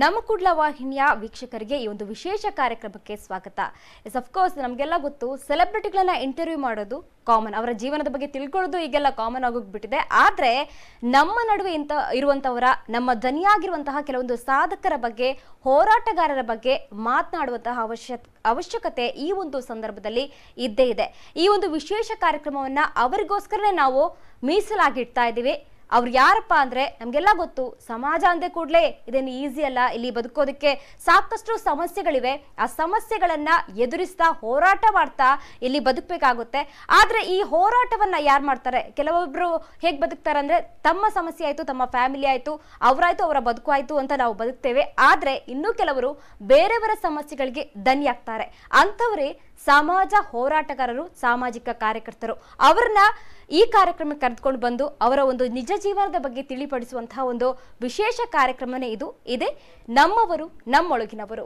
ನಮ್ಮ ಕುಡ್ಲ ವಾಹಿನಿಯ ವೀಕ್ಷಕರಿಗೆ ಈ ಒಂದು ವಿಶೇಷ ಕಾರ್ಯಕ್ರಮಕ್ಕೆ ಸ್ವಾಗತ ಎಸ್ ಅಫ್ಕೋರ್ಸ್ ನಮಗೆಲ್ಲ ಗೊತ್ತು ಸೆಲೆಬ್ರಿಟಿಗಳನ್ನ ಇಂಟರ್ವ್ಯೂ ಮಾಡೋದು ಕಾಮನ್ ಅವರ ಜೀವನದ ಬಗ್ಗೆ ತಿಳ್ಕೊಳ್ಳೋದು ಈಗೆಲ್ಲ ಕಾಮನ್ ಆಗೋಗ್ಬಿಟ್ಟಿದೆ ಆದ್ರೆ ನಮ್ಮ ನಡುವೆ ಇಂತ ಇರುವಂತವರ ನಮ್ಮ ಧ್ವನಿಯಾಗಿರುವಂತಹ ಕೆಲವೊಂದು ಸಾಧಕರ ಬಗ್ಗೆ ಹೋರಾಟಗಾರರ ಬಗ್ಗೆ ಮಾತನಾಡುವಂತಹ ಅವಶ್ಯ ಅವಶ್ಯಕತೆ ಈ ಒಂದು ಸಂದರ್ಭದಲ್ಲಿ ಇದ್ದೇ ಇದೆ ಈ ಒಂದು ವಿಶೇಷ ಕಾರ್ಯಕ್ರಮವನ್ನ ಅವರಿಗೋಸ್ಕರನೇ ನಾವು ಮೀಸಲಾಗಿಡ್ತಾ ಇದ್ದೀವಿ ಅವ್ರು ಯಾರಪ್ಪ ಅಂದ್ರೆ ನಮ್ಗೆಲ್ಲ ಗೊತ್ತು ಸಮಾಜ ಅಂದೆ ಕೂಡಲೇ ಇದೇನು ಈಸಿ ಅಲ್ಲ ಇಲ್ಲಿ ಬದುಕೋದಕ್ಕೆ ಸಾಕಷ್ಟು ಸಮಸ್ಯೆಗಳಿವೆ ಆ ಸಮಸ್ಯೆಗಳನ್ನ ಎದುರಿಸ್ತಾ ಹೋರಾಟ ಮಾಡ್ತಾ ಇಲ್ಲಿ ಬದುಕಬೇಕಾಗುತ್ತೆ ಆದ್ರೆ ಈ ಹೋರಾಟವನ್ನ ಯಾರು ಮಾಡ್ತಾರೆ ಕೆಲವೊಬ್ರು ಹೇಗ್ ಬದುಕ್ತಾರೆ ಅಂದ್ರೆ ತಮ್ಮ ಸಮಸ್ಯೆ ಆಯ್ತು ತಮ್ಮ ಫ್ಯಾಮಿಲಿ ಆಯ್ತು ಅವರಾಯ್ತು ಅವರ ಬದುಕು ಆಯ್ತು ಅಂತ ನಾವು ಬದುಕ್ತೇವೆ ಆದ್ರೆ ಇನ್ನು ಕೆಲವರು ಬೇರೆಯವರ ಸಮಸ್ಯೆಗಳಿಗೆ ದನಿಯಾಗ್ತಾರೆ ಅಂಥವರೇ ಸಮಾಜ ಹೋರಾಟಗಾರರು ಸಾಮಾಜಿಕ ಕಾರ್ಯಕರ್ತರು ಅವ್ರನ್ನ ಈ ಕಾರ್ಯಕ್ರಮಕ್ಕೆ ಕರೆದುಕೊಂಡು ಬಂದು ಅವರ ಒಂದು ನಿಜ ಜೀವನದ ಬಗ್ಗೆ ತಿಳಿಪಡಿಸುವಂತಹ ಒಂದು ವಿಶೇಷ ಕಾರ್ಯಕ್ರಮನೇ ಇದು ಇದೆ ನಮ್ಮವರು ನಮ್ಮೊಳಗಿನವರು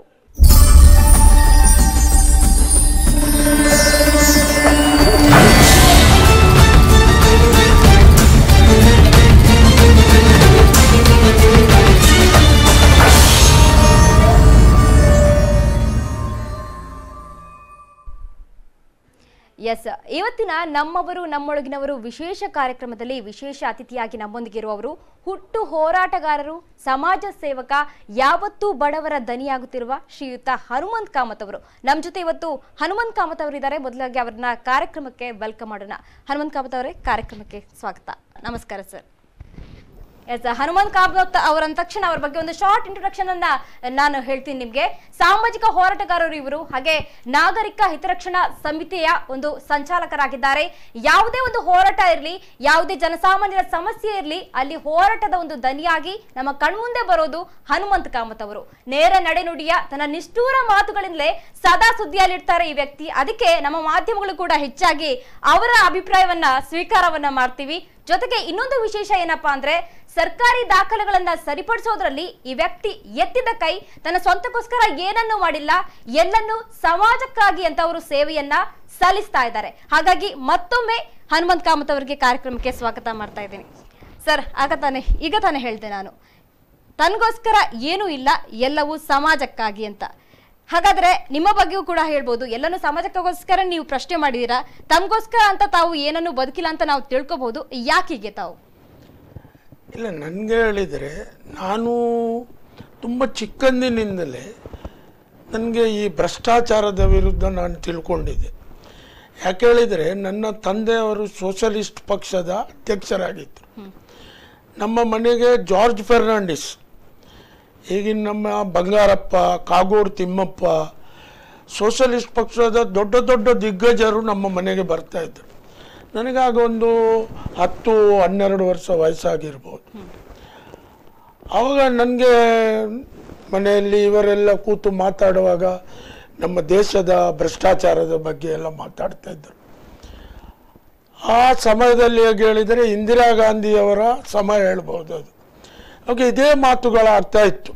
ಎಸ್ ಇವತ್ತಿನ ನಮ್ಮವರು ನಮ್ಮೊಳಗಿನವರು ವಿಶೇಷ ಕಾರ್ಯಕ್ರಮದಲ್ಲಿ ವಿಶೇಷ ಅತಿಥಿಯಾಗಿ ನಮ್ಮೊಂದಿಗಿರುವವರು ಹುಟ್ಟು ಹೋರಾಟಗಾರರು ಸಮಾಜ ಸೇವಕ ಯಾವತ್ತೂ ಬಡವರ ದನಿಯಾಗುತ್ತಿರುವ ಶ್ರೀಯುತ ಹನುಮಂತ್ ಕಾಮತ್ ಅವರು ನಮ್ಮ ಜೊತೆ ಇವತ್ತು ಹನುಮಂತ್ ಕಾಮತ್ ಅವರು ಇದ್ದಾರೆ ಮೊದಲಾಗಿ ಅವರನ್ನ ಕಾರ್ಯಕ್ರಮಕ್ಕೆ ವೆಲ್ಕಮ್ ಮಾಡೋಣ ಹನುಮಂತ್ ಕಾಮತ್ ಅವರೇ ಕಾರ್ಯಕ್ರಮಕ್ಕೆ ಸ್ವಾಗತ ನಮಸ್ಕಾರ ಸರ್ ಎಸ್ ಹನುಮಂತ್ ಕಾಮತ್ ಅವರ ತಕ್ಷಣ ಅವ್ರ ಬಗ್ಗೆ ಒಂದು ಶಾರ್ಟ್ ಇಂಟ್ರೊಡಕ್ಷನ್ ಅನ್ನ ನಾನು ಹೇಳ್ತೀನಿ ನಿಮ್ಗೆ ಸಾಮಾಜಿಕ ಹೋರಾಟಗಾರರು ಇವರು ಹಾಗೆ ನಾಗರಿಕ ಹಿತರಕ್ಷಣಾ ಸಮಿತಿಯ ಒಂದು ಸಂಚಾಲಕರಾಗಿದ್ದಾರೆ ಯಾವುದೇ ಒಂದು ಹೋರಾಟ ಇರಲಿ ಯಾವುದೇ ಜನಸಾಮಾನ್ಯರ ಸಮಸ್ಯೆ ಇರಲಿ ಅಲ್ಲಿ ಹೋರಾಟದ ಒಂದು ದನಿಯಾಗಿ ನಮ್ಮ ಕಣ್ಮುಂದೆ ಬರೋದು ಹನುಮಂತ್ ಕಾಮತ್ ಅವರು ನೇರ ನಡೆನುಡಿಯ ತನ್ನ ನಿಷ್ಠೂರ ಮಾತುಗಳಿಂದಲೇ ಸದಾ ಸುದ್ದಿಯಲ್ಲಿರ್ತಾರೆ ಈ ವ್ಯಕ್ತಿ ಅದಕ್ಕೆ ನಮ್ಮ ಮಾಧ್ಯಮಗಳು ಕೂಡ ಹೆಚ್ಚಾಗಿ ಅವರ ಅಭಿಪ್ರಾಯವನ್ನ ಸ್ವೀಕಾರವನ್ನ ಮಾಡ್ತೀವಿ ಜೊತೆಗೆ ಇನ್ನೊಂದು ವಿಶೇಷ ಏನಪ್ಪಾ ಅಂದ್ರೆ ಸರ್ಕಾರಿ ದಾಖಲೆಗಳನ್ನ ಸರಿಪಡಿಸೋದ್ರಲ್ಲಿ ಈ ವ್ಯಕ್ತಿ ಎತ್ತಿದ ಕೈ ತನ್ನ ಸ್ವಂತಕ್ಕೋಸ್ಕರ ಏನನ್ನೂ ಮಾಡಿಲ್ಲ ಎಲ್ಲನ್ನೂ ಸಮಾಜಕ್ಕಾಗಿ ಅಂತ ಅವರು ಸೇವೆಯನ್ನ ಸಲ್ಲಿಸ್ತಾ ಇದ್ದಾರೆ ಹಾಗಾಗಿ ಮತ್ತೊಮ್ಮೆ ಹನುಮಂತ್ ಕಾಮತ್ ಅವರಿಗೆ ಕಾರ್ಯಕ್ರಮಕ್ಕೆ ಸ್ವಾಗತ ಮಾಡ್ತಾ ಇದ್ದೀನಿ ಸರ್ ಆಗ ತಾನೆ ಈಗ ತಾನೇ ಹೇಳ್ದೆ ನಾನು ತನಗೋಸ್ಕರ ಏನೂ ಇಲ್ಲ ಎಲ್ಲವೂ ಸಮಾಜಕ್ಕಾಗಿ ಅಂತ ಹಾಗಾದ್ರೆ ನಿಮ್ಮ ಬಗ್ಗೆಯೂ ಕೂಡ ಹೇಳ್ಬೋದು ಎಲ್ಲನೂ ಸಮಾಜಕ್ಕೋಸ್ಕರ ನೀವು ಪ್ರಶ್ನೆ ಮಾಡಿದೀರಾ ತಮಗೋಸ್ಕರ ಅಂತ ತಾವು ಏನನ್ನು ಬದುಕಿಲ್ಲ ಅಂತ ನಾವು ತಿಳ್ಕೊಬಹುದು ಯಾಕೀಗೆ ತಾವು ಇಲ್ಲ ನನಗೆ ಹೇಳಿದರೆ ನಾನು ತುಂಬ ಚಿಕ್ಕಂದಿನಿಂದಲೇ ನನಗೆ ಈ ಭ್ರಷ್ಟಾಚಾರದ ವಿರುದ್ಧ ನಾನು ತಿಳ್ಕೊಂಡಿದ್ದೆ ಯಾಕೆ ಹೇಳಿದರೆ ನನ್ನ ತಂದೆಯವರು ಸೋಷಲಿಸ್ಟ್ ಪಕ್ಷದ ಅಧ್ಯಕ್ಷರಾಗಿದ್ದರು ನಮ್ಮ ಮನೆಗೆ ಜಾರ್ಜ್ ಫೆರ್ನಾಂಡಿಸ್ ಈಗಿನ ನಮ್ಮ ಬಂಗಾರಪ್ಪ ಕಾಗೋಡು ತಿಮ್ಮಪ್ಪ ಸೋಷಲಿಸ್ಟ್ ಪಕ್ಷದ ದೊಡ್ಡ ದೊಡ್ಡ ದಿಗ್ಗಜರು ನಮ್ಮ ಮನೆಗೆ ಬರ್ತಾ ಇದ್ದರು ನನಗಾಗ ಒಂದು ಹತ್ತು ಹನ್ನೆರಡು ವರ್ಷ ವಯಸ್ಸಾಗಿರ್ಬೋದು ಆವಾಗ ನನಗೆ ಮನೆಯಲ್ಲಿ ಇವರೆಲ್ಲ ಕೂತು ಮಾತಾಡುವಾಗ ನಮ್ಮ ದೇಶದ ಭ್ರಷ್ಟಾಚಾರದ ಬಗ್ಗೆ ಎಲ್ಲ ಮಾತಾಡ್ತಾ ಇದ್ದರು ಆ ಸಮಯದಲ್ಲಿ ಹೇಗೆ ಹೇಳಿದರೆ ಇಂದಿರಾ ಗಾಂಧಿಯವರ ಸಮಯ ಹೇಳ್ಬೋದು ಅದು ಓಕೆ ಇದೇ ಮಾತುಗಳಾಗ್ತಾ ಇತ್ತು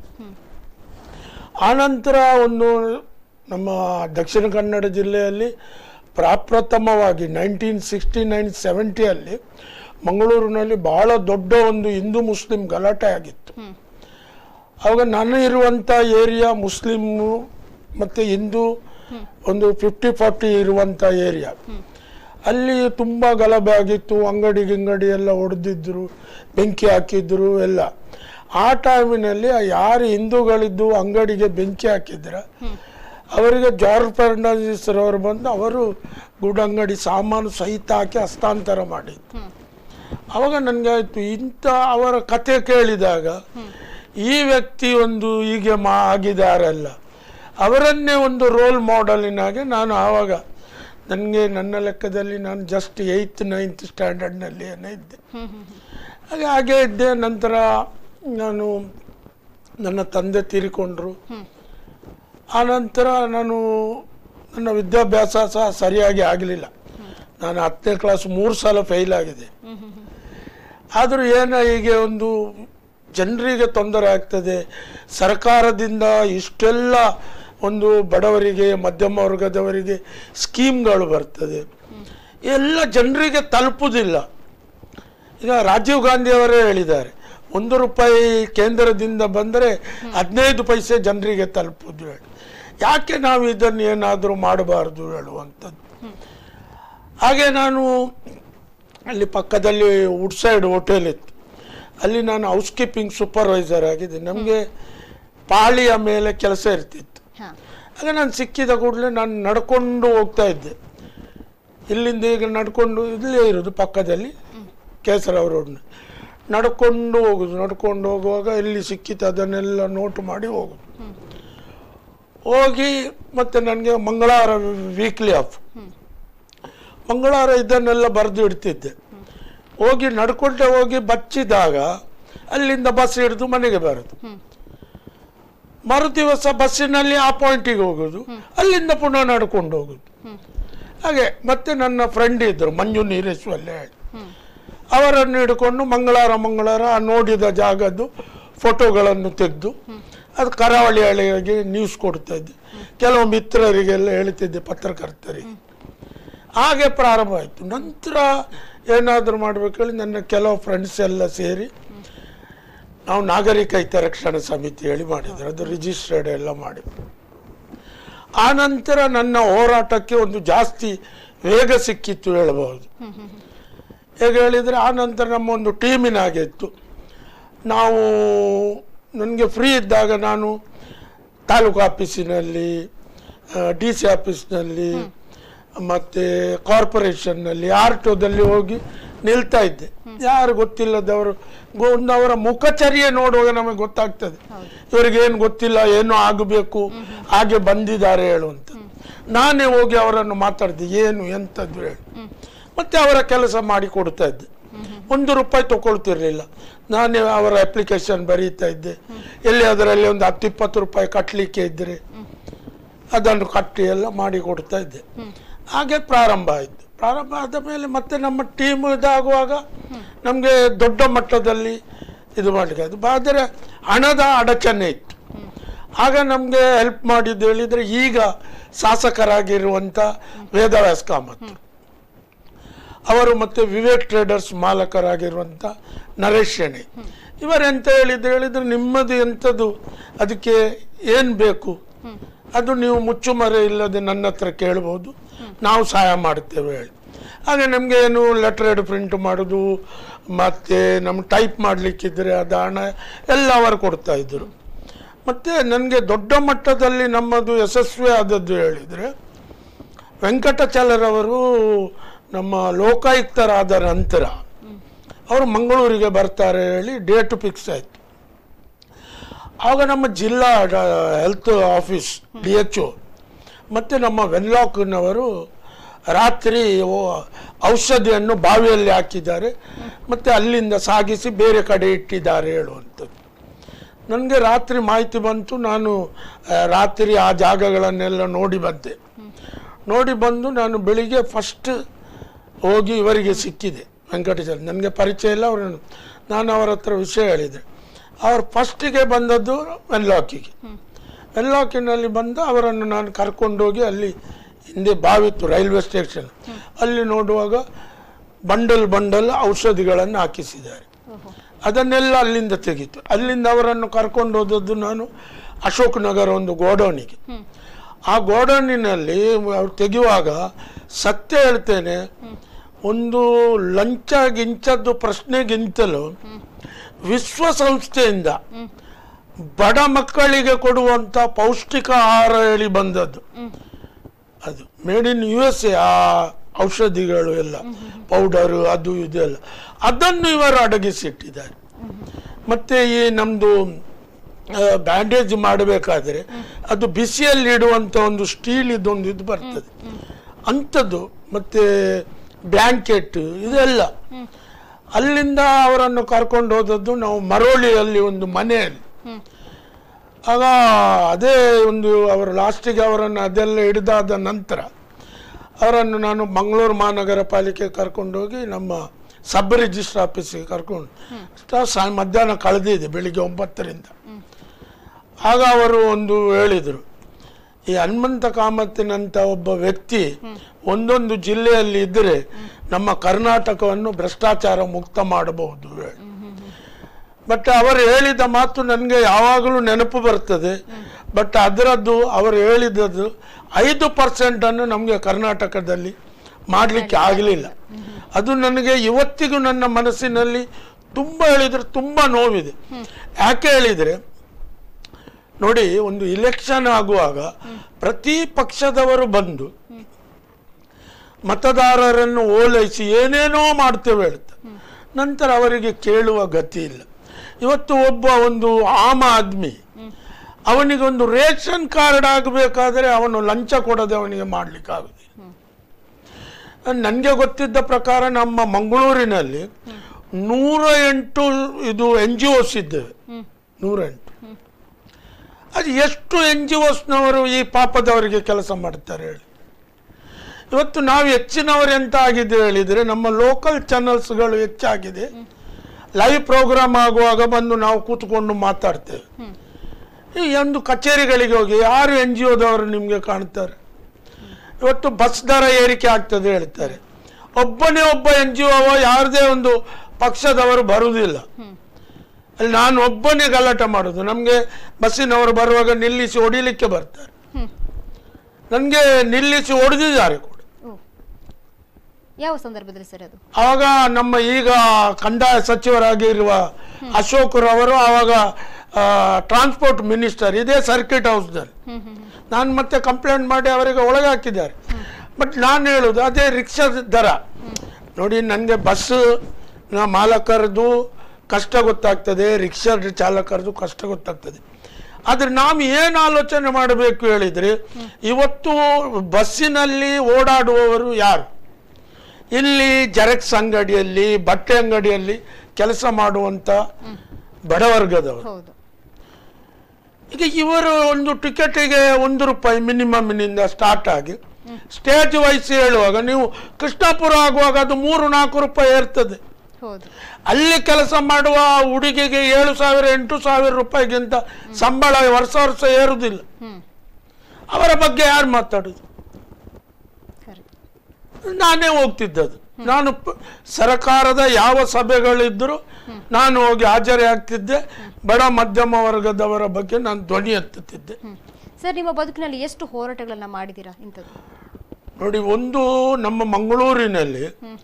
ಆನಂತರ ಒಂದು ನಮ್ಮ ದಕ್ಷಿಣ ಕನ್ನಡ ಜಿಲ್ಲೆಯಲ್ಲಿ ಪ್ರಾಪ್ರಥಮವಾಗಿ ನೈನ್ಟೀನ್ ಸಿಕ್ಸ್ಟಿ ನೈನ್ ಸೆವೆಂಟಿಯಲ್ಲಿ ಮಂಗಳೂರಿನಲ್ಲಿ ಬಹಳ ದೊಡ್ಡ ಒಂದು ಹಿಂದೂ ಮುಸ್ಲಿಂ ಗಲಾಟೆ ಆಗಿತ್ತು ಆವಾಗ ನಾನು ಇರುವಂಥ ಏರಿಯಾ ಮುಸ್ಲಿಮು ಮತ್ತು ಹಿಂದೂ ಒಂದು ಫಿಫ್ಟಿ ಫಾರ್ಟಿ ಇರುವಂಥ ಏರಿಯಾ ಅಲ್ಲಿ ತುಂಬ ಗಲಭೆ ಆಗಿತ್ತು ಅಂಗಡಿ ಗಿಂಗಡಿ ಎಲ್ಲ ಹೊಡೆದಿದ್ರು ಬೆಂಕಿ ಹಾಕಿದ್ರು ಎಲ್ಲ ಆ ಟೈಮಿನಲ್ಲಿ ಯಾರು ಹಿಂದೂಗಳಿದ್ದು ಅಂಗಡಿಗೆ ಬೆಂಕಿ ಹಾಕಿದ್ರ ಅವರಿಗೆ ಜಾರ್ಜ್ ಫರ್ನಾಂಡಿಸ್ ಅವರು ಬಂದು ಅವರು ಗೂಡಂಗಡಿ ಸಾಮಾನು ಸಹಿತ ಹಾಕಿ ಹಸ್ತಾಂತರ ಮಾಡಿದ್ರು ಅವಾಗ ನನಗೆ ಆಯಿತು ಇಂಥ ಅವರ ಕತೆ ಕೇಳಿದಾಗ ಈ ವ್ಯಕ್ತಿ ಒಂದು ಹೀಗೆ ಮಾ ಆಗಿದಾರಲ್ಲ ಅವರನ್ನೇ ಒಂದು ರೋಲ್ ಮಾಡೆಲಿನಾಗೆ ನಾನು ಆವಾಗ ನನಗೆ ನನ್ನ ಲೆಕ್ಕದಲ್ಲಿ ನಾನು ಜಸ್ಟ್ ಏಯ್ತ್ ನೈನ್ತ್ ಸ್ಟ್ಯಾಂಡರ್ಡ್ನಲ್ಲಿ ಏನೋ ಇದ್ದೆ ಹಾಗೆ ಹಾಗೆ ಇದ್ದೆ ನಂತರ ನಾನು ನನ್ನ ತಂದೆ ತೀರಿಕೊಂಡ್ರು ಆನಂತರ ನಾನು ನನ್ನ ವಿದ್ಯಾಭ್ಯಾಸ ಸಹ ಸರಿಯಾಗಿ ಆಗಲಿಲ್ಲ ನಾನು ಹತ್ತನೇ ಕ್ಲಾಸ್ ಮೂರು ಸಲ ಫೇಲ್ ಆಗಿದೆ ಆದರೂ ಏನೋ ಹೀಗೆ ಒಂದು ಜನರಿಗೆ ತೊಂದರೆ ಆಗ್ತದೆ ಸರ್ಕಾರದಿಂದ ಇಷ್ಟೆಲ್ಲ ಒಂದು ಬಡವರಿಗೆ ಮಧ್ಯಮ ವರ್ಗದವರಿಗೆ ಸ್ಕೀಮ್ಗಳು ಬರ್ತದೆ ಎಲ್ಲ ಜನರಿಗೆ ತಲುಪುವುದಿಲ್ಲ ಈಗ ರಾಜೀವ್ ಗಾಂಧಿ ಅವರೇ ಹೇಳಿದ್ದಾರೆ ಒಂದು ರೂಪಾಯಿ ಕೇಂದ್ರದಿಂದ ಬಂದರೆ ಹದಿನೈದು ಪೈಸೆ ಜನರಿಗೆ ತಲುಪುದು ಹೇಳಿ ಯಾಕೆ ನಾವು ಇದನ್ನು ಏನಾದರೂ ಮಾಡಬಾರ್ದು ಹೇಳುವಂಥದ್ದು ಹಾಗೆ ನಾನು ಅಲ್ಲಿ ಪಕ್ಕದಲ್ಲಿ ವುಡ್ ಸೈಡ್ ಹೋಟೆಲ್ ಇತ್ತು ಅಲ್ಲಿ ನಾನು ಹೌಸ್ ಕೀಪಿಂಗ್ ಸೂಪರ್ವೈಸರ್ ಆಗಿದ್ದೆ ನಮಗೆ ಪಾಳಿಯ ಮೇಲೆ ಕೆಲಸ ಇರ್ತಿತ್ತು ಹಾ ಆಗ ನಾನು ಸಿಕ್ಕಿದ ಕೂಡಲೇ ನಾನು ನಡ್ಕೊಂಡು ಹೋಗ್ತಾ ಇದ್ದೆ ಇಲ್ಲಿಂದ ಈಗ ನಡ್ಕೊಂಡು ಇಲ್ಲೇ ಇರೋದು ಪಕ್ಕದಲ್ಲಿ ಕೇಸರವ ರೋಡ್ನ ನಡ್ಕೊಂಡು ಹೋಗುದು ನಡ್ಕೊಂಡು ಹೋಗುವಾಗ ಎಲ್ಲಿ ಸಿಕ್ಕಿತ್ತು ಅದನ್ನೆಲ್ಲ ನೋಟ್ ಮಾಡಿ ಹೋಗುದು ಹೋಗಿ ಮತ್ತೆ ನನಗೆ ಮಂಗಳವಾರ ವೀಕ್ಲಿ ಆಫ್ ಮಂಗಳವಾರ ಇದನ್ನೆಲ್ಲ ಬರೆದು ಇಡ್ತಿದ್ದೆ ಹೋಗಿ ನಡ್ಕೊಂಡೆ ಹೋಗಿ ಬಚ್ಚಿದಾಗ ಅಲ್ಲಿಂದ ಬಸ್ ಹಿಡಿದು ಮನೆಗೆ ಬರೋದು ಮರು ದಿವಸ ಬಸ್ಸಿನಲ್ಲಿ ಆ ಪಾಯಿಂಟಿಗೆ ಹೋಗೋದು ಅಲ್ಲಿಂದ ಪುನಃ ನಡ್ಕೊಂಡು ಹೋಗೋದು ಹಾಗೆ ಮತ್ತೆ ನನ್ನ ಫ್ರೆಂಡ್ ಇದ್ರು ಮಂಜು ನೀರೇಶ್ವಲ್ಲಿ ಹೇಳಿ ಅವರನ್ನು ಹಿಡ್ಕೊಂಡು ಮಂಗಳವಾರ ಮಂಗಳವಾರ ಆ ನೋಡಿದ ಜಾಗದ್ದು ಫೋಟೋಗಳನ್ನು ತೆಗೆದು ಅದು ಕರಾವಳಿ ಹಳ್ಳಿಗೆ ನ್ಯೂಸ್ ಕೊಡ್ತಾ ಇದ್ದೆ ಕೆಲವು ಮಿತ್ರರಿಗೆಲ್ಲ ಹೇಳ್ತಿದ್ದೆ ಪತ್ರಕರ್ತರಿಗೆ ಹಾಗೆ ಪ್ರಾರಂಭ ಆಯಿತು ನಂತರ ಏನಾದರೂ ಮಾಡಬೇಕೇಳಿ ನನ್ನ ಕೆಲವು ಫ್ರೆಂಡ್ಸ್ ಎಲ್ಲ ಸೇರಿ ನಾವು ನಾಗರಿಕ ಹಿತರಕ್ಷಣಾ ಸಮಿತಿ ಹೇಳಿ ಮಾಡಿದ್ರು ಅದು ರಿಜಿಸ್ಟರ್ಡ್ ಎಲ್ಲ ಮಾಡಿ ಆ ನಂತರ ನನ್ನ ಹೋರಾಟಕ್ಕೆ ಒಂದು ಜಾಸ್ತಿ ವೇಗ ಸಿಕ್ಕಿತ್ತು ಹೇಳಬಹುದು ಹೇಗೆ ಹೇಳಿದರೆ ಆ ನಂತರ ನಮ್ಮ ಒಂದು ಟೀಮಿನ ಹಾಗೆ ಇತ್ತು ನಾವು ನನಗೆ ಫ್ರೀ ಇದ್ದಾಗ ನಾನು ತಾಲೂಕು ಆಫೀಸಿನಲ್ಲಿ ಡಿ ಸಿ ಆಫೀಸ್ನಲ್ಲಿ ಮತ್ತು ಕಾರ್ಪೊರೇಷನ್ನಲ್ಲಿ ಆರ್ಟೋದಲ್ಲಿ ಹೋಗಿ ನಿಲ್ತಾ ಇದ್ದೆ ಯಾರು ಗೊತ್ತಿಲ್ಲದವರು ಗೊ- ಒಂದು ಅವರ ಮುಖಚರ್ಯೆ ನೋಡುವಾಗ ನಮಗೆ ಗೊತ್ತಾಗ್ತದೆ ಇವರಿಗೆ ಏನು ಗೊತ್ತಿಲ್ಲ ಏನೋ ಆಗಬೇಕು ಹಾಗೆ ಬಂದಿದ್ದಾರೆ ಹೇಳುವಂತ ನಾನೇ ಹೋಗಿ ಅವರನ್ನು ಮಾತಾಡಿದೆ ಏನು ಎಂಥದ್ದು ಹೇಳಿ ಮತ್ತೆ ಅವರ ಕೆಲಸ ಮಾಡಿ ಕೊಡ್ತಾ ಇದ್ದೆ ಒಂದು ರೂಪಾಯಿ ತಗೊಳ್ತಿರ್ಲಿಲ್ಲ ನಾನೇ ಅವರ ಅಪ್ಲಿಕೇಶನ್ ಬರೀತಾ ಇದ್ದೆ ಎಲ್ಲಿ ಅದರಲ್ಲಿ ಒಂದು ಹತ್ತು ಇಪ್ಪತ್ತು ರೂಪಾಯಿ ಕಟ್ಟಲಿಕ್ಕೆ ಇದ್ದರೆ ಅದನ್ನು ಕಟ್ಟಿ ಎಲ್ಲ ಮಾಡಿ ಕೊಡ್ತಾ ಇದ್ದೆ ಹಾಗೆ ಪ್ರಾರಂಭ ಆಯಿತು ಪ್ರಾರಂಭ ಆದ ಮೇಲೆ ಮತ್ತೆ ನಮ್ಮ ಟೀಮ್ ಇದಾಗುವಾಗ ನಮಗೆ ದೊಡ್ಡ ಮಟ್ಟದಲ್ಲಿ ಇದು ಮಾಡಲಿಕ್ಕೆ ಅದು ಆದರೆ ಹಣದ ಅಡಚಣೆ ಇತ್ತು ಆಗ ನಮಗೆ ಹೆಲ್ಪ್ ಮಾಡಿದ್ದು ಹೇಳಿದರೆ ಈಗ ಶಾಸಕರಾಗಿರುವಂಥ ವೇದವ್ಯಾಸ ಕಾಮತ್ ಅವರು ಮತ್ತೆ ವಿವೇಕ್ ಟ್ರೇಡರ್ಸ್ ಮಾಲಕರಾಗಿರುವಂಥ ನರೇಶ್ ಶೆಣೆ ಇವರೆಂತ ಹೇಳಿದ್ರು ಹೇಳಿದ್ರೆ ನಿಮ್ಮದು ಎಂಥದ್ದು ಅದಕ್ಕೆ ಏನು ಬೇಕು ಅದು ನೀವು ಮುಚ್ಚುಮರೆ ಇಲ್ಲದೆ ನನ್ನ ಹತ್ರ ಕೇಳ್ಬೋದು ನಾವು ಸಹಾಯ ಮಾಡ್ತೇವೆ ಹೇಳಿ ಹಾಗೆ ನಮಗೆ ಏನು ಲೆಟರ್ ಪ್ರಿಂಟ್ ಮಾಡೋದು ಮತ್ತು ನಮ್ಮ ಟೈಪ್ ಮಾಡಲಿಕ್ಕಿದ್ರೆ ಅದು ಹಣ ಎಲ್ಲ ಅವರು ಕೊಡ್ತಾ ಇದ್ದರು ಮತ್ತು ನನಗೆ ದೊಡ್ಡ ಮಟ್ಟದಲ್ಲಿ ನಮ್ಮದು ಯಶಸ್ವಿ ಆದದ್ದು ಹೇಳಿದರೆ ವೆಂಕಟಾಚಲರವರು ನಮ್ಮ ಲೋಕಾಯುಕ್ತರಾದ ನಂತರ ಅವರು ಮಂಗಳೂರಿಗೆ ಬರ್ತಾರೆ ಹೇಳಿ ಡೇಟ್ ಫಿಕ್ಸ್ ಆಯಿತು ಆಗ ನಮ್ಮ ಜಿಲ್ಲಾ health office D H O ಮತ್ತು ನಮ್ಮ ವೆನ್ಲಾಕ್ನವರು ರಾತ್ರಿ ಓ- ಔಷಧಿಯನ್ನು ಬಾವಿಯಲ್ಲಿ ಹಾಕಿದ್ದಾರೆ ಮತ್ತು ಅಲ್ಲಿಂದ ಸಾಗಿಸಿ ಬೇರೆ ಕಡೆ ಇಟ್ಟಿದ್ದಾರೆ ಹೇಳುವಂಥದ್ದು ನನಗೆ ರಾತ್ರಿ ಮಾಹಿತಿ ಬಂತು ನಾನು ಆ, ರಾತ್ರಿ ಆ ಜಾಗಗಳನ್ನೆಲ್ಲ ನೋಡಿ ಬಂದೆ ನೋಡಿ ಬಂದು ನಾನು ಬೆಳಿಗ್ಗೆ ಫಸ್ಟ್ ಹೋಗಿ ಇವರಿಗೆ ಸಿಕ್ಕಿದೆ ವೆಂಕಟೇಶ್ವರ ನನಗೆ ಪರಿಚಯ ಇಲ್ಲ ಅವರನ್ನು ನಾನು ಅವರ ಹತ್ರ ವಿಷಯ ಹೇಳಿದೆ ಅವರು ಫಸ್ಟಿಗೆ ಬಂದದ್ದು ವೆನ್ಲಾಕಿಗೆ ವೆನ್ಲಾಕಿನಲ್ಲಿ ಬಂದು ಅವರನ್ನು ನಾನು ಕರ್ಕೊಂಡೋಗಿ ಅಲ್ಲಿ ಹಿಂದೆ ಬಾವಿತ್ತು ರೈಲ್ವೆ ಸ್ಟೇಷನ್ ಅಲ್ಲಿ ನೋಡುವಾಗ ಬಂಡಲ್ ಬಂಡಲ್ ಔಷಧಿಗಳನ್ನು ಹಾಕಿಸಿದ್ದಾರೆ ಅದನ್ನೆಲ್ಲ ಅಲ್ಲಿಂದ ತೆಗೀತು ಅಲ್ಲಿಂದ ಅವರನ್ನು ಕರ್ಕೊಂಡು ಹೋದದ್ದು ನಾನು ಅಶೋಕ್ ನಗರ ಒಂದು ಗೋಡೌನಿಗೆ ಆ ಗೋಡೌನಿನಲ್ಲಿ ಅವ್ರು ತೆಗೆಯುವಾಗ ಸತ್ಯ ಹೇಳ್ತೇನೆ ಒಂದು ಲಂಚ ಗಿಂಚದ್ದು ಪ್ರಶ್ನೆಗಿಂತಲೂ ವಿಶ್ವಸಂಸ್ಥೆಯಿಂದ ಬಡ ಮಕ್ಕಳಿಗೆ ಕೊಡುವಂಥ ಪೌಷ್ಟಿಕ ಆಹಾರ ಹೇಳಿ ಬಂದದ್ದು ಅದು made in U S A ಆ ಔಷಧಿಗಳು ಎಲ್ಲ ಪೌಡರು ಅದು ಇದು ಎಲ್ಲ ಅದನ್ನು ಇವರು ಅಡಗಿಸಿಟ್ಟಿದ್ದಾರೆ ಮತ್ತೆ ಈ ನಮ್ಮದು ಬ್ಯಾಂಡೇಜ್ ಮಾಡಬೇಕಾದ್ರೆ ಅದು ಬಿಸಿಯಲ್ಲಿ ಇಡುವಂಥ ಒಂದು ಸ್ಟೀಲ್ ಇದೊಂದು ಇದು ಬರ್ತದೆ ಅಂಥದ್ದು ಮತ್ತೆ ಬ್ಲ್ಯಾಂಕೆಟ್ ಇದೆಲ್ಲ ಅಲ್ಲಿಂದ ಅವರನ್ನು ಕರ್ಕೊಂಡು ಹೋದದ್ದು ನಾವು ಮರೋಳಿಯಲ್ಲಿ ಒಂದು ಮನೆಯಲ್ಲಿ ಆಗ ಅದೇ ಒಂದು ಅವರು ಲಾಸ್ಟಿಗೆ ಅವರನ್ನು ಅದೆಲ್ಲ ಹಿಡಿದಾದ ನಂತರ ಅವರನ್ನು ನಾನು ಮಂಗಳೂರು ಮಹಾನಗರ ಪಾಲಿಕೆ ಕರ್ಕೊಂಡೋಗಿ ನಮ್ಮ ಸಬ್ ರಿಜಿಸ್ಟರ್ ಆಫೀಸಿಗೆ ಕರ್ಕೊಂಡು ಅಷ್ಟ ಸಾಯ ಮಧ್ಯಾಹ್ನ ಕಳೆದಿದೆ ಬೆಳಿಗ್ಗೆ ಒಂಬತ್ತರಿಂದ ಆಗ ಅವರು ಒಂದು ಹೇಳಿದರು ಈ ಹನುಮಂತ ಕಾಮತ್ತಿನಂಥ ಒಬ್ಬ ವ್ಯಕ್ತಿ ಒಂದೊಂದು ಜಿಲ್ಲೆಯಲ್ಲಿ ಇದ್ದರೆ ನಮ್ಮ ಕರ್ನಾಟಕವನ್ನು ಭ್ರಷ್ಟಾಚಾರ ಮುಕ್ತ ಮಾಡಬಹುದು ಹೇಳಿ ಬಟ್ ಅವರು ಹೇಳಿದ ಮಾತು ನನಗೆ ಯಾವಾಗಲೂ ನೆನಪು ಬರ್ತದೆ ಬಟ್ ಅದರದ್ದು ಅವರು ಹೇಳಿದದ್ದು ಐದು ಪರ್ಸೆಂಟನ್ನು ನಮಗೆ ಕರ್ನಾಟಕದಲ್ಲಿ ಮಾಡಲಿಕ್ಕೆ ಆಗಲಿಲ್ಲ ಅದು ನನಗೆ ಇವತ್ತಿಗೂ ನನ್ನ ಮನಸ್ಸಿನಲ್ಲಿ ತುಂಬ ಹೇಳಿದರೆ ತುಂಬ ನೋವಿದೆ ಯಾಕೆ ಹೇಳಿದರೆ ನೋಡಿ ಒಂದು ಇಲೆಕ್ಷನ್ ಆಗುವಾಗ ಪ್ರತಿ ಪಕ್ಷದವರು ಬಂದು ಮತದಾರರನ್ನು ಓಲೈಸಿ ಏನೇನೋ ಮಾಡ್ತೇವೆ ಹೇಳ್ತಾರೆ ನಂತರ ಅವರಿಗೆ ಕೇಳುವ ಗತಿ ಇಲ್ಲ ಇವತ್ತು ಒಬ್ಬ ಒಂದು ಆಮ ಆದ್ಮಿ ಅವನಿಗೊಂದು ರೇಷನ್ ಕಾರ್ಡ್ ಆಗಬೇಕಾದ್ರೆ ಅವನು ಲಂಚ ಕೊಡದೆ ಅವನಿಗೆ ಮಾಡ್ಲಿಕ್ಕಾಗುದಿಲ್ಲ ನನಗೆ ಗೊತ್ತಿದ್ದ ಪ್ರಕಾರ ನಮ್ಮ ಮಂಗಳೂರಿನಲ್ಲಿ ನೂರ ಎಂಟು ಇದು ಎನ್ ಜಿ ಒಸ್ ಇದ್ದೇವೆ ನೂರ ಎಂಟು ಅದು ಎಷ್ಟು ಎನ್ ಜಿ ಒಸ್ನವರು ಈ ಪಾಪದವರಿಗೆ ಕೆಲಸ ಮಾಡ್ತಾರೆ ಹೇಳಿ ಇವತ್ತು ನಾವು ಹೆಚ್ಚಿನವರು ಎಂತ ಆಗಿದೆ ಹೇಳಿದರೆ ನಮ್ಮ ಲೋಕಲ್ ಚಾನಲ್ಸ್ಗಳು ಹೆಚ್ಚಾಗಿದೆ ಲೈವ್ ಪ್ರೋಗ್ರಾಮ್ ಆಗುವಾಗ ಬಂದು ನಾವು ಕೂತ್ಕೊಂಡು ಮಾತಾಡ್ತೇವೆ ಈ ಒಂದು ಕಚೇರಿಗಳಿಗೆ ಹೋಗಿ ಯಾರು ಎನ್ ಜಿ ಒದವರು ನಿಮಗೆ ಕಾಣ್ತಾರೆ ಇವತ್ತು ಬಸ್ ದರ ಏರಿಕೆ ಆಗ್ತದೆ ಹೇಳ್ತಾರೆ ಒಬ್ಬನೇ ಒಬ್ಬ ಎನ್ ಜಿ ಒ ಯಾರದೇ ಒಂದು ಪಕ್ಷದವರು ಬರುವುದಿಲ್ಲ ಅಲ್ಲಿ ನಾನು ಒಬ್ಬನೇ ಗಲಾಟೆ ಮಾಡೋದು ನಮಗೆ ಬಸ್ಸಿನವರು ಬರುವಾಗ ನಿಲ್ಲಿಸಿ ಹೊಡಿಲಿಕ್ಕೆ ಬರ್ತಾರೆ ನನಗೆ ನಿಲ್ಲಿಸಿ ಹೊಡೆದಿದ್ದಾರೆ ಕೂಡ ಓ ಯಾವ ಸಂದರ್ಭದಲ್ಲಿ ಸರ್ ಅದು ಆವಾಗ ನಮ್ಮ ಈಗ ಕಂದಾಯ ಸಚಿವರಾಗಿರುವ ಅಶೋಕ್ ರವರು ಆವಾಗ ಟ್ರಾನ್ಸ್ಪೋರ್ಟ್ ಮಿನಿಸ್ಟರ್ ಇದೇ ಸರ್ಕಿಟ್ ಹೌಸ್ನಲ್ಲಿ ಹ್ಮ್ ಹ್ಮ್ ಹ್ಮ್. ನಾನು ಮತ್ತೆ ಕಂಪ್ಲೇಂಟ್ ಮಾಡಿ ಅವರಿಗೆ ಒಳಗೆ ಹಾಕಿದ್ದಾರೆ ಬಟ್ ನಾನು ಹೇಳೋದು ಅದೇ ರಿಕ್ಷಾ ದರ ನೋಡಿ ನನಗೆ ಬಸ್ ಮಾಲಕರದು ಕಷ್ಟ ಗೊತ್ತಾಗ್ತದೆ ರಿಕ್ಷಾ ಚಾಲಕರದು ಕಷ್ಟ ಗೊತ್ತಾಗ್ತದೆ ಆದ್ರೆ ನಾವು ಏನು ಆಲೋಚನೆ ಮಾಡಬೇಕು ಹೇಳಿದ್ರೆ ಇವತ್ತು ಬಸ್ಸಿನಲ್ಲಿ ಓಡಾಡುವವರು ಯಾರು ಇಲ್ಲಿ ಜೆರಾಕ್ಸ್ ಅಂಗಡಿಯಲ್ಲಿ ಬಟ್ಟೆ ಅಂಗಡಿಯಲ್ಲಿ ಕೆಲಸ ಮಾಡುವಂತ ಬಡವರ್ಗದವರು ಹೌದು ಈಗ ಇವರು ಒಂದು ಟಿಕೆಟಿಗೆ ಒಂದು ರೂಪಾಯಿ ಮಿನಿಮಮ್ನಿಂದ ಸ್ಟಾರ್ಟ್ ಆಗಿ ಸ್ಟೇಜ್ ವೈಸ್ ಹೇಳುವಾಗ ನೀವು ಕೃಷ್ಣಾಪುರ ಆಗುವಾಗ ಅದು ಮೂರು ನಾಲ್ಕು ರೂಪಾಯಿ ಇರ್ತದೆ ಹೌದು ಅಲ್ಲಿ ಕೆಲಸ ಮಾಡುವ ಹುಡುಗಿಗೆ ಏಳು ಸಾವಿರ ಎಂಟು ಸಾವಿರ ರೂಪಾಯಿಗಿಂತ ಸಂಬಳ ವರ್ಷ ವರ್ಷ ಏರುವುದಿಲ್ಲ ಹ್ಮ್ ಅವರ ಬಗ್ಗೆ ಯಾರು ಮಾತಾಡುದು ಸರಿ ನಾನೇ ಹೋಗ್ತಿದ್ದದು ನಾನು ಪ- ಸರಕಾರದ ಯಾವ ಸಭೆಗಳಿದ್ದರೂ ನಾನು ಹೋಗಿ ಹಾಜರಿ ಆಗ್ತಿದ್ದೆ ಬಡ ಮಧ್ಯಮ ವರ್ಗದವರ ಬಗ್ಗೆ ನಾನು ಧ್ವನಿ ಎತ್ತುತ್ತಿದ್ದೆ ಹ್ಮ್ ಸರ್ ನಿಮ್ಮ ಬದುಕಿನಲ್ಲಿ ಎಷ್ಟು ಹೋರಾಟಗಳನ್ನ ಮಾಡಿದ್ದೀರಾ ಇಂಥದ್ದು ನೋಡಿ ಒಂದು ನಮ್ಮ ಮಂಗಳೂರಿನಲ್ಲಿ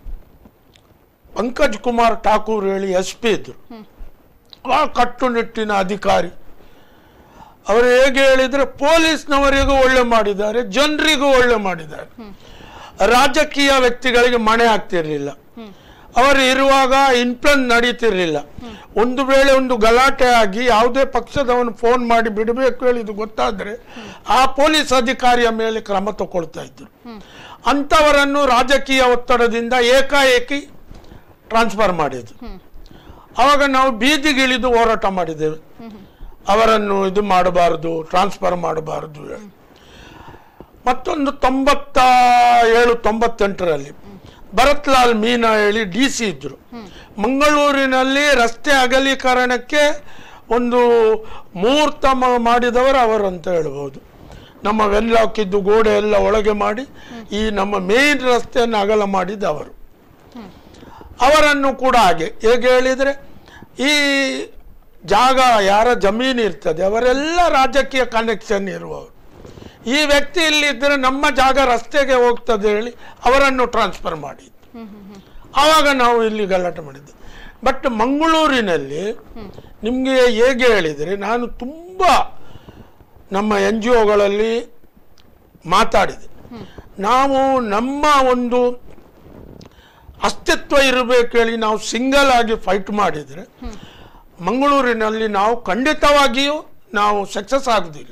ಪಂಕಜ್ ಕುಮಾರ್ ಠಾಕೂರ್ ಹೇಳಿ ಎಸ್ ಪಿ ಇದ್ರು ಆ ಕಟ್ಟುನಿಟ್ಟಿನ ಅಧಿಕಾರಿ ಅವರು ಹೇಗೆ ಹೇಳಿದ್ರೆ ಪೊಲೀಸ್ನವರಿಗೂ ಒಳ್ಳೆ ಮಾಡಿದ್ದಾರೆ ಜನರಿಗೂ ಒಳ್ಳೆ ಮಾಡಿದ್ದಾರೆ ರಾಜಕೀಯ ವ್ಯಕ್ತಿಗಳಿಗೆ ಮಣೆ ಆಗ್ತಿರ್ಲಿಲ್ಲ ಅವರು ಇರುವಾಗ ಇನ್ಫ್ಲನ್ ನಡೀತಿರ್ಲಿಲ್ಲ ಒಂದು ವೇಳೆ ಒಂದು ಗಲಾಟೆ ಆಗಿ ಯಾವುದೇ ಪಕ್ಷದವನು ಫೋನ್ ಮಾಡಿ ಬಿಡಬೇಕು ಹೇಳಿದ್ದು ಗೊತ್ತಾದ್ರೆ ಆ ಪೊಲೀಸ್ ಅಧಿಕಾರಿಯ ಮೇಲೆ ಕ್ರಮ ತಗೊಳ್ತಾ ಇದ್ರು ಅಂಥವರನ್ನು ರಾಜಕೀಯ ಒತ್ತಡದಿಂದ ಏಕಾಏಕಿ ಟ್ರಾನ್ಸ್ಫರ್ ಮಾಡಿದ್ರು ಆವಾಗ ನಾವು ಬೀದಿಗಿಳಿದು ಹೋರಾಟ ಮಾಡಿದ್ದೇವೆ ಅವರನ್ನು ಇದು ಮಾಡಬಾರದು ಟ್ರಾನ್ಸ್ಫರ್ ಮಾಡಬಾರದು ಹೇಳಿ ಮತ್ತೊಂದು ತೊಂಬತ್ತ ಏಳು ತೊಂಬತ್ತೆಂಟರಲ್ಲಿ ಭರತ್ ಲಾಲ್ ಮೀನಾ ಹೇಳಿ ಡಿ ಸಿ ಇದ್ರು ಮಂಗಳೂರಿನಲ್ಲಿ ರಸ್ತೆ ಅಗಲೀಕರಣಕ್ಕೆ ಒಂದು ಮುಹೂರ್ತ ಮ- ಮಾಡಿದವರು ಅವರು ಅಂತ ಹೇಳ್ಬೋದು ನಮ್ಮ ವೆನ್ಲಾಕ್ ಇದ್ದು ಗೋಡೆ ಎಲ್ಲ ಒಳಗೆ ಮಾಡಿ ಈ ನಮ್ಮ ಮೇನ್ ರಸ್ತೆಯನ್ನು ಅಗಲ ಮಾಡಿದ್ದು ಅವರು ಅವರನ್ನು ಕೂಡ ಹಾಗೆ ಹೇಗೆ ಹೇಳಿದರೆ ಈ ಜಾಗ ಯಾರ ಜಮೀನು ಇರ್ತದೆ ಅವರೆಲ್ಲ ರಾಜಕೀಯ ಕನೆಕ್ಷನ್ ಇರುವವರು ಈ ವ್ಯಕ್ತಿ ಇಲ್ಲಿದ್ದರೆ ನಮ್ಮ ಜಾಗ ರಸ್ತೆಗೆ ಹೋಗ್ತದೆ ಹೇಳಿ ಅವರನ್ನು ಟ್ರಾನ್ಸ್ಫರ್ ಮಾಡಿದ್ದು ಆವಾಗ ನಾವು ಇಲ್ಲಿ ಗಲಾಟೆ ಮಾಡಿದ್ದು ಬಟ್ ಮಂಗಳೂರಿನಲ್ಲಿ ನಿಮಗೆ ಹೇಗೆ ಹೇಳಿದರೆ ನಾನು ತುಂಬ ನಮ್ಮ ಎನ್ ಜಿ ಒಗಳಲ್ಲಿ ಮಾತಾಡಿದೆ ನಾವು ನಮ್ಮ ಒಂದು ಅಸ್ತಿತ್ವ ಇರಬೇಕು ಹೇಳಿ ನಾವು ಸಿಂಗಲ್ ಆಗಿ ಫೈಟ್ ಮಾಡಿದರೆ ಮಂಗಳೂರಿನಲ್ಲಿ ನಾವು ಖಂಡಿತವಾಗಿಯೂ ನಾವು ಸಕ್ಸಸ್ ಆಗುದಿಲ್ಲ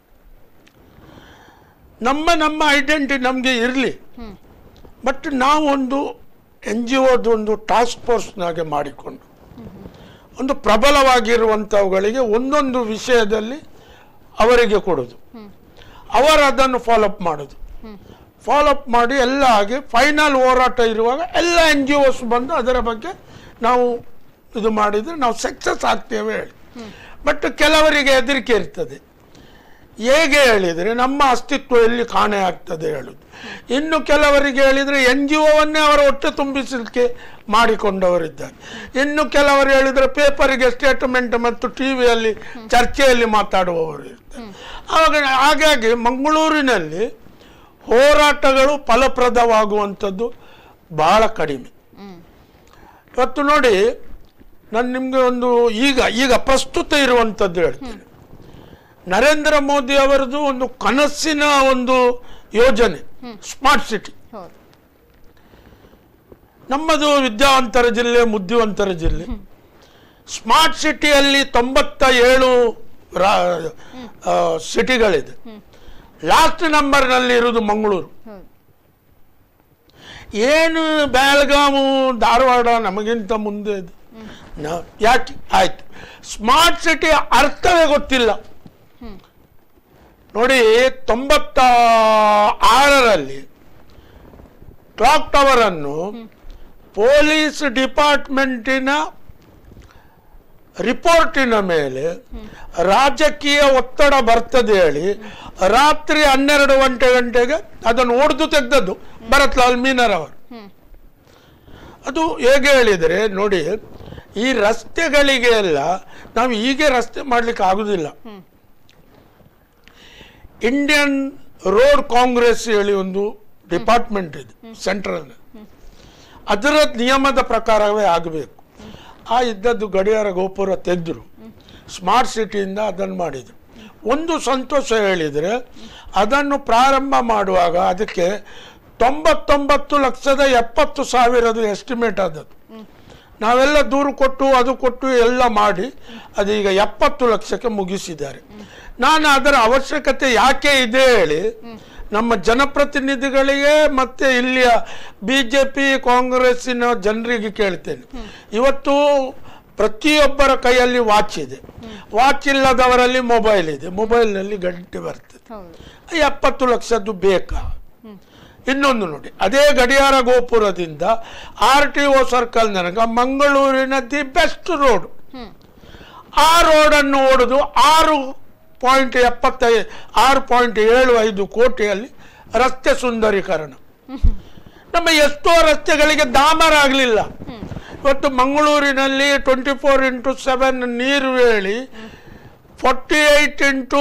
ನಮ್ಮ ನಮ್ಮ ಐಡೆಂಟಿ ನಮಗೆ ಇರಲಿ ಬಟ್ ನಾವು ಒಂದು ಎನ್ ಜಿ ಒದು ಒಂದು ಟಾಸ್ಕ್ ಫೋರ್ಸ್ನಾಗೆ ಮಾಡಿಕೊಂಡು ಒಂದು ಪ್ರಬಲವಾಗಿರುವಂಥವುಗಳಿಗೆ ಒಂದೊಂದು ವಿಷಯದಲ್ಲಿ ಅವರಿಗೆ ಕೊಡೋದು ಅವರು ಅದನ್ನು ಫಾಲೋಅಪ್ ಮಾಡೋದು ಫಾಲೋಅಪ್ ಮಾಡಿ ಎಲ್ಲ ಆಗಿ ಫೈನಲ್ ಹೋರಾಟ ಇರುವಾಗ ಎಲ್ಲ ಎನ್ ಜಿ ಒಸ್ ಬಂದು ಅದರ ಬಗ್ಗೆ ನಾವು ಇದು ಮಾಡಿದರೆ ನಾವು ಸಕ್ಸಸ್ ಆಗ್ತೇವೆ ಹೇಳಿ ಬಟ್ ಕೆಲವರಿಗೆ ಹೆದರಿಕೆ ಇರ್ತದೆ ಹೇಗೆ ಹೇಳಿದರೆ ನಮ್ಮ ಅಸ್ತಿತ್ವ ಎಲ್ಲಿ ಕಾಣೆ ಆಗ್ತದೆ ಹೇಳುದು ಇನ್ನು ಕೆಲವರಿಗೆ ಹೇಳಿದರೆ ಎನ್ ಜಿ ಒವನ್ನೇ ಅವರ ಹೊಟ್ಟೆ ತುಂಬಿಸಲಿಕ್ಕೆ ಮಾಡಿಕೊಂಡವರಿದ್ದಾರೆ ಇನ್ನು ಕೆಲವರು ಹೇಳಿದರೆ ಪೇಪರಿಗೆ ಸ್ಟೇಟ್ಮೆಂಟ್ ಮತ್ತು ಟಿ ವಿಯಲ್ಲಿ ಚರ್ಚೆಯಲ್ಲಿ ಮಾತಾಡುವವರು ಇರ್ತಾರೆ ಆವಾಗ ಹಾಗಾಗಿ ಮಂಗಳೂರಿನಲ್ಲಿ ಹೋರಾಟಗಳು ಫಲಪ್ರದವಾಗುವಂಥದ್ದು ಬಹಳ ಕಡಿಮೆ ಹ್ಮ್ ಇವತ್ತು ನೋಡಿ ನಾನು ನಿಮಗೆ ಒಂದು ಈಗ ಈಗ ಪ್ರಸ್ತುತ ಇರುವಂಥದ್ದು ಹೇಳ್ತೇನೆ ನರೇಂದ್ರ ಮೋದಿ ಅವರದು ಒಂದು ಕನಸಿನ ಒಂದು ಯೋಜನೆ ಸ್ಮಾರ್ಟ್ ಸಿಟಿ ಹೌದು ನಮ್ಮದು ವಿದ್ಯಾವಂತರ ಜಿಲ್ಲೆ ಬುದ್ಧಿವಂತರ ಜಿಲ್ಲೆ ಸ್ಮಾರ್ಟ್ ಸಿಟಿಯಲ್ಲಿ ತೊಂಬತ್ತ ಏಳು ರಾ- ಆ, ಸಿಟಿಗಳಿದೆ ಲಾಸ್ಟ್ ನಂಬರ್ನಲ್ಲಿ ಇರುವುದು ಮಂಗಳೂರು ಹೌದು ಏನು ಬೆಳಗಾವು ಧಾರವಾಡ ನಮಗಿಂತ ಮುಂದೆ ಇದೆ ನಾ- ಯಾಕೆ ಆಯ್ತು ಸ್ಮಾರ್ಟ್ ಸಿಟಿ ಅರ್ಥವೇ ಗೊತ್ತಿಲ್ಲ ಹ್ಮ್ ನೋಡಿ ತೊಂಬತ್ತ ಆರರಲ್ಲಿ ಕ್ಲಾಕ್ ಟವರ್ ಅನ್ನು ಪೊಲೀಸ್ ಡಿಪಾರ್ಟ್ಮೆಂಟಿನ ರಿಪೋರ್ಟಿನ ಮೇಲೆ ರಾಜಕೀಯ ಒತ್ತಡ ಬರ್ತದೆ ಹೇಳಿ ರಾತ್ರಿ ಹನ್ನೆರಡು ಗಂಟೆ ಗಂಟೆಗೆ ಅದನ್ನು ಒಡೆದು ತೆಗೆದದ್ದು ಭರತ್ ಲಾಲ್ ಮೀನರ್ ಅವರು ಹ್ಮ್ ಅದು ಹೇಗೆ ಹೇಳಿದರೆ ನೋಡಿ ಈ ರಸ್ತೆಗಳಿಗೆ ಎಲ್ಲ ನಾವು ಹೀಗೆ ರಸ್ತೆ ಮಾಡ್ಲಿಕ್ಕೆ ಆಗುದಿಲ್ಲ ಹ್ಮ್ ಇಂಡಿಯನ್ ರೋಡ್ ಕಾಂಗ್ರೆಸ್ ಹೇಳಿ ಒಂದು ಡಿಪಾರ್ಟ್ಮೆಂಟ್ ಇದೆ ಸೆಂಟ್ರಲ್ ಅದರ ನಿಯಮದ ಪ್ರಕಾರವೇ ಆಗಬೇಕು ಆ ಇದ್ದದ್ದು ಗಡಿಯಾರ ಗೋಪುರ ತೆಗೆದ್ರು ಸ್ಮಾರ್ಟ್ ಸಿಟಿಯಿಂದ ಅದನ್ನು ಮಾಡಿದರು ಒಂದು ಸಂತೋಷ ಹೇಳಿದರೆ ಅದನ್ನು ಪ್ರಾರಂಭ ಮಾಡುವಾಗ ಅದಕ್ಕೆ ತೊಂಬತ್ತೊಂಬತ್ತು ಲಕ್ಷದ ಎಪ್ಪತ್ತು ಸಾವಿರದ ಎಸ್ಟಿಮೇಟ್ ಆದದ್ದು ನಾವೆಲ್ಲ ದೂರು ಕೊಟ್ಟು ಅದು ಕೊಟ್ಟು ಎಲ್ಲ ಮಾಡಿ ಅದೀಗ ಎಪ್ಪತ್ತು ಲಕ್ಷಕ್ಕೆ ಮುಗಿಸಿದ್ದಾರೆ ನಾನು ಅದರ ಅವಶ್ಯಕತೆ ಯಾಕೆ ಇದೆ ಹೇಳಿ ನಮ್ಮ ಜನಪ್ರತಿನಿಧಿಗಳಿಗೆ ಮತ್ತೆ ಇಲ್ಲಿಯ ಬಿ ಜೆ ಪಿ ಕಾಂಗ್ರೆಸ್ಸಿನ ಜನರಿಗೆ ಕೇಳ್ತೇನೆ ಇವತ್ತು ಪ್ರತಿಯೊಬ್ಬರ ಕೈಯಲ್ಲಿ ವಾಚ್ ಇದೆ ವಾಚ್ ಇಲ್ಲದವರಲ್ಲಿ ಮೊಬೈಲ್ ಇದೆ ಮೊಬೈಲ್ನಲ್ಲಿ ಗಂಟೆ ಬರ್ತದೆ ಹೌದು ಎಪ್ಪತ್ತು ಲಕ್ಷದ್ದು ಬೇಕಾ ಇನ್ನೊಂದು ನೋಡಿ ಅದೇ ಗಡಿಯಾರ ಗೋಪುರದಿಂದ ಆರ್ ಟಿ ಒ ಸರ್ಕಲ್ ನನಗ ಮಂಗಳೂರಿನ ದಿ ಬೆಸ್ಟ್ ರೋಡ್ ಹ್ಮ್ ಆ ರೋಡನ್ನು ಓಡುದು ಆರು ಪಾಯಿಂಟ್ ಎಪ್ಪತ್ತೈ ಆರು ಪಾಯಿಂಟ್ ಏಳು ಐದು ಕೋಟಿಯಲ್ಲಿ ರಸ್ತೆ ಸುಂದರೀಕರಣ ನಮ್ಮ ಎಷ್ಟೋ ರಸ್ತೆಗಳಿಗೆ ಡಾಮರ್ ಆಗಲಿಲ್ಲ ಇವತ್ತು ಮಂಗಳೂರಿನಲ್ಲಿ ಟ್ವೆಂಟಿ ಫೋರ್ ಇಂಟು ಸೆವೆನ್ ನೀರು ಹೇಳಿ ಫೋರ್ಟಿ ಏಯ್ಟ್ ಇಂಟು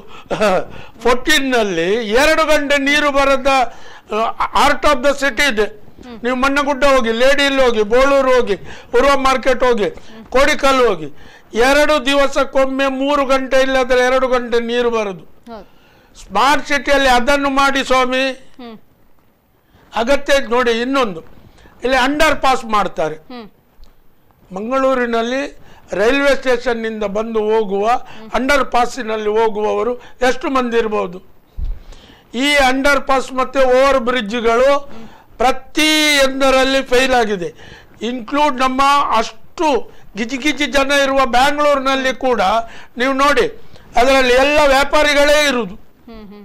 ಫೋರ್ಟೀನ್ನಲ್ಲಿ ಎರಡು ಗಂಟೆ ನೀರು ಬರದ ಆರ್ಟ್ ಆಫ್ ದ ಸಿಟಿ ಇದೆ ನೀವು ಮಣ್ಣಗುಡ್ಡ ಹೋಗಿ ಲೇಡಿಯಲ್ಲಿ ಹೋಗಿ ಬೋಳೂರು ಹೋಗಿ ಉರ್ವ ಮಾರ್ಕೆಟ್ ಹೋಗಿ ಕೋಡಿಕಲ್ ಹೋಗಿ ಎರಡು ದಿವಸಕ್ಕೊಮ್ಮೆ ಮೂರು ಗಂಟೆ ಇಲ್ಲದ್ರೆ ಎರಡು ಗಂಟೆ ನೀರು ಬರೋದು ಹೌದು ಸ್ಮಾರ್ಟ್ ಸಿಟಿಯಲ್ಲಿ ಅದನ್ನು ಮಾಡಿ ಸ್ವಾಮಿ ಹ್ಮ್ ಅಗತ್ಯ ನೋಡಿ ಇನ್ನೊಂದು ಇಲ್ಲಿ ಅಂಡರ್ ಪಾಸ್ ಮಾಡ್ತಾರೆ ಹ್ಮ್ ಮಂಗಳೂರಿನಲ್ಲಿ ರೈಲ್ವೆ ಸ್ಟೇಷನ್ನಿಂದ ಬಂದು ಹೋಗುವ ಅಂಡರ್ ಪಾಸಿನಲ್ಲಿ ಹೋಗುವವರು ಎಷ್ಟು ಮಂದಿ ಇರ್ಬೋದು ಈ ಅಂಡರ್ ಪಾಸ್ ಮತ್ತು ಓವರ್ ಬ್ರಿಡ್ಜ್ಗಳು ಪ್ರತಿ ಎಂದರಲ್ಲಿ ಫೇಲ್ ಆಗಿದೆ ಇನ್ಕ್ಲೂಡ್ ನಮ್ಮ ಅಷ್ಟು ಗಿಜಿಗಿಜಿ ಜನ ಇರುವ ಬ್ಯಾಂಗ್ಳೂರಿನಲ್ಲಿ ಕೂಡ ನೀವು ನೋಡಿ ಅದರಲ್ಲಿ ಎಲ್ಲ ವ್ಯಾಪಾರಿಗಳೇ ಇರುವುದು ಹ್ಮ್ ಹ್ಮ್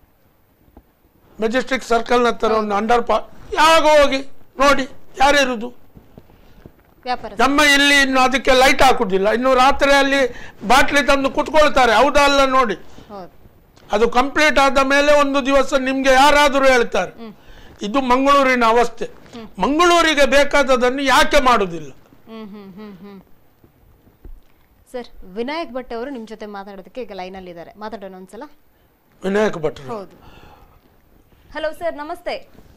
ಮೆಜೆಸ್ಟಿಕ್ ಸರ್ಕಲ್ನ ಹತ್ತಿರ ಒಂದು ಅಂಡರ್ ಪಾಸ್ ಯಾವಾಗ ಹೋಗಿ ನೋಡಿ ಯಾರಿರುವುದು ವ್ಯಾಪಾರ ನಮ್ಮ ಇಲ್ಲಿ ಇನ್ನು ಅದಕ್ಕೆ ಲೈಟ್ ಹಾಕುದಿಲ್ಲ ಇನ್ನು ರಾತ್ರಿ ಅಲ್ಲಿ ಬಾಟ್ಲಿ ತಂದು ಕುತ್ಕೊಳ್ತಾರೆ ಹೌದಾ ಅಲ್ಲ ನೋಡಿ ಹೌದು ಅದು ಕಂಪ್ಲೀಟ್ ಆದ ಮೇಲೆ ಒಂದು ದಿವಸ ನಿಮ್ಗೆ ಯಾರಾದರೂ ಹೇಳ್ತಾರೆ ಇದು ಮಂಗಳೂರಿನ ಅವಸ್ಥೆ ಮಂಗಳೂರಿಗೆ ಬೇಕಾದದನ್ನು ಯಾಕೆ ಮಾಡುವುದಿಲ್ಲ ಹ್ಮ್ ಹ್ಮ್ ಹ್ಮ್ ಹ್ಮ್ ಸರ್ ವಿನಾಯಕ್ ಭಟ್ ಅವರು ನಿಮ್ ಜೊತೆ ಮಾತಾಡೋದಕ್ಕೆ ಈಗ ಲೈನಲ್ಲಿ ಇದ್ದಾರೆ ಮಾತಾಡೋಣ ಒಂದ್ಸಲ ವಿನಾಯಕ್ ಭಟ್ರು ಹೌದು ಹಲೋ ಸರ್ ನಮಸ್ತೆ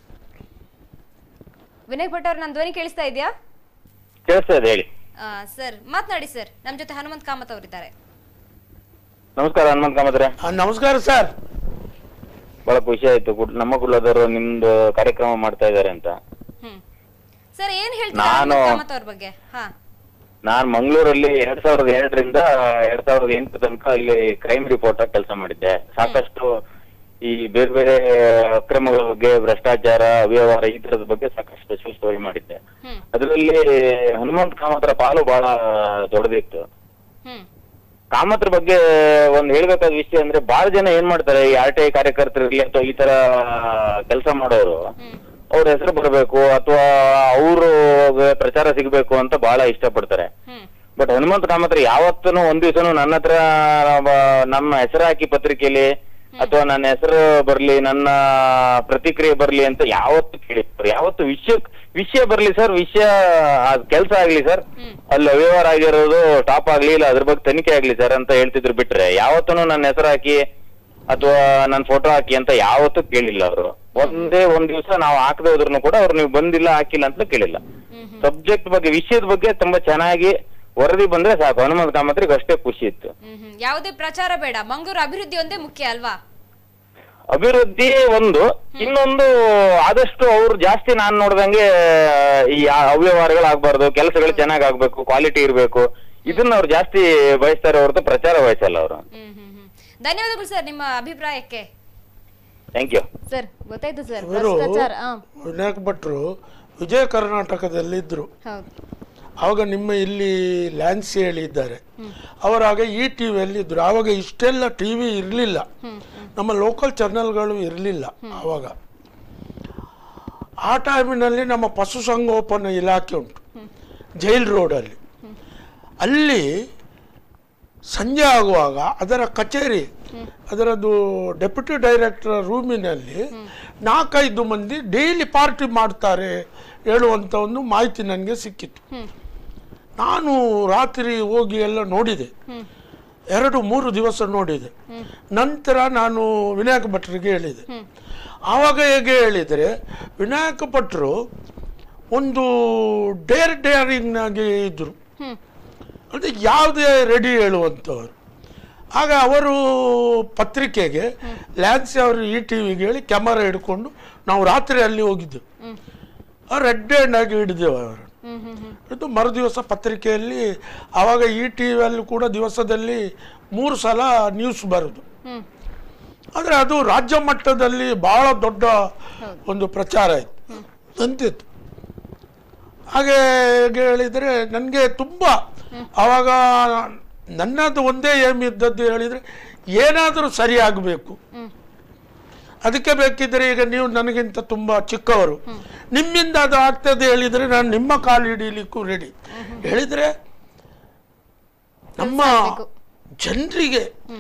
ವಿನಾಯಕ್ ಭಟ್ ಅವ್ರ ನನ್ನ ಧ್ವನಿ ಕೇಳಿಸ್ತಾ ಇದೆಯಾ ಕೇಳಿಸ್ತಾ ಇದೆ ಹೇಳಿ ಸರ್ ಮಾತನಾಡಿ ಸರ್ ನಮ್ಮ ಜೊತೆ ಹನುಮಂತ್ ಕಾಮತ್ ಅವರಿದ್ದಾರೆ ನಮಸ್ಕಾರ ಹನುಮಂತ ಕಾಮತ್ರೆ ಆ, ನಮಸ್ಕಾರ ಸರ್ ಬಹಳ ಖುಷಿ ಆಯ್ತು ಕುಡ್- ನಮ್ಮ ಕುಲದವರು ನಿಮ್ದು ಕಾರ್ಯಕ್ರಮ ಮಾಡ್ತಾ ಇದ್ದಾರೆ ಅಂತ ಹ್ಮ್ ಸರ್ ಏನ್ ಹೇಳ್ತೀರಾ ನಾನು- ಹನುಮಂತ್ ಕಾಮತ್ ಅವ್ರ ಬಗ್ಗೆ ಹಾ ನಾನ್ ಮಂಗಳೂರಲ್ಲಿ ಎರಡ್ ಸಾವಿರದ ಎರಡರಿಂದ ಎರಡ್ ಸಾವಿರದ ಎಂಟು ತನಕ ಇಲ್ಲಿ ಕ್ರೈಮ್ ರಿಪೋರ್ಟರ್ ಕೆಲಸ ಮಾಡಿದ್ದೆ ಸಾಕಷ್ಟು ಈ ಬೇರೆ ಬೇರೆ ಅಕ್ರಮಗಳ ಬಗ್ಗೆ ಭ್ರಷ್ಟಾಚಾರ ಅವ್ಯವಹಾರ ಈ ತರದ ಬಗ್ಗೆ ಸಾಕಷ್ಟು ಸ್ಟೋರಿ ಮಾಡಿದ್ದೆ ಹ್ಮ್ ಅದರಲ್ಲಿ ಹನುಮಂತ ಕಾಮತ್ರ ಪಾಲು ಬಹಳ ದೊಡ್ಡದಿತ್ತು ಹ್ಮ್ ಕಾಮತ್ರ ಬಗ್ಗೆ ಒಂದ್ ಹೇಳ್ಬೇಕಾದ ವಿಷಯ ಅಂದ್ರೆ ಬಹಳ ಜನ ಏನ್ ಮಾಡ್ತಾರೆ ಈ ಆರ್ ಟಿ ಐ ಕಾರ್ಯಕರ್ತರಲ್ಲಿ ಅಥವಾ ಈ ತರ ಕೆಲಸ ಮಾಡೋರು ಹ್ಮ್ ಅವ್ರ ಹೆಸರು ಬರಬೇಕು ಅಥವಾ ಅವರು ಪ್ರಚಾರ ಸಿಗ್ಬೇಕು ಅಂತ ಬಹಳ ಇಷ್ಟಪಡ್ತಾರೆ ಹ್ಮ್ ಬಟ್ ಹನುಮಂತ ಕಾಮತ್ರ ಯಾವತ್ತೂ ಒಂದ್ ದಿವಸನು ನನ್ನ ಹತ್ರ ಬ- ನಮ್ಮ ಹೆಸರು ಹಾಕಿ ಪತ್ರಿಕೆಯಲ್ಲಿ ಅಥವಾ ನನ್ನ ಹೆಸರು ಬರ್ಲಿ ನನ್ನ ಪ್ರತಿಕ್ರಿಯೆ ಬರ್ಲಿ ಅಂತ ಯಾವತ್ತು ಕೇಳಿದ್ರು ಯಾವತ್ತು ವಿಷಯ ವಿಷಯ ಬರ್ಲಿ ಸರ್ ವಿಷಯ ಕೆಲಸ ಆಗ್ಲಿ ಸರ್ ಅಲ್ಲಿ ಅವ್ಯವಹಾರ ಆಗಿರೋದು ಸ್ಟಾಪ್ ಆಗ್ಲಿ ಇಲ್ಲ ಅದ್ರ ಬಗ್ಗೆ ತನಿಖೆ ಆಗ್ಲಿ ಸರ್ ಅಂತ ಹೇಳ್ತಿದ್ರು ಬಿಟ್ರೆ ಯಾವತ್ತೂ ನನ್ನ ಹೆಸರು ಹಾಕಿ ಅಥವಾ ನನ್ನ ಫೋಟೋ ಹಾಕಿ ಅಂತ ಯಾವತ್ತೂ ಕೇಳಿಲ್ಲ ಅವರು ಒಂದೇ ಒಂದ್ ದಿವಸ ನಾವು ಹಾಕದೆ ಹೋದ್ರು ಕೂಡ ಅವ್ರು ನೀವು ಬಂದಿಲ್ಲ ಹಾಕಿಲ್ಲ ಅಂತ ಕೇಳಿಲ್ಲ ಸಬ್ಜೆಕ್ಟ್ ಬಗ್ಗೆ ವಿಷಯದ ಬಗ್ಗೆ ತುಂಬಾ ಚೆನ್ನಾಗಿ ವರದಿ ಬಂದ್ರೆ ಸಾಕು ಹನುಮಂತ ಕಾಮತ್ರಿಗೆ ಅಷ್ಟೇ ಖುಷಿ ಇತ್ತು ಹ್ಮ್ ಹ್ಮ್ ಯಾವುದೇ ಪ್ರಚಾರ ಬೇಡ ಮಂಗಳೂರು ಅಭಿವೃದ್ಧಿ ಒಂದೇ ಮುಖ್ಯ ಅಲ್ವಾ ಅಭಿವೃದ್ಧಿ ಒಂದು ಇನ್ನೊಂದು ಆದಷ್ಟು ಅವ್ರು ಜಾಸ್ತಿ ನಾನ್ ನೋಡ್ದಂಗೆ ಈ ಅವ್ಯವಹಾರಗಳು ಆಗ್ಬಾರ್ದು ಕೆಲಸಗಳು ಚೆನ್ನಾಗ್ ಆಗ್ಬೇಕು ಕ್ವಾಲಿಟಿ ಇರ್ಬೇಕು ಇದನ್ನ ಅವ್ರು ಜಾಸ್ತಿ ಬಯಸ್ತಾರೆ ಹೊರತು ಪ್ರಚಾರ ಬಯಸಲ್ಲ ಅವರು ಹ್ಮ್ ಹ್ಮ್ ಹ್ಮ್ ಧನ್ಯವಾದಗಳು ಸರ್ ನಿಮ್ಮ ಅಭಿಪ್ರಾಯಕ್ಕೆ ಥ್ಯಾಂಕ್ ಯು ಸರ್ ಗೊತ್ತಾಯ್ತು ಸರ್ ಇವರು ಭ್ರಷ್ಟಾಚಾರ ಆ, ವಿನಾಯಕ್ ಭಟ್ರು ವಿಜಯ ಕರ್ನಾಟಕದಲ್ಲಿದ್ದರು ಹೌದು ಆವಾಗ ನಿಮ್ಮ ಇಲ್ಲಿ ಲ್ಯಾನ್ಸಿ ಹೇಳಿದ್ದಾರೆ ಅವರಾಗ ಈ ಟಿ ವಿಯಲ್ಲಿ ಇದ್ರು ಆವಾಗ ಇಷ್ಟೆಲ್ಲ ಟಿ ವಿ ಇರಲಿಲ್ಲ ನಮ್ಮ ಲೋಕಲ್ ಚಾನೆಲ್ಗಳು ಇರಲಿಲ್ಲ ಆವಾಗ ಆ ಟೈಮಿನಲ್ಲಿ ನಮ್ಮ ಪಶುಸಂಗೋಪನಾ ಇಲಾಖೆ ಉಂಟು ಜೈಲ್ ರೋಡಲ್ಲಿ ಅಲ್ಲಿ ಸಂಜೆ ಆಗುವಾಗ ಅದರ ಕಚೇರಿ ಅದರದ್ದು ಡೆಪ್ಯೂಟಿ ಡೈರೆಕ್ಟರ್ ರೂಮಿನಲ್ಲಿ ನಾಲ್ಕೈದು ಮಂದಿ ಡೈಲಿ ಪಾರ್ಟಿ ಮಾಡ್ತಾರೆ ಹೇಳುವಂಥ ಒಂದು ಮಾಹಿತಿ ನನಗೆ ಸಿಕ್ಕಿತ್ತು ನಾನು ರಾತ್ರಿ ಹೋಗಿ ಎಲ್ಲ ನೋಡಿದೆ ಎರಡು ಮೂರು ದಿವಸ ನೋಡಿದೆ ನಂತರ ನಾನು ವಿನಾಯಕ ಭಟ್ರಿಗೆ ಹೇಳಿದೆ ಆವಾಗ ಹೇಗೆ ಹೇಳಿದರೆ ವಿನಾಯಕ ಭಟ್ರು ಒಂದು ಡೇರ್ ಡೇರಿಂಗ್ನಾಗಿ ಇದ್ದರು ಹ್ಮ್ ಅಂದರೆ ಯಾವುದೇ ರೆಡಿ ಹೇಳುವಂಥವ್ರು ಆಗ ಅವರು ಪತ್ರಿಕೆಗೆ ಲ್ಯಾನ್ಸಿ ಅವರು ಈ ಟಿ ವಿಗೆ ಹೇಳಿ ಕ್ಯಾಮರಾ ಹಿಡ್ಕೊಂಡು ನಾವು ರಾತ್ರಿ ಅಲ್ಲಿ ಹೋಗಿದ್ದು ಅವ್ರು ರೆಡ್ ಹ್ಯಾಂಡ್ ಆಗಿ ಹಿಡಿದೆವು ಅವರು ಹ್ಮ್ ಹ್ಮ್ ಹ್ಮ್ ಇದು ಮರುದಿವಸ ಪತ್ರಿಕೆಯಲ್ಲಿ ಆವಾಗ ಈ ಟಿ ವಿಯಲ್ಲಿ ಕೂಡ ದಿವಸದಲ್ಲಿ ಮೂರು ಸಲ ನ್ಯೂಸ್ ಬರೋದು ಹ್ಮ್ ಆದರೆ ಅದು ರಾಜ್ಯ ಮಟ್ಟದಲ್ಲಿ ಬಹಳ ದೊಡ್ಡ ಒಂದು ಪ್ರಚಾರ ಇತ್ತು ಅಂತಿತ್ತು ಹಾಗೆ ಹೇಗೆ ಹೇಳಿದರೆ ನನಗೆ ತುಂಬ ಆವಾಗ ನನ್ನದು ಒಂದೇ ಏಮ್ ಇದ್ದದ್ದು ಹೇಳಿದರೆ ಏನಾದರೂ ಸರಿಯಾಗಬೇಕು ಹ್ಮ್ ಅದಕ್ಕೆ ಬೇಕಿದ್ರೆ ಈಗ ನೀವು ನನಗಿಂತ ತುಂಬ ಚಿಕ್ಕವರು ನಿಮ್ಮಿಂದ ಅದು ಆಗ್ತದೆ ಹೇಳಿದರೆ ನಾನು ನಿಮ್ಮ ಕಾಲು ಹಿಡೀಲಿಕ್ಕೂ ರೆಡಿ ಹೇಳಿದರೆ ನಮ್ಮ ಆಗ್ಬೇಕು. ಜನರಿಗೆ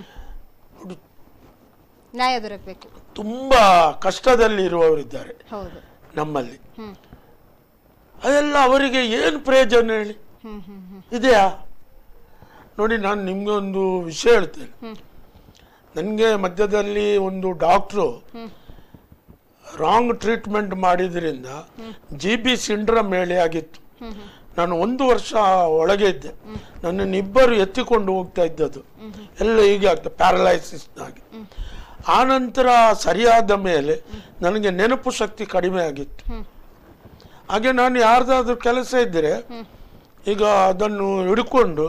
ನ್ಯಾಯ ದೊರಕಬೇಕು ತುಂಬ ಕಷ್ಟದಲ್ಲಿ ಇರುವವರಿದ್ದಾರೆ ಹೌದು ನಮ್ಮಲ್ಲಿ ಹ್ಮ್ ಅದೆಲ್ಲ ಅವರಿಗೆ ಏನು ಪ್ರಯೋಜನ ಹೇಳಿ ಹ್ಮ್ ಹ್ಮ್ ಹ್ಮ್ ಇದೆಯಾ ನೋಡಿ ನಾನು ನಿಮ್ಗೆ ಒಂದು ವಿಷಯ ಹೇಳ್ತೇನೆ ಹ್ಮ್. ನನಗೆ ಮಧ್ಯದಲ್ಲಿ ಒಂದು ಡಾಕ್ಟ್ರು ರಾಂಗ್ ಟ್ರೀಟ್ಮೆಂಟ್ ಮಾಡಿದ್ರಿಂದ ಜಿ ಬಿ ಸಿಂಡ್ರಮ್ ಹೇಳಿ ಆಗಿತ್ತು ನಾನು ಒಂದು ವರ್ಷ ಒಳಗೆ ಇದ್ದೆ ನನ್ನನ್ನು ಇಬ್ಬರು ಎತ್ತಿಕೊಂಡು ಹೋಗ್ತಾ ಇದ್ದದ್ದು ಎಲ್ಲ ಹೀಗೆ ಆಗ್ತದೆ ಪ್ಯಾರಲೈಸಿಸ್ನಾಗಿ ಆನಂತರ ಸರಿಯಾದ ಮೇಲೆ ನನಗೆ ನೆನಪು ಶಕ್ತಿ ಕಡಿಮೆ ಆಗಿತ್ತು ಹಾಗೆ ನಾನು ಯಾರ್ದಾದ್ರೂ ಕೆಲಸ ಇದ್ದರೆ ಈಗ ಅದನ್ನು ಹಿಡ್ಕೊಂಡು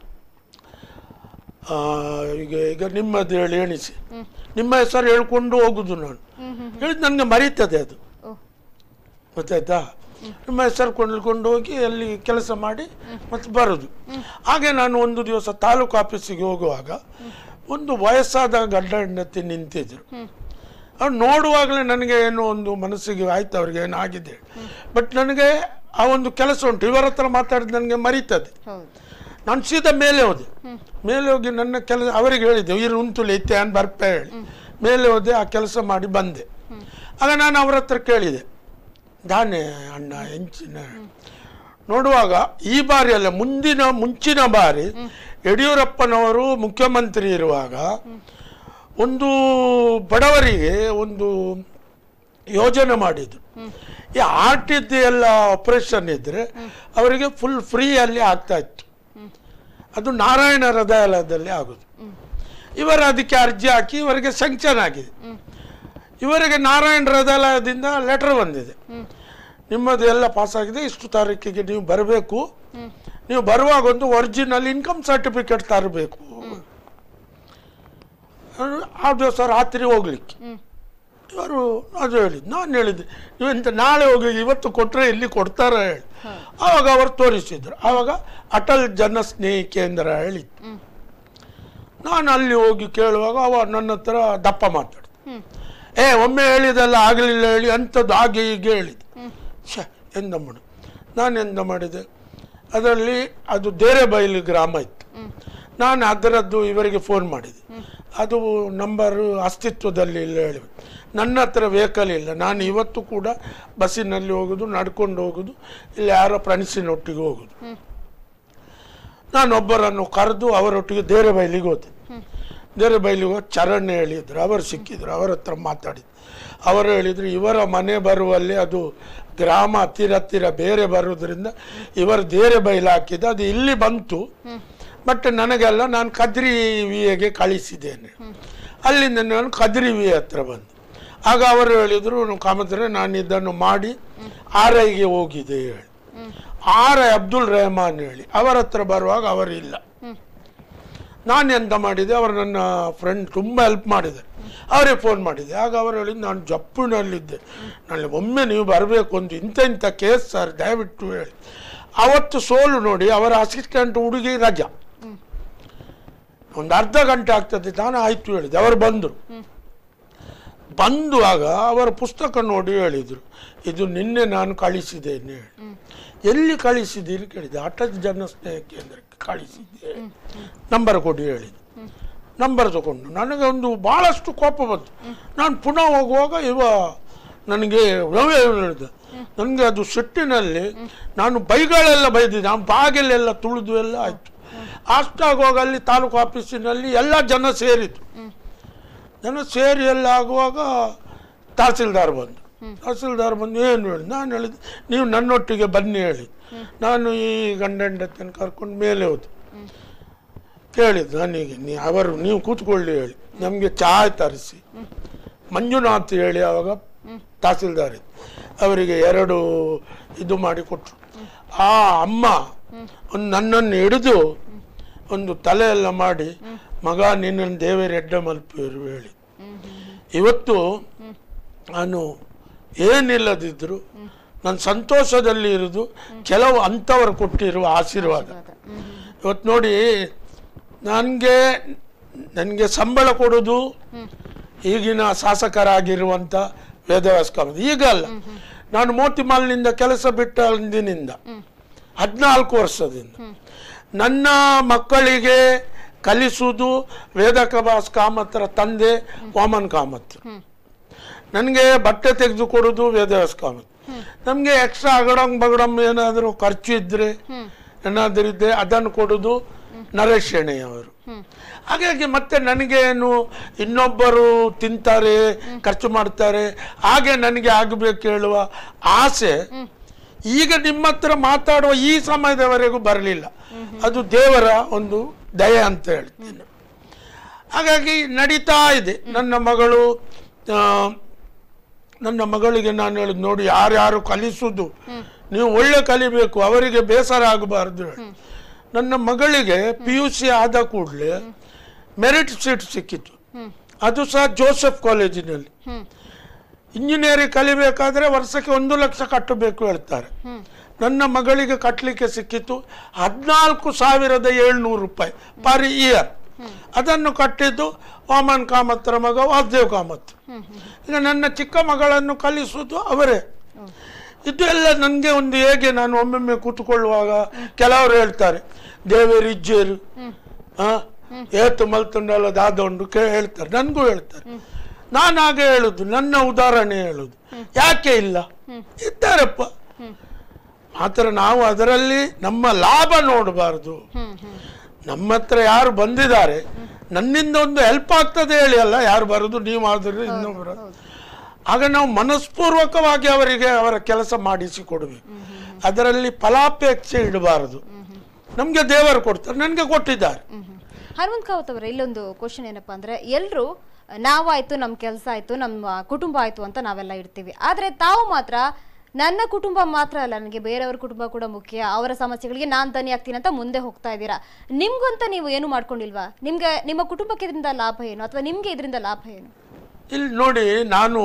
ಆ, ಈಗ ಈಗ ನಿಮ್ಮದು ಹೇಳಿ ಎಣಿಸಿ ನಿಮ್ಮ ಹೆಸರು ಹೇಳ್ಕೊಂಡು ಹೋಗುದು ನಾನು ಹೇಳಿದ್ ನನಗೆ ಮರೀತದೆ ಅದು ಓ ಗೊತ್ತಾಯ್ತಾ ನಿಮ್ಮ ಹೆಸರು ಕೊಂಡ್ಕೊಂಡು ಹೋಗಿ ಅಲ್ಲಿ ಕೆಲಸ ಮಾಡಿ ಮತ್ತೆ ಬರೋದು ಹಾಗೆ ನಾನು ಒಂದು ದಿವಸ ತಾಲೂಕು ಆಫೀಸಿಗೆ ಹೋಗುವಾಗ ಒಂದು ವಯಸ್ಸಾದ ಗಂಡ ಹೆಂಡತಿ ನಿಂತಿದ್ರು ಅವ್ರು ನೋಡುವಾಗಲೇ ನನಗೆ ಏನೋ ಒಂದು ಮನಸ್ಸಿಗೆ ಆಯ್ತು ಅವ್ರಿಗೆ ಏನೋ ಆಗಿದೆ ಬಟ್ ನನಗೆ ಆ ಒಂದು ಕೆಲಸ ಉಂಟು ಇವರ ಹತ್ರ ಮಾತಾಡಿದ ನನಗೆ ಮರೀತದೆ ಹೌದು ನಾನು ಸೀದಾ ಮೇಲೆ ಹೋದೆ ಮೇಲೆ ಹೋಗಿ ನನ್ನ ಕೆಲಸ ಅವರಿಗೆ ಹೇಳಿದ್ದೆ ಇರು ಉಂಟುಲಿ ಇತ್ತೆ ನಾನು ಬರ್ಪೆ ಹೇಳಿ ಮೇಲೆ ಹೋದೆ ಆ ಕೆಲಸ ಮಾಡಿ ಬಂದೆ ಆಗ ನಾನು ಅವರ ಹತ್ರ ಕೇಳಿದೆ ದಾನೆ ಅಣ್ಣ ಹೆಂಚಿನ ನೋಡುವಾಗ ಈ ಬಾರಿ ಅಲ್ಲ ಮುಂದಿನ ಮುಂಚಿನ ಬಾರಿ ಯಡಿಯೂರಪ್ಪನವರು ಮುಖ್ಯಮಂತ್ರಿ ಇರುವಾಗ ಒಂದು ಬಡವರಿಗೆ ಒಂದು ಯೋಜನೆ ಮಾಡಿದ್ರು ಈ ಆರ್ಟಿದ್ದು ಎಲ್ಲ ಆಪರೇಷನ್ ಇದ್ರೆ ಅವರಿಗೆ ಫುಲ್ ಫ್ರೀ ಅಲ್ಲಿ ಆಗ್ತಾ ಇತ್ತು ಅದು ನಾರಾಯಣ ಹೃದಯಾಲಯದಲ್ಲಿ ಆಗುದು ಇವರ ಅದಕ್ಕೆ ಅರ್ಜಿ ಹಾಕಿ ಇವರಿಗೆ ಸ್ಯಾಂಕ್ಷನ್ ಆಗಿದೆ ಇವರಿಗೆ ನಾರಾಯಣ ಹೃದಯಾಲಯದಿಂದ ಲೆಟರ್ ಬಂದಿದೆ ನಿಮ್ಮದು ಎಲ್ಲ ಪಾಸ್ ಆಗಿದೆ ಇಷ್ಟು ತಾರೀಕಿಗೆ ನೀವು ಬರಬೇಕು ನೀವು ಬರುವಾಗ ಒಂದು ಒರಿಜಿನಲ್ ಇನ್ಕಮ್ ಸರ್ಟಿಫಿಕೇಟ್ ತರಬೇಕು ಆ ದಿವಸ ರಾತ್ರಿ ಹೋಗ್ಲಿಕ್ಕೆ ಇವರು ಅದು ಹೇಳಿದ್ದು ನಾನು ಹೇಳಿದ್ದೆ ನೀವೆಂತ ನಾಳೆ ಹೋಗಿ ಇವತ್ತು ಕೊಟ್ಟರೆ ಇಲ್ಲಿ ಕೊಡ್ತಾರೆ ಹೇಳಿ ಆವಾಗ ಅವರು ತೋರಿಸಿದ್ರು ಆವಾಗ ಅಟಲ್ ಜನ ಸ್ನೇಹಿ ಕೇಂದ್ರ ಹೇಳಿತ್ತು ನಾನು ಅಲ್ಲಿ ಹೋಗಿ ಕೇಳುವಾಗ ಅವ ನನ್ನ ಹತ್ರ ದಪ್ಪ ಮಾತಾಡಿದ ಏ ಒಮ್ಮೆ ಹೇಳಿದಲ್ಲ ಆಗಲಿಲ್ಲ ಹೇಳಿ ಅಂಥದ್ದು ಹಾಗೆ ಹೀಗೆ ಹೇಳಿದ್ದು ಛ ಎಂದ ಮಾಡು ನಾನು ಎಂದ ಮಾಡಿದೆ ಅದರಲ್ಲಿ ಅದು ದೇರೆಬೈಲು ಗ್ರಾಮ ಇತ್ತು ನಾನು ಅದರದ್ದು ಇವರಿಗೆ ಫೋನ್ ಮಾಡಿದೆ ಅದು ನಂಬರು ಅಸ್ತಿತ್ವದಲ್ಲಿ ಇಲ್ಲ ಹೇಳಿ ನನ್ನ ಹತ್ರ ವೆಹಿಕಲ್ ಇಲ್ಲ ನಾನು ಇವತ್ತು ಕೂಡ ಬಸ್ಸಿನಲ್ಲಿ ಹೋಗೋದು ನಡ್ಕೊಂಡು ಹೋಗೋದು ಇಲ್ಲಿ ಯಾರೋ ಫ್ರೆಂಡ್ಸಿನೊಟ್ಟಿಗೆ ಹೋಗೋದು ನಾನೊಬ್ಬರನ್ನು ಕರೆದು ಅವರೊಟ್ಟಿಗೆ ದೇರೆಬೈಲಿಗೆ ಹೋದೆ ದೇರೆಬೈಲಿಗೆ ಹೋಗಿ ಚರಣ್ ಹೇಳಿದ್ರು ಅವರು ಸಿಕ್ಕಿದ್ರು ಅವರ ಹತ್ರ ಮಾತಾಡಿದ್ರು ಅವರು ಹೇಳಿದ್ರು ಇವರ ಮನೆ ಬರುವಲ್ಲಿ ಅದು ಗ್ರಾಮ ಹತ್ತಿರ ಹತ್ತಿರ ಬೇರೆ ಬರುವುದರಿಂದ ಇವರು ದೇರೆ ಬೈಲು ಹಾಕಿದ್ದು ಅದು ಇಲ್ಲಿ ಬಂತು ಬಟ್ ನನಗೆಲ್ಲ ನಾನು ಕದ್ರಿ ವಿಎಗೆ ಕಳಿಸಿದ್ದೇನೆ ಅಲ್ಲಿಂದ ನಾನು ಕದ್ರಿ ವಿ ಹತ್ರ ಬಂದೆ ಆಗ ಅವರು ಹೇಳಿದರು ಕಾಮದ್ರೆ ನಾನು ಇದನ್ನು ಮಾಡಿ ಆರ್ ಐಗೆ ಹೋಗಿದೆ ಹೇಳಿ ಆರ್ ಐ ಅಬ್ದುಲ್ ರೆಹಮಾನ್ ಹೇಳಿ ಅವರ ಹತ್ರ ಬರುವಾಗ ಅವರಿಲ್ಲ ನಾನು ಎಂತ ಮಾಡಿದೆ ಅವರು ನನ್ನ ಫ್ರೆಂಡ್ ತುಂಬ ಹೆಲ್ಪ್ ಮಾಡಿದ್ದಾರೆ ಅವರೇ ಫೋನ್ ಮಾಡಿದೆ ಆಗ ಅವರು ಹೇಳಿದ್ದು ನಾನು ಜಪ್ಪುನಲ್ಲಿದ್ದೆ ನಾನು ಒಮ್ಮೆ ನೀವು ಬರಬೇಕು ಒಂದು ಇಂಥ ಇಂಥ ಕೇಸ್ ಸರ್ ದಯವಿಟ್ಟು ಹೇಳಿ ಅವತ್ತು ಸೋಲು ನೋಡಿ ಅವರ ಅಸಿಸ್ಟೆಂಟ್ ಹುಡುಗಿ ರಜಾ ಒಂದು ಅರ್ಧ ಗಂಟೆ ಆಗ್ತದೆ ನಾನು ಆಯ್ತು ಹೇಳಿದೆ ಅವರು ಬಂದರು ಬಂದುವಾಗ ಅವರ ಪುಸ್ತಕ ನೋಡಿ ಹೇಳಿದರು ಇದು ನಿನ್ನೆ ನಾನು ಕಳಿಸಿದ್ದೇನೆ ಹೇಳಿ ಎಲ್ಲಿ ಕಳಿಸಿದ್ದೀರಿ ಕೇಳಿದೆ ಅಟಲ್ ಜನಸ್ನೇಹ ಕೇಂದ್ರಕ್ಕೆ ಕಳಿಸಿದ್ದೆ ನಂಬರ್ ಕೊಡಿ ಹೇಳಿದೆ ನಂಬರ್ ತಗೊಂಡು ನನಗೆ ಒಂದು ಭಾಳಷ್ಟು ಕೋಪ ಬಂತು ನಾನು ಪುನಃ ಹೋಗುವಾಗ ಇವ ನನಗೆ ರವಿ ಹೇಳಿದ ನನಗೆ ಅದು ಸಿಟ್ಟಿನಲ್ಲಿ ನಾನು ಬೈಗಳೆಲ್ಲ ಬೈದಿದ್ದೆ ಆ ಬಾಗಿಲೆಲ್ಲ ತುಳಿದು ಎಲ್ಲ ಆಯಿತು ಅಷ್ಟಾಗುವಾಗ ಅಲ್ಲಿ ತಾಲೂಕು ಆಫೀಸಿನಲ್ಲಿ ಎಲ್ಲ ಜನ ಸೇರಿತು ಜನ ಸೇರಿ ಎಲ್ಲ ಆಗುವಾಗ ತಹಸೀಲ್ದಾರ್ ಬಂದು ತಹಸೀಲ್ದಾರ್ ಬಂದು ಏನು ಹೇಳಿ ನಾನು ಹೇಳಿದೆ ನೀವು ನನ್ನೊಟ್ಟಿಗೆ ಬನ್ನಿ ಹೇಳಿ ನಾನು ಈ ಗಂಡ ಹೆಂಡತಿಯನ್ನು ಕರ್ಕೊಂಡು ಮೇಲೆ ಹೋದೆ ಕೇಳಿದ್ದು ನನಗೆ ನೀ ಅವರು ನೀವು ಕೂತ್ಕೊಳ್ಳಿ ಹೇಳಿ ನಮಗೆ ಚಹಾ ತರಿಸಿ ಮಂಜುನಾಥ್ ಹೇಳಿ ಆವಾಗ ತಹಸೀಲ್ದಾರ್ ಇದ್ದು ಅವರಿಗೆ ಎರಡು ಇದು ಮಾಡಿ ಕೊಟ್ಟರು ಆ ಅಮ್ಮ ಒಂದು ನನ್ನನ್ನು ಹಿಡಿದು ಒಂದು ತಲೆ ಎಲ್ಲ ಮಾಡಿ ಮಗ ನಿನ್ನನ್ನು ದೇವರ ಎಡ್ಡ ಮಲ್ಪಿರು ಹೇಳಿ ಇವತ್ತು ನಾನು ಏನಿಲ್ಲದಿದ್ರು ನಾನು ಸಂತೋಷದಲ್ಲಿ ಇರೋದು ಕೆಲವು ಅಂಥವರು ಕೊಟ್ಟಿರುವ ಆಶೀರ್ವಾದ ಇವತ್ತು ನೋಡಿ ನನಗೆ ನನಗೆ ಸಂಬಳ ಕೊಡೋದು ಈಗಿನ ಶಾಸಕರಾಗಿರುವಂಥ ವೇದವ್ಯಾಸ ಕಾಮತ್ ಈಗ ಅಲ್ಲ ನಾನು ಮೋತಿಮಾಲ್ನಿಂದ ಕೆಲಸ ಬಿಟ್ಟ ಅಂದಿನಿಂದ ಹದಿನಾಲ್ಕು ವರ್ಷದಿಂದ ನನ್ನ ಮಕ್ಕಳಿಗೆ ಕಲಿಸುವುದು ವೇದ ಕಬಾಸ್ ಕಾಮತ್ರ ತಂದೆ ವಾಮನ್ ಕಾಮತ್ ನನಗೆ ಬಟ್ಟೆ ತೆಗೆದು ಕೊಡೋದು ವೇದವ್ಯಾಸ ಕಾಮತ್ ನಮಗೆ ಎಕ್ಸ್ಟ್ರಾ ಅಗಡಂಗ್ ಬಗಡಮ್ ಏನಾದರೂ ಖರ್ಚು ಇದ್ರೆ ಏನಾದರೂ ಇದ್ದೆ ಅದನ್ನು ಕೊಡೋದು ನರೇಶ್ ಶೆಣೆಯವರು ಹಾಗಾಗಿ ಮತ್ತೆ ನನಗೇನು ಇನ್ನೊಬ್ಬರು ತಿಂತಾರೆ ಖರ್ಚು ಮಾಡ್ತಾರೆ ಹಾಗೆ ನನಗೆ ಆಗಬೇಕು ಹೇಳುವ ಆಸೆ ಈಗ ನಿಮ್ಮ ಹತ್ರ ಮಾತಾಡುವ ಈ ಸಮಯದವರೆಗೂ ಬರಲಿಲ್ಲ ಅದು ದೇವರ ಒಂದು ದಯೆ ಅಂತ ಹೇಳ್ತೀನಿ ಹಾಗಾಗಿ ನಡೀತಾ ಇದೆ ನನ್ನ ಮಗಳು ಆ, ನನ್ನ ಮಗಳಿಗೆ ನಾನು ಹೇಳಿದ್ ನೋಡಿ ಯಾರ್ಯಾರು ಕಲಿಸುದು ನೀವು ಒಳ್ಳೆ ಕಲಿಬೇಕು ಅವರಿಗೆ ಬೇಸರ ಆಗಬಾರ್ದು ಹೇಳಿ ನನ್ನ ಮಗಳಿಗೆ ಪಿ ಯು ಸಿ ಆದ ಕೂಡಲೇ ಮೆರಿಟ್ ಸೀಟ್ ಸಿಕ್ಕಿತು ಅದು ಸಹ ಜೋಸೆಫ್ ಕಾಲೇಜಿನಲ್ಲಿ ಇಂಜಿನಿಯರಿಂಗ್ ಕಲಿಬೇಕಾದ್ರೆ ವರ್ಷಕ್ಕೆ ಒಂದು ಲಕ್ಷ ಕಟ್ಟಬೇಕು ಹೇಳ್ತಾರೆ ನನ್ನ ಮಗಳಿಗೆ ಕಟ್ಟಲಿಕ್ಕೆ ಸಿಕ್ಕಿತ್ತು ಹದಿನಾಲ್ಕು ಸಾವಿರದ ಏಳ್ನೂರು ರೂಪಾಯಿ ಪರ್ ಇಯರ್ ಅದನ್ನು ಕಟ್ಟಿದ್ದು ವಾಮನ್ ಕಾಮತ್ರ ಮಗ ವಾಸುದೇವ್ ಕಾಮತ್ ಈಗ ನನ್ನ ಚಿಕ್ಕ ಮಗಳನ್ನು ಕಲಿಸುವುದು ಅವರೇ ಇದು ಎಲ್ಲ ನನಗೆ ಒಂದು ಹೇಗೆ ನಾನು ಒಮ್ಮೊಮ್ಮೆ ಕೂತ್ಕೊಳ್ಳುವಾಗ ಕೆಲವರು ಹೇಳ್ತಾರೆ ದೇವರಿಜ್ಜೇರು ಆ ಏತು ಮಲ್ತುಂಡಲ್ಲ ದಾದೊಂಡು ಕೇ ಹೇಳ್ತಾರೆ ನನಗೂ ಹೇಳ್ತಾರೆ ನಾನು ಹಾಗೆ ಹೇಳುದು ನನ್ನ ಉದಾಹರಣೆ ಹೇಳುದು ಯಾಕೆ ಇಲ್ಲ ಇದ್ದಾರಪ್ಪ ಮಾತ್ರ ನಾವು ಅದರಲ್ಲಿ ನಮ್ಮ ಲಾಭ ನೋಡಬಾರ್ದು ನಮ್ಮ ಹತ್ರ ಯಾರು ಬಂದಿದ್ದಾರೆ ನನ್ನಿಂದ ಒಂದು ಹೆಲ್ಪ್ ಆಗ್ತದೆ ಹೇಳಿ ಅಲ್ಲ ಯಾರು ಬರೋದು ನೀವು ಆದ್ರೆ ಇನ್ನೊಬ್ಬರು ಆಗ ನಾವು ಮನಸ್ಪೂರ್ವಕವಾಗಿ ಅವರಿಗೆ ಅವರ ಕೆಲಸ ಮಾಡಿಸಿ ಕೊಡಬೇಕು ಅದರಲ್ಲಿ ಫಲಾಪೇಕ್ಷೆ ಇಡಬಾರದು ನಮಗೆ ದೇವರು ಕೊಡ್ತಾರೆ ನನಗೆ ಕೊಟ್ಟಿದ್ದಾರೆ ಹನುಮಂತ್ ಕಾವತ್ ಅವರ ಇಲ್ಲೊಂದು ಕ್ವಶನ್ ಏನಪ್ಪಾ ಅಂದ್ರೆ ಎಲ್ರು ನಾವಾಯ್ತು ನಮ್ಮ ಕೆಲಸ ಆಯ್ತು ನಮ್ಮ ಕುಟುಂಬ ಆಯ್ತು ಅಂತ ನಾವೆಲ್ಲ ಇಡ್ತೀವಿ ಆದ್ರೆ ತಾವು ಮಾತ್ರ ನನ್ನ ಕುಟುಂಬ ಮಾತ್ರ ಅಲ್ಲ ನನಗೆ ಬೇರೆಯವ್ರ ಕುಟುಂಬ ಕೂಡ ಮುಖ್ಯ ಅವರ ಸಮಸ್ಯೆಗಳಿಗೆ ನಾನ್ ದನಿ ಆಗ್ತೀನಿ ಅಂತ ಮುಂದೆ ಹೋಗ್ತಾ ಇದ್ದೀರಾ ನಿಮ್ಗಂತ ನೀವು ಏನು ಮಾಡ್ಕೊಂಡಿಲ್ವಾ ನಿಮ್ಗೆ ನಿಮ್ಮ ಕುಟುಂಬಕ್ಕೆ ಇದರಿಂದ ಲಾಭ ಏನು ಅಥವಾ ನಿಮ್ಗೆ ಇದರಿಂದ ಲಾಭ ಏನು ಇಲ್ಲಿ ನೋಡಿ ನಾನು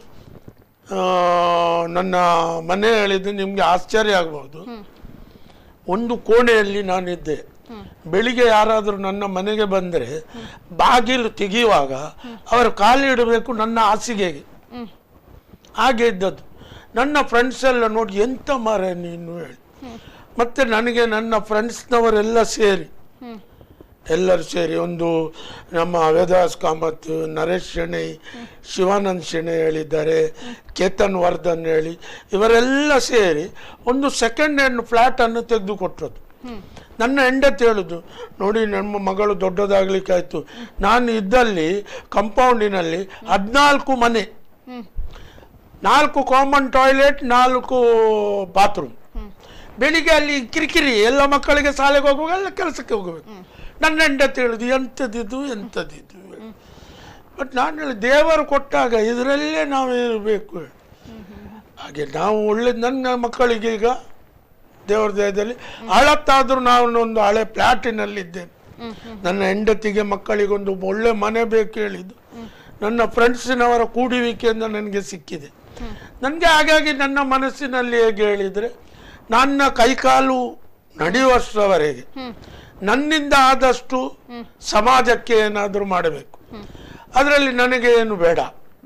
ಆ, ನನ್ನ ಮನೆ ಹೇಳಿದ್ದು ನಿಮಗೆ ಆಶ್ಚರ್ಯ ಆಗ್ಬೋದು ಒಂದು ಕೋಣೆಯಲ್ಲಿ ನಾನಿದ್ದೆ ಬೆಳಿಗ್ಗೆ ಯಾರಾದರೂ ನನ್ನ ಮನೆಗೆ ಬಂದರೆ ಬಾಗಿಲು ತೆಗೆಯುವಾಗ ಅವರು ಕಾಲಿಡಬೇಕು ನನ್ನ ಹಾಸಿಗೆಗೆ ಹಾಗೆ ಇದ್ದದ್ದು ನನ್ನ ಫ್ರೆಂಡ್ಸ್ ಎಲ್ಲ ನೋಡಿ ಎಂತ ಮಾರೆ ನೀನು ಹೇಳಿ ಮತ್ತು ನನಗೆ ನನ್ನ ಫ್ರೆಂಡ್ಸ್ನವರೆಲ್ಲ ಸೇರಿ ಹ್ಮ್ ಎಲ್ಲರೂ ಸೇರಿ ಒಂದು ನಮ್ಮ ವೇದಾಸ್ ಕಾಮತ್ ನರೇಶ್ ಶೆಣೈ ಶಿವಾನಂದ್ ಶೆಣೈ ಹೇಳಿದ್ದಾರೆ ಕೇತನ್ ವರ್ಧನ್ ಹೇಳಿ ಇವರೆಲ್ಲ ಸೇರಿ ಒಂದು ಸೆಕೆಂಡ್ ಹ್ಯಾಂಡ್ ಫ್ಲ್ಯಾಟನ್ನು ತೆಗೆದುಕೊಟ್ಟದ್ದು ನನ್ನ ಹೆಂಡತಿ ಹೇಳುದು ನೋಡಿ ನಮ್ಮ ಮಗಳು ದೊಡ್ಡದಾಗ್ಲಿಕ್ಕೆ ಆಯ್ತು ನಾನು ಇದ್ದಲ್ಲಿ ಕಂಪೌಂಡಿನಲ್ಲಿ ಹದಿನಾಲ್ಕು ಮನೆ ಹ್ಮ್ ನಾಲ್ಕು ಕಾಮನ್ ಟಾಯ್ಲೆಟ್ ನಾಲ್ಕು ಬಾತ್ರೂಮ್ ಬೆಳಿಗ್ಗೆ ಅಲ್ಲಿ ಕಿರಿಕಿರಿ ಎಲ್ಲ ಮಕ್ಕಳಿಗೆ ಶಾಲೆಗೆ ಹೋಗುವಾಗ ಎಲ್ಲ ಕೆಲಸಕ್ಕೆ ಹೋಗಬೇಕು ನನ್ನ ಹೆಂಡತಿ ಹೇಳುದು ಎಂಥದಿದು ಎಂಥದಿದು ಬಟ್ ನಾನು ಹೇಳಿ ದೇವರು ಕೊಟ್ಟಾಗ ಇದರಲ್ಲೇ ನಾವು ಇರಬೇಕು ಹಾಗೆ ನಾವು ಒಳ್ಳೆ ನನ್ನ ಮಕ್ಕಳಿಗೆ ಈಗ ದೇವರ ದಯದಲ್ಲಿ ಹಳತ್ತಾದ್ರೂ ನಾನು ಒಂದು ಹಳೆ ಫ್ಲ್ಯಾಟಿನಲ್ಲಿದ್ದೇನೆ ನನ್ನ ಹೆಂಡತಿಗೆ ಮಕ್ಕಳಿಗೊಂದು ಒಳ್ಳೆ ಮನೆ ಬೇಕು ಹೇಳಿದ್ದು ನನ್ನ ಫ್ರೆಂಡ್ಸಿನವರ ಕೂಡುವಿಕೆಯಿಂದ ನನಗೆ ಸಿಕ್ಕಿದೆ ನನಗೆ ಹಾಗಾಗಿ ನನ್ನ ಮನಸ್ಸಿನಲ್ಲಿ ಹೇಗೆ ಹೇಳಿದರೆ ನನ್ನ ಕೈಕಾಲು ನಡೆಯುವಷ್ಟರವರೆಗೆ ನನ್ನಿಂದ ಆದಷ್ಟು ಸಮಾಜಕ್ಕೆ ಏನಾದರೂ ಮಾಡಬೇಕು ಅದರಲ್ಲಿ ನನಗೆ ಏನು ಬೇಡ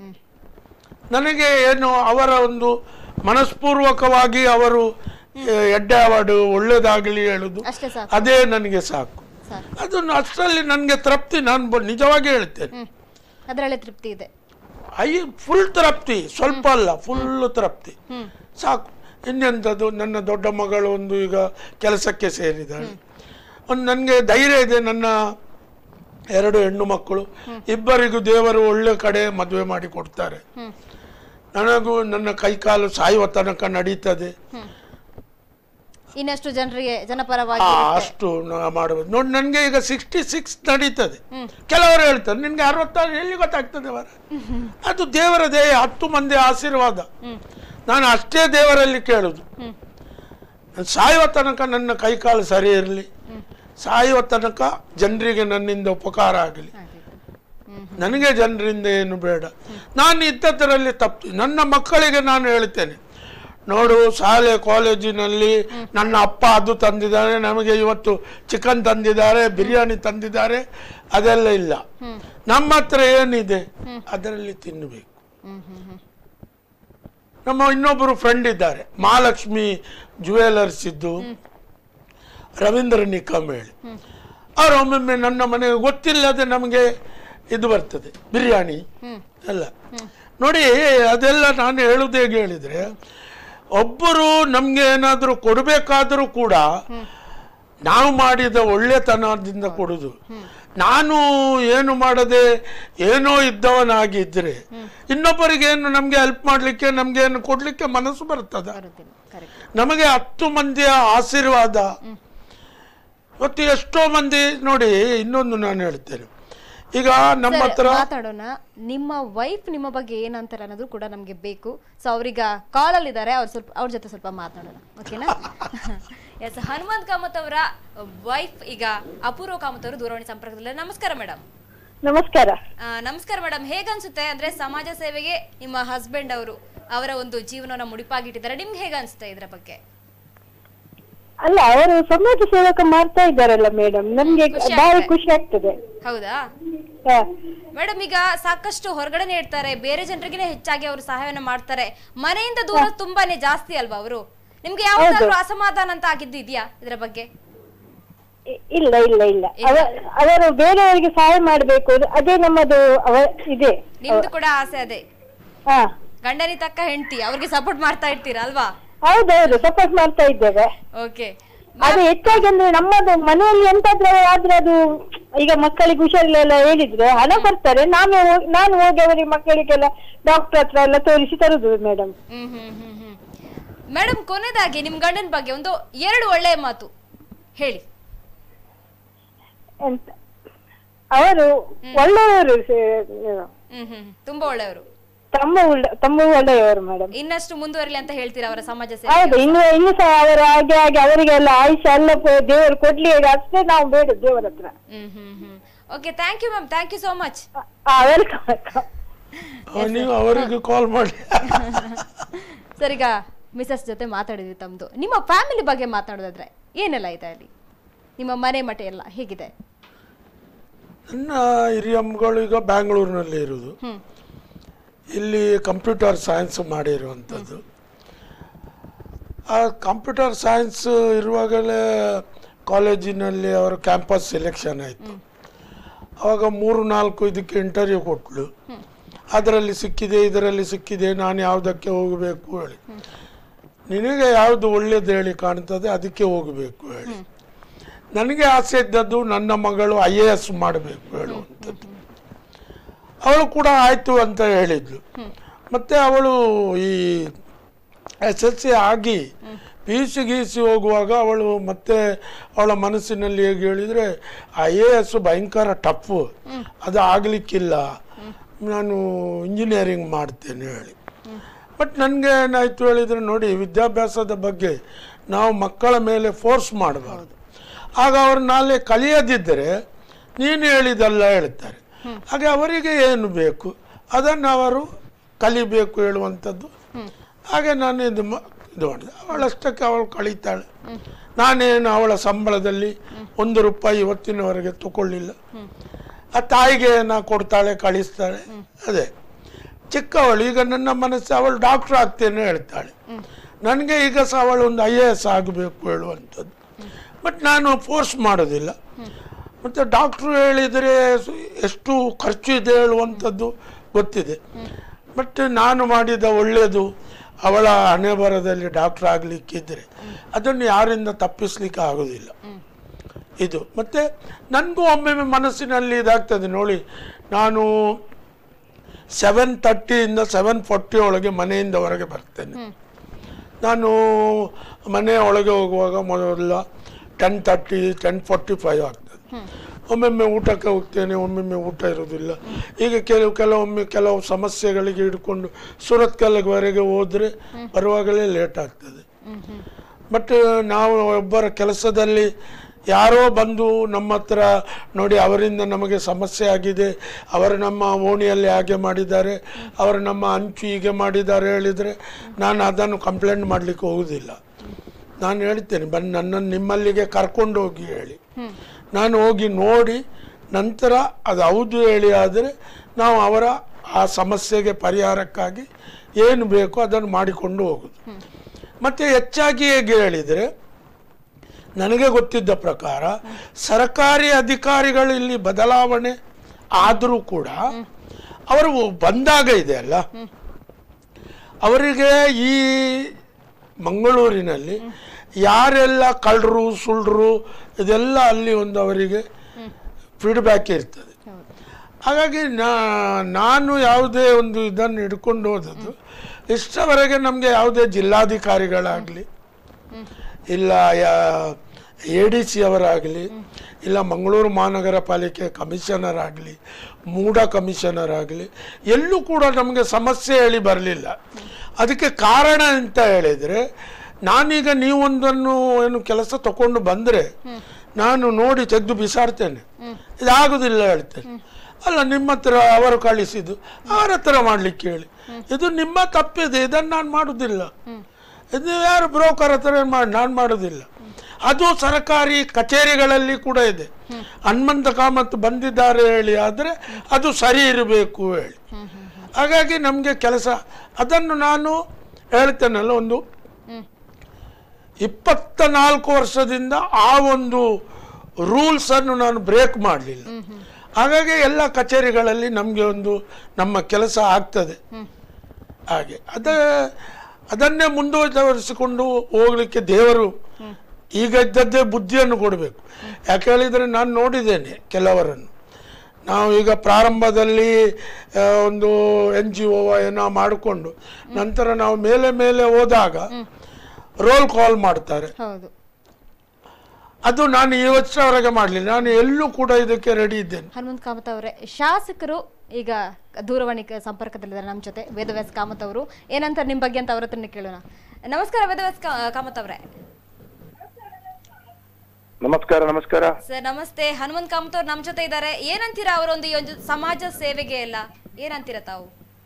ನನಗೆ ಏನು ಅವರ ಒಂದು ಮನಸ್ಪೂರ್ವಕವಾಗಿ ಅವರು ಎಡ್ಡೆ ಅವಾರ್ಡು ಒಳ್ಳೇದಾಗಲಿ ಹೇಳುದು ಅಷ್ಟೇ ಸಾಕು ಅದೇ ನನಗೆ ಸಾಕು ಸಾಕು ಅದನ್ನು ಅಷ್ಟರಲ್ಲಿ ನನಗೆ ತೃಪ್ತಿ ನಾನು ಬ- ನಿಜವಾಗಿ ಹೇಳ್ತೇನೆ ಹ್ಮ್ ಅದರಲ್ಲೇ ತೃಪ್ತಿ ಇದೆ ಐ ಫುಲ್ ತೃಪ್ತಿ ಸ್ವಲ್ಪ ಅಲ್ಲ ಫುಲ್ ತೃಪ್ತಿ ಹ್ಮ್ ಸಾಕು ಇನ್ನೆಂಥದ್ದು ನನ್ನ ದೊಡ್ಡ ಮಗಳು ಒಂದು ಈಗ ಕೆಲಸಕ್ಕೆ ಸೇರಿದ್ದಾಳೆ ಒಂದು ನನಗೆ ಧೈರ್ಯ ಇದೆ ನನ್ನ ಎರಡು ಹೆಣ್ಣು ಮಕ್ಕಳು ಇಬ್ಬರಿಗೂ ದೇವರು ಒಳ್ಳೆ ಕಡೆ ಮದುವೆ ಮಾಡಿ ಕೊಡ್ತಾರೆ ಹ್ಮ್ ನನಗೂ ನನ್ನ ಕೈಕಾಲು ಸಾಯುವ ತನಕ ನಡೀತದೆ ಇನ್ನಷ್ಟು ಜನರಿಗೆ ಜನಪರವಾಗಿ ಆ, ಇರುತ್ತೆ. ಅಷ್ಟು ನಾ ಮಾಡಬಹುದು ನೋಡಿ ನನಗೆ ಈಗ ಸಿಕ್ಸ್ಟಿ ಸಿಕ್ಸ್ ನಡೀತದೆ ಕೆಲವರು ಹೇಳ್ತಾರೆ ನಿನ್ಗೆ ಅರವತ್ತಾರು ಎಲ್ಲಿ ಗೊತ್ತಾಗ್ತದೆ ಅವರ ಅದು ದೇವರ ದೇಹ ಹತ್ತು ಮಂದಿ ಆಶೀರ್ವಾದ ನಾನು ಅಷ್ಟೇ ದೇವರಲ್ಲಿ ಕೇಳುದು ನಾನು ಸಾಯುವ ತನಕ ನನ್ನ ಕೈಕಾಲು ಸರಿ ಇರಲಿ ಸಾಯುವ ತನಕ ಜನರಿಗೆ ನನ್ನಿಂದ ಉಪಕಾರ ಆಗಲಿ ನನಗೆ ಜನರಿಂದ ಏನು ಬೇಡ ನಾನು ಇದ್ದದರಲ್ಲಿ ತಪ್ಪು ನನ್ನ ಮಕ್ಕಳಿಗೆ ನಾನು ಹೇಳ್ತೇನೆ ನೋಡು ಶಾಲೆ ಕಾಲೇಜಿನಲ್ಲಿ ನನ್ನ ಅಪ್ಪ ಅದು ತಂದಿದ್ದಾರೆ ನಮಗೆ ಇವತ್ತು ಚಿಕನ್ ತಂದಿದ್ದಾರೆ ಬಿರಿಯಾನಿ ತಂದಿದ್ದಾರೆ ಅದೆಲ್ಲ ಇಲ್ಲ ನಮ್ಮ ಹತ್ರ ಏನಿದೆ ಅದರಲ್ಲಿ ತಿನ್ನಬೇಕು ಹ್ಮ್ ಹ್ಮ್ ಹ್ಮ್ ನಮ್ಮ ಇನ್ನೊಬ್ಬರು ಫ್ರೆಂಡ್ ಇದ್ದಾರೆ ಮಹಾಲಕ್ಷ್ಮಿ ಜುವೆಲರ್ಸ್ ಇದ್ದು ರವೀಂದ್ರ ನಿಕಮ್ ಹೇಳಿ ಅವ್ರು ಒಮ್ಮೊಮ್ಮೆ ನನ್ನ ಮನೆಗೆ ಗೊತ್ತಿಲ್ಲದೆ ನಮಗೆ ಇದು ಬರ್ತದೆ ಬಿರಿಯಾನಿ ಹ್ಮ್ ಎಲ್ಲ ನೋಡಿ ಅದೆಲ್ಲ ನಾನು ಹೇಳುದು ಹೇಗೆ ಹೇಳಿದ್ರೆ ಒಬ್ಬರು ನಮ್ಗೆ ಏನಾದರೂ ಕೊಡಬೇಕಾದರೂ ಕೂಡ ನಾವು ಮಾಡಿದ ಒಳ್ಳೆತನದಿಂದ ಕೊಡುದು ನಾನು ಏನು ಮಾಡದೆ ಏನೋ ಇದ್ದವನಾಗಿದ್ರೆ ಇನ್ನೊಬ್ಬರಿಗೆ ಏನು ನಮ್ಗೆ ಹೆಲ್ಪ್ ಮಾಡ್ಲಿಕ್ಕೆ ನಮ್ಗೆ ಏನು ಕೊಡ್ಲಿಕ್ಕೆ ಮನಸ್ಸು ಬರ್ತದ ಬರುತ್ತಿಲ್ಲ ಕರೆಕ್ಟ್ ನಮಗೆ ಹತ್ತು ಮಂದಿಯ ಆಶೀರ್ವಾದ ಇವತ್ತು ಎಷ್ಟೋ ಮಂದಿ ನೋಡಿ ಇನ್ನೊಂದು ನಾನು ಹೇಳ್ತೇನೆ ಈಗ ನಮ್ಮ ಹತ್ರ ಮಾತಾಡೋಣ ನಿಮ್ಮ ವೈಫ್ ನಿಮ್ಮ ಬಗ್ಗೆ ಏನಂತಾರೆ ಅನ್ನೋದು ಕೂಡ ನಮ್ಗೆ ಬೇಕು ಸೊ ಅವ್ರೀಗ ಕಾಲಲ್ಲಿ ಇದ್ದಾರೆ ಅವ್ರ ಸ್ವಲ್ಪ ಅವ್ರ ಜೊತೆ ಸ್ವಲ್ಪ ಮಾತಾಡೋಣ ಓಕೆನಾ ಎಸ್ ಹನುಮಂತ್ ಕಾಮತ್ ಅವರ ವೈಫ್ ಈಗ ಅಪೂರ್ವ ಕಾಮತ್ ಅವರು ದೂರವಾಣಿ ಸಂಪರ್ಕದಲ್ಲಿ ನಮಸ್ಕಾರ ಮೇಡಮ್ ನಮಸ್ಕಾರ ನಮಸ್ಕಾರ ಮೇಡಮ್ ಹೇಗನ್ಸುತ್ತೆ ಅಂದ್ರೆ ಸಮಾಜ ಸೇವೆಗೆ ನಿಮ್ಮ ಹಸ್ಬೆಂಡ್ ಅವರು ಅವರ ಒಂದು ಜೀವನವನ್ನ ಮುಡಿಪಾಗಿಟ್ಟಿದ್ದಾರೆ ನಿಮ್ಗೆ ಹೇಗನ್ಸುತ್ತೆ ಇದ್ರ ಬಗ್ಗೆ ಅಲ್ಲ ಅವರು ಸಮಾಜ ಸೇವಕ ಮಾಡ್ತಾ ಇದ್ದಾರಲ್ಲ ಮೇಡಮ್ ನಮ್ಗೆ ಖುಷಿ ಬಹಳ ಆಗ್ತದೆ. ಖುಷಿ ಆಗ್ತದೆ ಹೌದಾ ಹ. ಮೇಡಮ್ ಈಗ ಸಾಕಷ್ಟು ಹೊರಗಡೆ ಇರ್ತಾರೆ ಬೇರೆ ಜನರಿಗೆ ಹೆಚ್ಚಾಗಿ ಅವರು ಸಹಾಯವನ್ನ ಮಾಡ್ತಾರೆ ಮನೆಯಿಂದ ದೂರ ತುಂಬಾನೇ ಜಾಸ್ತಿ ಅಲ್ವಾ ಅವರು ನಿಮ್ಗೆ ಯಾವ್ದಾದ್ರು ಅಸಮಾಧಾನ ಅಂತ ಆಗಿದ್ದು ಇದೆಯಾ ಇದ್ರ ಬಗ್ಗೆ ಇ- ಇಲ್ಲ ಇಲ್ಲ ಇಲ್ಲ ಅವ- ಅವರು ಬೇರೆಯವರಿಗೆ ಸಹಾಯ ಮಾಡ್ಬೇಕು ಅದೇ ನಮ್ಮದು ಅವ ಇದೆ ನಿಮ್ದು ಕೂಡ ಆಸೆ ಅದೇ ಹಾ ಗಂಡನಿ ತಕ್ಕ ಹೆಂಡತಿ ಅವ್ರಿಗೆ ಸಪೋರ್ಟ್ ಮಾಡ್ತಾ ಇರ್ತೀರಾ ಅಲ್ವಾ ಹೌದೌದು ಸಪೋರ್ಟ್ ಮಾಡ್ತಾ ಇದ್ದೇವೆ ಓಕೆ ಅದು ಹೆಚ್ಚಾಗಿ ಅಂದ್ರೆ ನಮ್ಮದು ಮನೆಯಲ್ಲಿ ಎಂತಾದ್ರೂ ಆದ್ರೆ ಅದು ಈಗ ಮಕ್ಕಳಿಗೆ ಹುಷಾರಿಲ್ಲ ಹೇಳಿದ್ರೆ ಹಣ ಬರ್ತಾರೆ ನಾವೇ ಹೋಗ್- ನಾನು ಹೋಗಿ ಅವರಿಗೆ ಮಕ್ಕಳಿಗೆಲ್ಲ ಡಾಕ್ಟರ್ ಹತ್ರ ಎಲ್ಲ ತೋರಿಸಿ ತರುದು ಮೇಡಮ್ ಹ್ಮ್ ಹ್ಮ್ ಹ್ಮ್ ಹ್ಮ್ ಮೇಡಮ್ ಕೊನೆದಾಗಿ ನಿಮ್ ಗಂಡನ ಬಗ್ಗೆ ಒಂದು ಎರಡು ಒಳ್ಳೆಯ ಮಾತು ಹೇಳಿ ಎಂತ ಅವರು ಒಳ್ಳೆಯವರು ಸೇ- ಹ್ಮ್ ಹ್ಮ್ ತುಂಬಾ ಒಳ್ಳೆಯವರು ತಮ್ಮ ಒಳ್ಳೆ ತಮ್ಮ ಒಳ್ಳೆಯವರು ಮೇಡಮ್ ಇನ್ನಷ್ಟು ಮುಂದುವರಿಲಿ ಅಂತ ಹೇಳ್ತೀರಾ ಅವರ ಸಮಾಜ ಸೇವೆ ಹೌದು ಇನ್ನು ಇನ್ನು ಸಹ ಅವರು ಹಾಗೆ ಹಾಗೆ ಅವರಿಗೆಲ್ಲ ಆಯುಷ ಎಲ್ಲ ಪ- ದೇವರು ಕೊಡ್ಲಿ ಹೇಳಿ ಅಷ್ಟೇ ನಾವು ಬೇಡ ದೇವರ ಹತ್ರ ಹ್ಮ್ ಹ್ಮ್ ಹ್ಮ್ okay thank you ma'am thank you so much welcome welcome ನೀವು ಅವರಿಗೆ ಕಾಲ್ ಮಾಡಿ ಸರ್ ಈಗ ಮಿಸಸ್ ಜೊತೆ ಮಾತಾಡಿದ್ವಿ ತಮ್ಮದು ನಿಮ್ಮ ಫ್ಯಾಮಿಲಿ ಬಗ್ಗೆ ಮಾತಾಡೋದಾದ್ರೆ ಏನೆಲ್ಲ ಇದೆ ಅಲ್ಲಿ ನಿಮ್ಮ ಮನೆ ಮಠ ಎಲ್ಲ ಹೇಗಿದೆ ನನ್ನ ಹಿರಿಯ ಮಗಳು ಈಗ ಬ್ಯಾಂಗ್ಳೂರಿನಲ್ಲಿ ಇರುವುದು ಹ್ಮ್ ಇಲ್ಲಿ ಕಂಪ್ಯೂಟರ್ ಸೈನ್ಸ್ ಮಾಡಿರುವಂಥದ್ದು ಆ ಕಂಪ್ಯೂಟರ್ ಸೈನ್ಸ್ ಇರುವಾಗಲೇ ಕಾಲೇಜಿನಲ್ಲಿ ಅವರ ಕ್ಯಾಂಪಸ್ ಸೆಲೆಕ್ಷನ್ ಆಯಿತು ಅವಾಗ ಮೂರು ನಾಲ್ಕು ಇದಕ್ಕೆ ಇಂಟರ್ವ್ಯೂ ಕೊಟ್ಲು ಅದರಲ್ಲಿ ಸಿಕ್ಕಿದೆ ಇದರಲ್ಲಿ ಸಿಕ್ಕಿದೆ ನಾನು ಯಾವುದಕ್ಕೆ ಹೋಗಬೇಕು ಹೇಳಿ ನಿನಗೆ ಯಾವುದು ಒಳ್ಳೇದು ಹೇಳಿ ಕಾಣ್ತದೆ ಅದಕ್ಕೆ ಹೋಗಬೇಕು ಹೇಳಿ ನನಗೆ ಆಸೆ ಇದ್ದದ್ದು ನನ್ನ ಮಗಳು ಐ ಎ ಎಸ್ ಮಾಡಬೇಕು ಹೇಳುವಂಥದ್ದು ಅವಳು ಕೂಡ ಆಯಿತು ಅಂತ ಹೇಳಿದ್ಲು ಮತ್ತೆ ಅವಳು ಈ ಎಸ್ ಎಲ್ ಸಿ ಆಗಿ ಪಿ ಯು ಸಿ ಗೀಸಿ ಹೋಗುವಾಗ ಅವಳು ಮತ್ತೆ ಅವಳ ಮನಸ್ಸಿನಲ್ಲಿ ಹೇಗೆ ಹೇಳಿದರೆ ಐ ಎ ಎಸ್ ಭಯಂಕರ ಟಫ್ ಅದು ಆಗಲಿಕ್ಕಿಲ್ಲ ನಾನು ಇಂಜಿನಿಯರಿಂಗ್ ಮಾಡ್ತೇನೆ ಹೇಳಿ ಬಟ್ ನನಗೆ ಏನಾಯ್ತು ಹೇಳಿದರೆ ನೋಡಿ ವಿದ್ಯಾಭ್ಯಾಸದ ಬಗ್ಗೆ ನಾವು ಮಕ್ಕಳ ಮೇಲೆ ಫೋರ್ಸ್ ಮಾಡಬಾರ್ದು ಆಗ ಅವರು ನಾಳೆ ಕಲಿಯದಿದ್ದರೆ ನೀನು ಹೇಳಿದಲ್ಲ ಹೇಳ್ತಾರೆ ಹಾಗೆ ಅವರಿಗೆ ಏನು ಬೇಕು ಅದನ್ನು ಅವರು ಕಲಿಬೇಕು ಹೇಳುವಂಥದ್ದು ಹಾಗೆ ನಾನು ಇದು ಮ- ಇದು ಮಾಡಿದೆ ಅವಳಷ್ಟಕ್ಕೆ ಅವಳು ಕಳೀತಾಳೆ ನಾನೇನು ಅವಳ ಸಂಬಳದಲ್ಲಿ ಒಂದು ರೂಪಾಯಿ ಇವತ್ತಿನವರೆಗೆ ತಗೊಳ್ಳಿಲ್ಲ ಆ ತಾಯಿಗೆ ನಾ ಕೊಡ್ತಾಳೆ ಕಳಿಸ್ತಾಳೆ ಅದೇ ಚಿಕ್ಕವಳು ಈಗ ನನ್ನ ಮನಸ್ಸು ಅವಳು ಡಾಕ್ಟರ್ ಆಗ್ತೇನೆ ಹೇಳ್ತಾಳೆ ನನಗೆ ಈಗ ಸಹ ಅವಳು ಒಂದು ಐ ಎ ಎಸ್ ಆಗಬೇಕು ಹೇಳುವಂಥದ್ದು ಬಟ್ ನಾನು ಫೋರ್ಸ್ ಮಾಡೋದಿಲ್ಲ ಮತ್ತು ಡಾಕ್ಟ್ರು ಹೇಳಿದರೆ ಸು- ಎಷ್ಟು ಖರ್ಚು ಇದೆ ಹೇಳುವಂಥದ್ದು ಗೊತ್ತಿದೆ ಬಟ್ ನಾನು ಮಾಡಿದ ಒಳ್ಳೆಯದು ಅವಳ ಹಣೆ ಬರದಲ್ಲಿ ಡಾಕ್ಟರ್ ಆಗಲಿಕ್ಕಿದ್ರೆ ಅದನ್ನು ಯಾರಿಂದ ತಪ್ಪಿಸ್ಲಿಕ್ಕೆ ಆಗೋದಿಲ್ಲ ಇದು ಮತ್ತು ನನಗೂ ಒಮ್ಮೊಮ್ಮೆ ಮನಸ್ಸಿನಲ್ಲಿ ಇದಾಗ್ತದೆ ನೋಡಿ ನಾನು ಸೆವೆನ್ ತರ್ಟಿಯಿಂದ ಸೆವೆನ್ ಫೋರ್ಟಿ ಒಳಗೆ ಮನೆಯಿಂದ ಹೊರಗೆ ಬರ್ತೇನೆ ನಾನು ಮನೆ ಒಳಗೆ ಹೋಗುವಾಗ ಮೊದಲ ten thirty ten forty five ಆಗ್ತದೆ ಒಮ್ಮೊಮ್ಮೆ ಊಟಕ್ಕೆ ಹೋಗ್ತೇನೆ ಒಮ್ಮೊಮ್ಮೆ ಊಟ ಇರೋದಿಲ್ಲ ಈಗ ಕೆಲವು ಕೆಲವೊಮ್ಮೆ ಕೆಲವು ಸಮಸ್ಯೆಗಳಿಗೆ ಹಿಡ್ಕೊಂಡು ಸೂರತ್ ಕೆಳವರೆಗೆ ಹೋದರೆ ಬರುವಾಗಲೇ ಲೇಟ್ ಆಗ್ತದೆ ಬಟ್ ನಾವು ಒಬ್ಬರ ಕೆಲಸದಲ್ಲಿ ಯಾರೋ ಬಂದು ನಮ್ಮ ಹತ್ರ ನೋಡಿ ಅವರಿಂದ ನಮಗೆ ಸಮಸ್ಯೆ ಆಗಿದೆ ಅವರು ನಮ್ಮ ಓಣಿಯಲ್ಲಿ ಹಾಗೆ ಮಾಡಿದ್ದಾರೆ ಅವರು ನಮ್ಮ ಅಂಚು ಹೀಗೆ ಮಾಡಿದ್ದಾರೆ ಹೇಳಿದರೆ ನಾನು ಅದನ್ನು ಕಂಪ್ಲೇಂಟ್ ಮಾಡಲಿಕ್ಕೆ ಹೋಗುವುದಿಲ್ಲ ನಾನು ಹೇಳ್ತೇನೆ ಬನ್ನಿ ನನ್ನನ್ನು ನಿಮ್ಮಲ್ಲಿಗೆ ಕರ್ಕೊಂಡು ಹೋಗಿ ಹೇಳಿ ನಾನು ಹೋಗಿ ನೋಡಿ ನಂತರ ಅದು ಹೌದು ಹೇಳಿ ಆದರೆ ನಾವು ಅವರ ಆ ಸಮಸ್ಯೆಗೆ ಪರಿಹಾರಕ್ಕಾಗಿ ಏನು ಬೇಕೋ ಅದನ್ನು ಮಾಡಿಕೊಂಡು ಹೋಗುದು ಮತ್ತು ಹೆಚ್ಚಾಗಿ ಹೇಗೆ ಹೇಳಿದರೆ ನನಗೆ ಗೊತ್ತಿದ್ದ ಪ್ರಕಾರ ಸರ್ಕಾರಿ ಅಧಿಕಾರಿಗಳು ಇಲ್ಲಿ ಬದಲಾವಣೆ ಆದರೂ ಕೂಡ ಅವರು ಬಂದಾಗ ಇದೆ ಅಲ್ಲ ಅವರಿಗೆ ಈ ಮಂಗಳೂರಿನಲ್ಲಿ ಯಾರೆಲ್ಲ ಕಳ್ಳರು ಸುಳ್ಳರು ಇದೆಲ್ಲ ಅಲ್ಲಿ ಒಂದು ಅವರಿಗೆ ಫೀಡ್ಬ್ಯಾಕ್ ಇರ್ತದೆ ಹಾಗಾಗಿ ನಾ- ನಾನು ಯಾವುದೇ ಒಂದು ಇದನ್ನು ಹಿಡ್ಕೊಂಡು ಹೋದದ್ದು ಇಷ್ಟವರೆಗೆ ನಮಗೆ ಯಾವುದೇ ಜಿಲ್ಲಾಧಿಕಾರಿಗಳಾಗಲಿ ಇಲ್ಲ ಎ ಡಿ ಸಿ ಅವರಾಗಲಿ ಇಲ್ಲ ಮಂಗಳೂರು ಮಹಾನಗರ ಪಾಲಿಕೆ ಕಮಿಷನರ್ ಆಗಲಿ ಮೂಡ ಕಮಿಷನರ್ ಆಗಲಿ ಎಲ್ಲೂ ಕೂಡ ನಮಗೆ ಸಮಸ್ಯೆ ಹೇಳಿ ಬರಲಿಲ್ಲ ಅದಕ್ಕೆ ಕಾರಣ ಅಂತ ಹೇಳಿದರೆ ನಾನೀಗ ನೀವೊಂದನ್ನು ಏನು ಕೆಲಸ ತಗೊಂಡು ಬಂದರೆ ನಾನು ನೋಡಿ ತೆಗೆದು ಬಿಸಾಡ್ತೇನೆ ಇದಾಗುದಿಲ್ಲ ಹೇಳ್ತೇನೆ ಅಲ್ಲ ನಿಮ್ಮ ಹತ್ರ ಅವರು ಕಳಿಸಿದ್ದು ಅವರ ಹತ್ರ ಮಾಡ್ಲಿಕ್ಕೆ ಹೇಳಿ ಇದು ನಿಮ್ಮ ತಪ್ಪಿದೆ ಇದನ್ನು ನಾನು ಮಾಡುವುದಿಲ್ಲ ಇದು ಯಾರು ಬ್ರೋಕರ್ ಹತ್ರ ಮಾಡಿ ನಾನು ಮಾಡೋದಿಲ್ಲ ಅದು ಸರ್ಕಾರಿ ಕಚೇರಿಗಳಲ್ಲಿ ಕೂಡ ಇದೆ ಹನುಮಂತ ಕಾಮತ್ ಬಂದಿದ್ದಾರೆ ಹೇಳಿ ಆದರೆ ಅದು ಸರಿ ಇರಬೇಕು ಹೇಳಿ ಹಾಗಾಗಿ ನಮಗೆ ಕೆಲಸ ಅದನ್ನು ನಾನು ಹೇಳ್ತೇನಲ್ಲ ಒಂದು ಇಪ್ಪತ್ತ ನಾಲ್ಕು ವರ್ಷದಿಂದ ಆ ಒಂದು ರೂಲ್ಸ್ ಅನ್ನು ನಾನು ಬ್ರೇಕ್ ಮಾಡಲಿಲ್ಲ ಹಾಗಾಗಿ ಎಲ್ಲ ಕಚೇರಿಗಳಲ್ಲಿ ನಮಗೆ ಒಂದು ನಮ್ಮ ಕೆಲಸ ಆಗ್ತದೆ ಹಾಗೆ ಅದ ಅದನ್ನೇ ಮುಂದುವರಿಸಿಕೊಂಡು ಹೋಗ್ಲಿಕ್ಕೆ ದೇವರು ಈಗ ಇದ್ದದ್ದೇ ಬುದ್ಧಿಯನ್ನು ಕೊಡಬೇಕು ಯಾಕೆ ಹೇಳಿದರೆ ನಾನು ನೋಡಿದ್ದೇನೆ ಕೆಲವರನ್ನು ನಾವು ಈಗ ಪ್ರಾರಂಭದಲ್ಲಿ ಆ, ಒಂದು ಎನ್ ಜಿ ಒ ಏನೋ ಮಾಡಿಕೊಂಡು ನಂತರ ನಾವು ಮೇಲೆ ಮೇಲೆ ಹೋದಾಗ ರೋಲ್ ಕಾಲ್ ಮಾಡ್ತಾರೆ ಹೌದು ಅದು ನಾನು ಈ ವರ್ಷವರೆಗೆ ಮಾಡಲಿಲ್ಲ ನಾನು ಎಲ್ಲೂ ಕೂಡ ಇದಕ್ಕೆ ರೆಡಿ ಇದ್ದೇನೆ ಹನುಮಂತ್ ಕಾಮತ್ ಅವರೇ ಶಾಸಕರು ಈಗ ದೂರವಾಣಿ ಕ- ಸಂಪರ್ಕದಲ್ಲಿದ್ದಾರೆ ನಮ್ಮ ಜೊತೆ ವೇದವ್ಯಾಸ್ ಕಾಮತ್ ಅವರು ಏನಂತ ನಿಮ್ಮ ಬಗ್ಗೆ ಅಂತ ಅವ್ರ ಹತ್ರನೇ ಕೇಳೋಣ ನಮಸ್ಕಾರ ವೇದವ್ಯಾಸ್ ಕಾ- ಕಾಮತ್ ಅವರೇ ನಮಸ್ಕಾರ ನಮಸ್ಕಾರ ಸರ್ ನಮಸ್ತೆ ಹನುಮಂತ್ ಕಾಮತ್ ಅವ್ರು ನಮ್ಮ ಜೊತೆ ಇದ್ದಾರೆ ಏನಂತೀರಾ ಅವರೊಂದು ಈ ಒಂದು ಸಮಾಜ ಸೇವೆಗೆ ಎಲ್ಲ ಏನಂತೀರಾ ತಾವು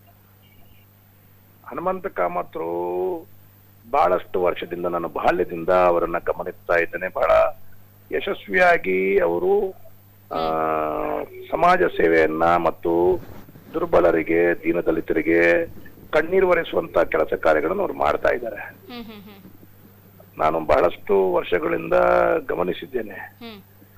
ಹನುಮಂತ ಕಾಮತ್ರು ಬಹಳಷ್ಟು ವರ್ಷದಿಂದ ನಾನು ಬಾಲ್ಯದಿಂದ ಅವರನ್ನ ಗಮನಿಸ್ತಾ ಇದ್ದೇನೆ ಬಹಳ ಯಶಸ್ವಿಯಾಗಿ ಅವರು ಆ, ಸಮಾಜ ಸೇವೆಯನ್ನ ಮತ್ತು ದುರ್ಬಲರಿಗೆ ದೀನದಲಿತರಿಗೆ ಕಣ್ಣೀರು ಒರೆಸುವಂತ ಕೆಲಸ ಕಾರ್ಯಗಳನ್ನು ಅವ್ರು ಮಾಡ್ತಾ ಇದ್ದಾರೆ ನಾನು ಬಹಳಷ್ಟು ವರ್ಷಗಳಿಂದ ಗಮನಿಸಿದ್ದೇನೆ ಹ್ಮ್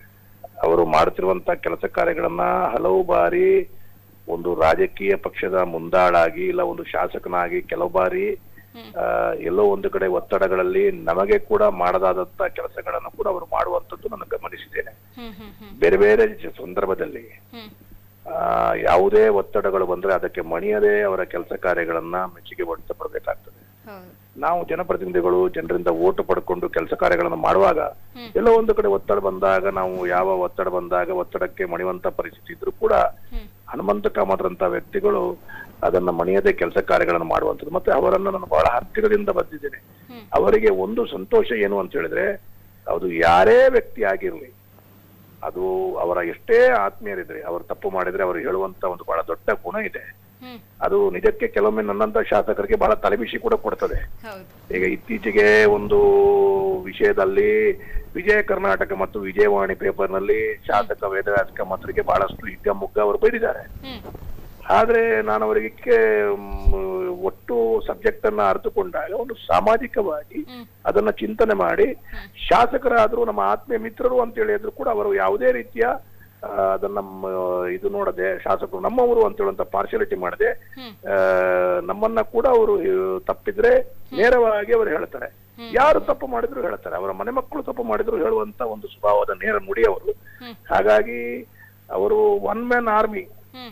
ಅವರು ಮಾಡುತ್ತಿರುವಂತ ಕೆಲಸ ಕಾರ್ಯಗಳನ್ನ ಹಲವು ಬಾರಿ ಒಂದು ರಾಜಕೀಯ ಪಕ್ಷದ ಮುಂದಾಳಾಗಿ ಇಲ್ಲ ಒಂದು ಶಾಸಕನಾಗಿ ಕೆಲವು ಬಾರಿ ಆ, ಎಲ್ಲೋ ಒಂದು ಕಡೆ ಒತ್ತಡಗಳಲ್ಲಿ ನಮಗೆ ಕೂಡ ಮಾಡದಾದಂತ ಕೆಲಸಗಳನ್ನು ಕೂಡ ಅವರು ಮಾಡುವಂತದ್ದು ನಾನು ಗಮನಿಸಿದ್ದೇನೆ ಹ್ಮ್ ಹ್ಮ್ ಹ್ಮ್ ಬೇರೆ ಬೇರೆ ಜ- ಸಂದರ್ಭದಲ್ಲಿ ಹ್ಮ್ ಆ, ಯಾವುದೇ ಒತ್ತಡಗಳು ಬಂದ್ರೆ ಅದಕ್ಕೆ ಮಣಿಯದೆ ಅವರ ಕೆಲಸ ಕಾರ್ಯಗಳನ್ನ ಮೆಚ್ಚುಗೆ ವ್ಯಕ್ತಪಡಬೇಕಾಗ್ತದೆ ಹೌದು ನಾವು ಜನಪ್ರತಿನಿಧಿಗಳು ಜನರಿಂದ ಓಟು ಪಡ್ಕೊಂಡು ಕೆಲಸ ಕಾರ್ಯಗಳನ್ನು ಮಾಡುವಾಗ ಎಲ್ಲೋ ಒಂದು ಕಡೆ ಒತ್ತಡ ಬಂದಾಗ ನಾವು ಯಾವ ಒತ್ತಡ ಬಂದಾಗ ಒತ್ತಡಕ್ಕೆ ಮಣಿಯುವಂತ ಪರಿಸ್ಥಿತಿ ಇದ್ರೂ ಕೂಡ ಹ್ಮ್ ಹನುಮಂತ ಕಾಮತ್ರಂತ ವ್ಯಕ್ತಿಗಳು ಅದನ್ನ ಮಣಿಯದೆ ಕೆಲಸ ಕಾರ್ಯಗಳನ್ನು ಮಾಡುವಂಥದ್ದು ಮತ್ತೆ ಅವರನ್ನ ನಾನು ಬಹಳ ಹತ್ತಿರದಿಂದ ಬಂದಿದ್ದೇನೆ ಹ್ಮ್. ಅವರಿಗೆ ಒಂದು ಸಂತೋಷ ಏನು ಅಂತ ಹೇಳಿದ್ರೆ ಅದು ಯಾರೇ ವ್ಯಕ್ತಿ ಆಗಿರ್ಲಿ ಅದು ಅವರ ಎಷ್ಟೇ ಆತ್ಮೀಯರಿದ್ರೆ ಅವರು ತಪ್ಪು ಮಾಡಿದ್ರೆ ಅವರು ಹೇಳುವಂತ ಒಂದು ಬಹಳ ದೊಡ್ಡ ಗುಣ ಇದೆ ಹ್ಮ್ ಅದು ನಿಜಕ್ಕೆ ಕೆಲವೊಮ್ಮೆ ನನ್ನಂತ ಶಾಸಕರಿಗೆ ಬಹಳ ತಲೆಬಿಸಿ ಕೂಡ ಕೊಡ್ತದೆ ಹೌದು ಈಗ ಇತ್ತೀಚೆಗೆ ಒಂದು ವಿಷಯದಲ್ಲಿ ವಿಜಯ ಕರ್ನಾಟಕ ಮತ್ತು ವಿಜಯವಾಣಿ ಪೇಪರ್ನಲ್ಲಿ ಶಾಸಕ ವೇದವ್ಯಾಸ ಕಮ್ಮತ್ರಿಗೆ ಬಹಳಷ್ಟು ಹಿಗ್ಗಮುಗ್ಗ ಅವರು ಬೈದಿದ್ದಾರೆ ಹ್ಮ್ ಆದ್ರೆ ನಾನು ಅವರಿಗೆ ಮ್, ಒಟ್ಟು ಸಬ್ಜೆಕ್ಟ್ ಅನ್ನ ಅರ್ಥಕೊಂಡಾಗ ಒಂದು ಸಾಮಾಜಿಕವಾಗಿ ಹ್ಮ್. ಅದನ್ನ ಚಿಂತನೆ ಮಾಡಿ ಶಾಸಕರಾದ್ರು ನಮ್ಮ ಆತ್ಮೀಯ ಮಿತ್ರರು ಅಂತ ಹೇಳಿದ್ರು ಕೂಡ ಅವರು ಯಾವುದೇ ರೀತಿಯ ಆ, ಅದನ್ನ ಮ್, ಇದು ನೋಡದೆ ಶಾಸಕರು ನಮ್ಮವರು ಅಂತ ಹೇಳುವಂತ ಪಾರ್ಶಾಲಿಟಿ ಮಾಡದೆ ಹ್ಮ್. ಆ, ನಮ್ಮನ್ನ ಕೂಡ ಅವರು ತಪ್ಪಿದ್ರೆ ನೇರವಾಗಿ ಅವರು ಹೇಳ್ತಾರೆ ಯಾರು ತಪ್ಪು ಮಾಡಿದ್ರು ಹೇಳ್ತಾರೆ ಅವರ ಮನೆ ಮಕ್ಕಳು ತಪ್ಪು ಮಾಡಿದ್ರು ಹೇಳುವಂತ ಒಂದು ಸ್ವಭಾವದ ನೇರ ನುಡಿ ಅವರು ಹ್ಮ್. ಹಾಗಾಗಿ ಅವರು ಒನ್ ಮ್ಯಾನ್ ಆರ್ಮಿ ಹ್ಮ್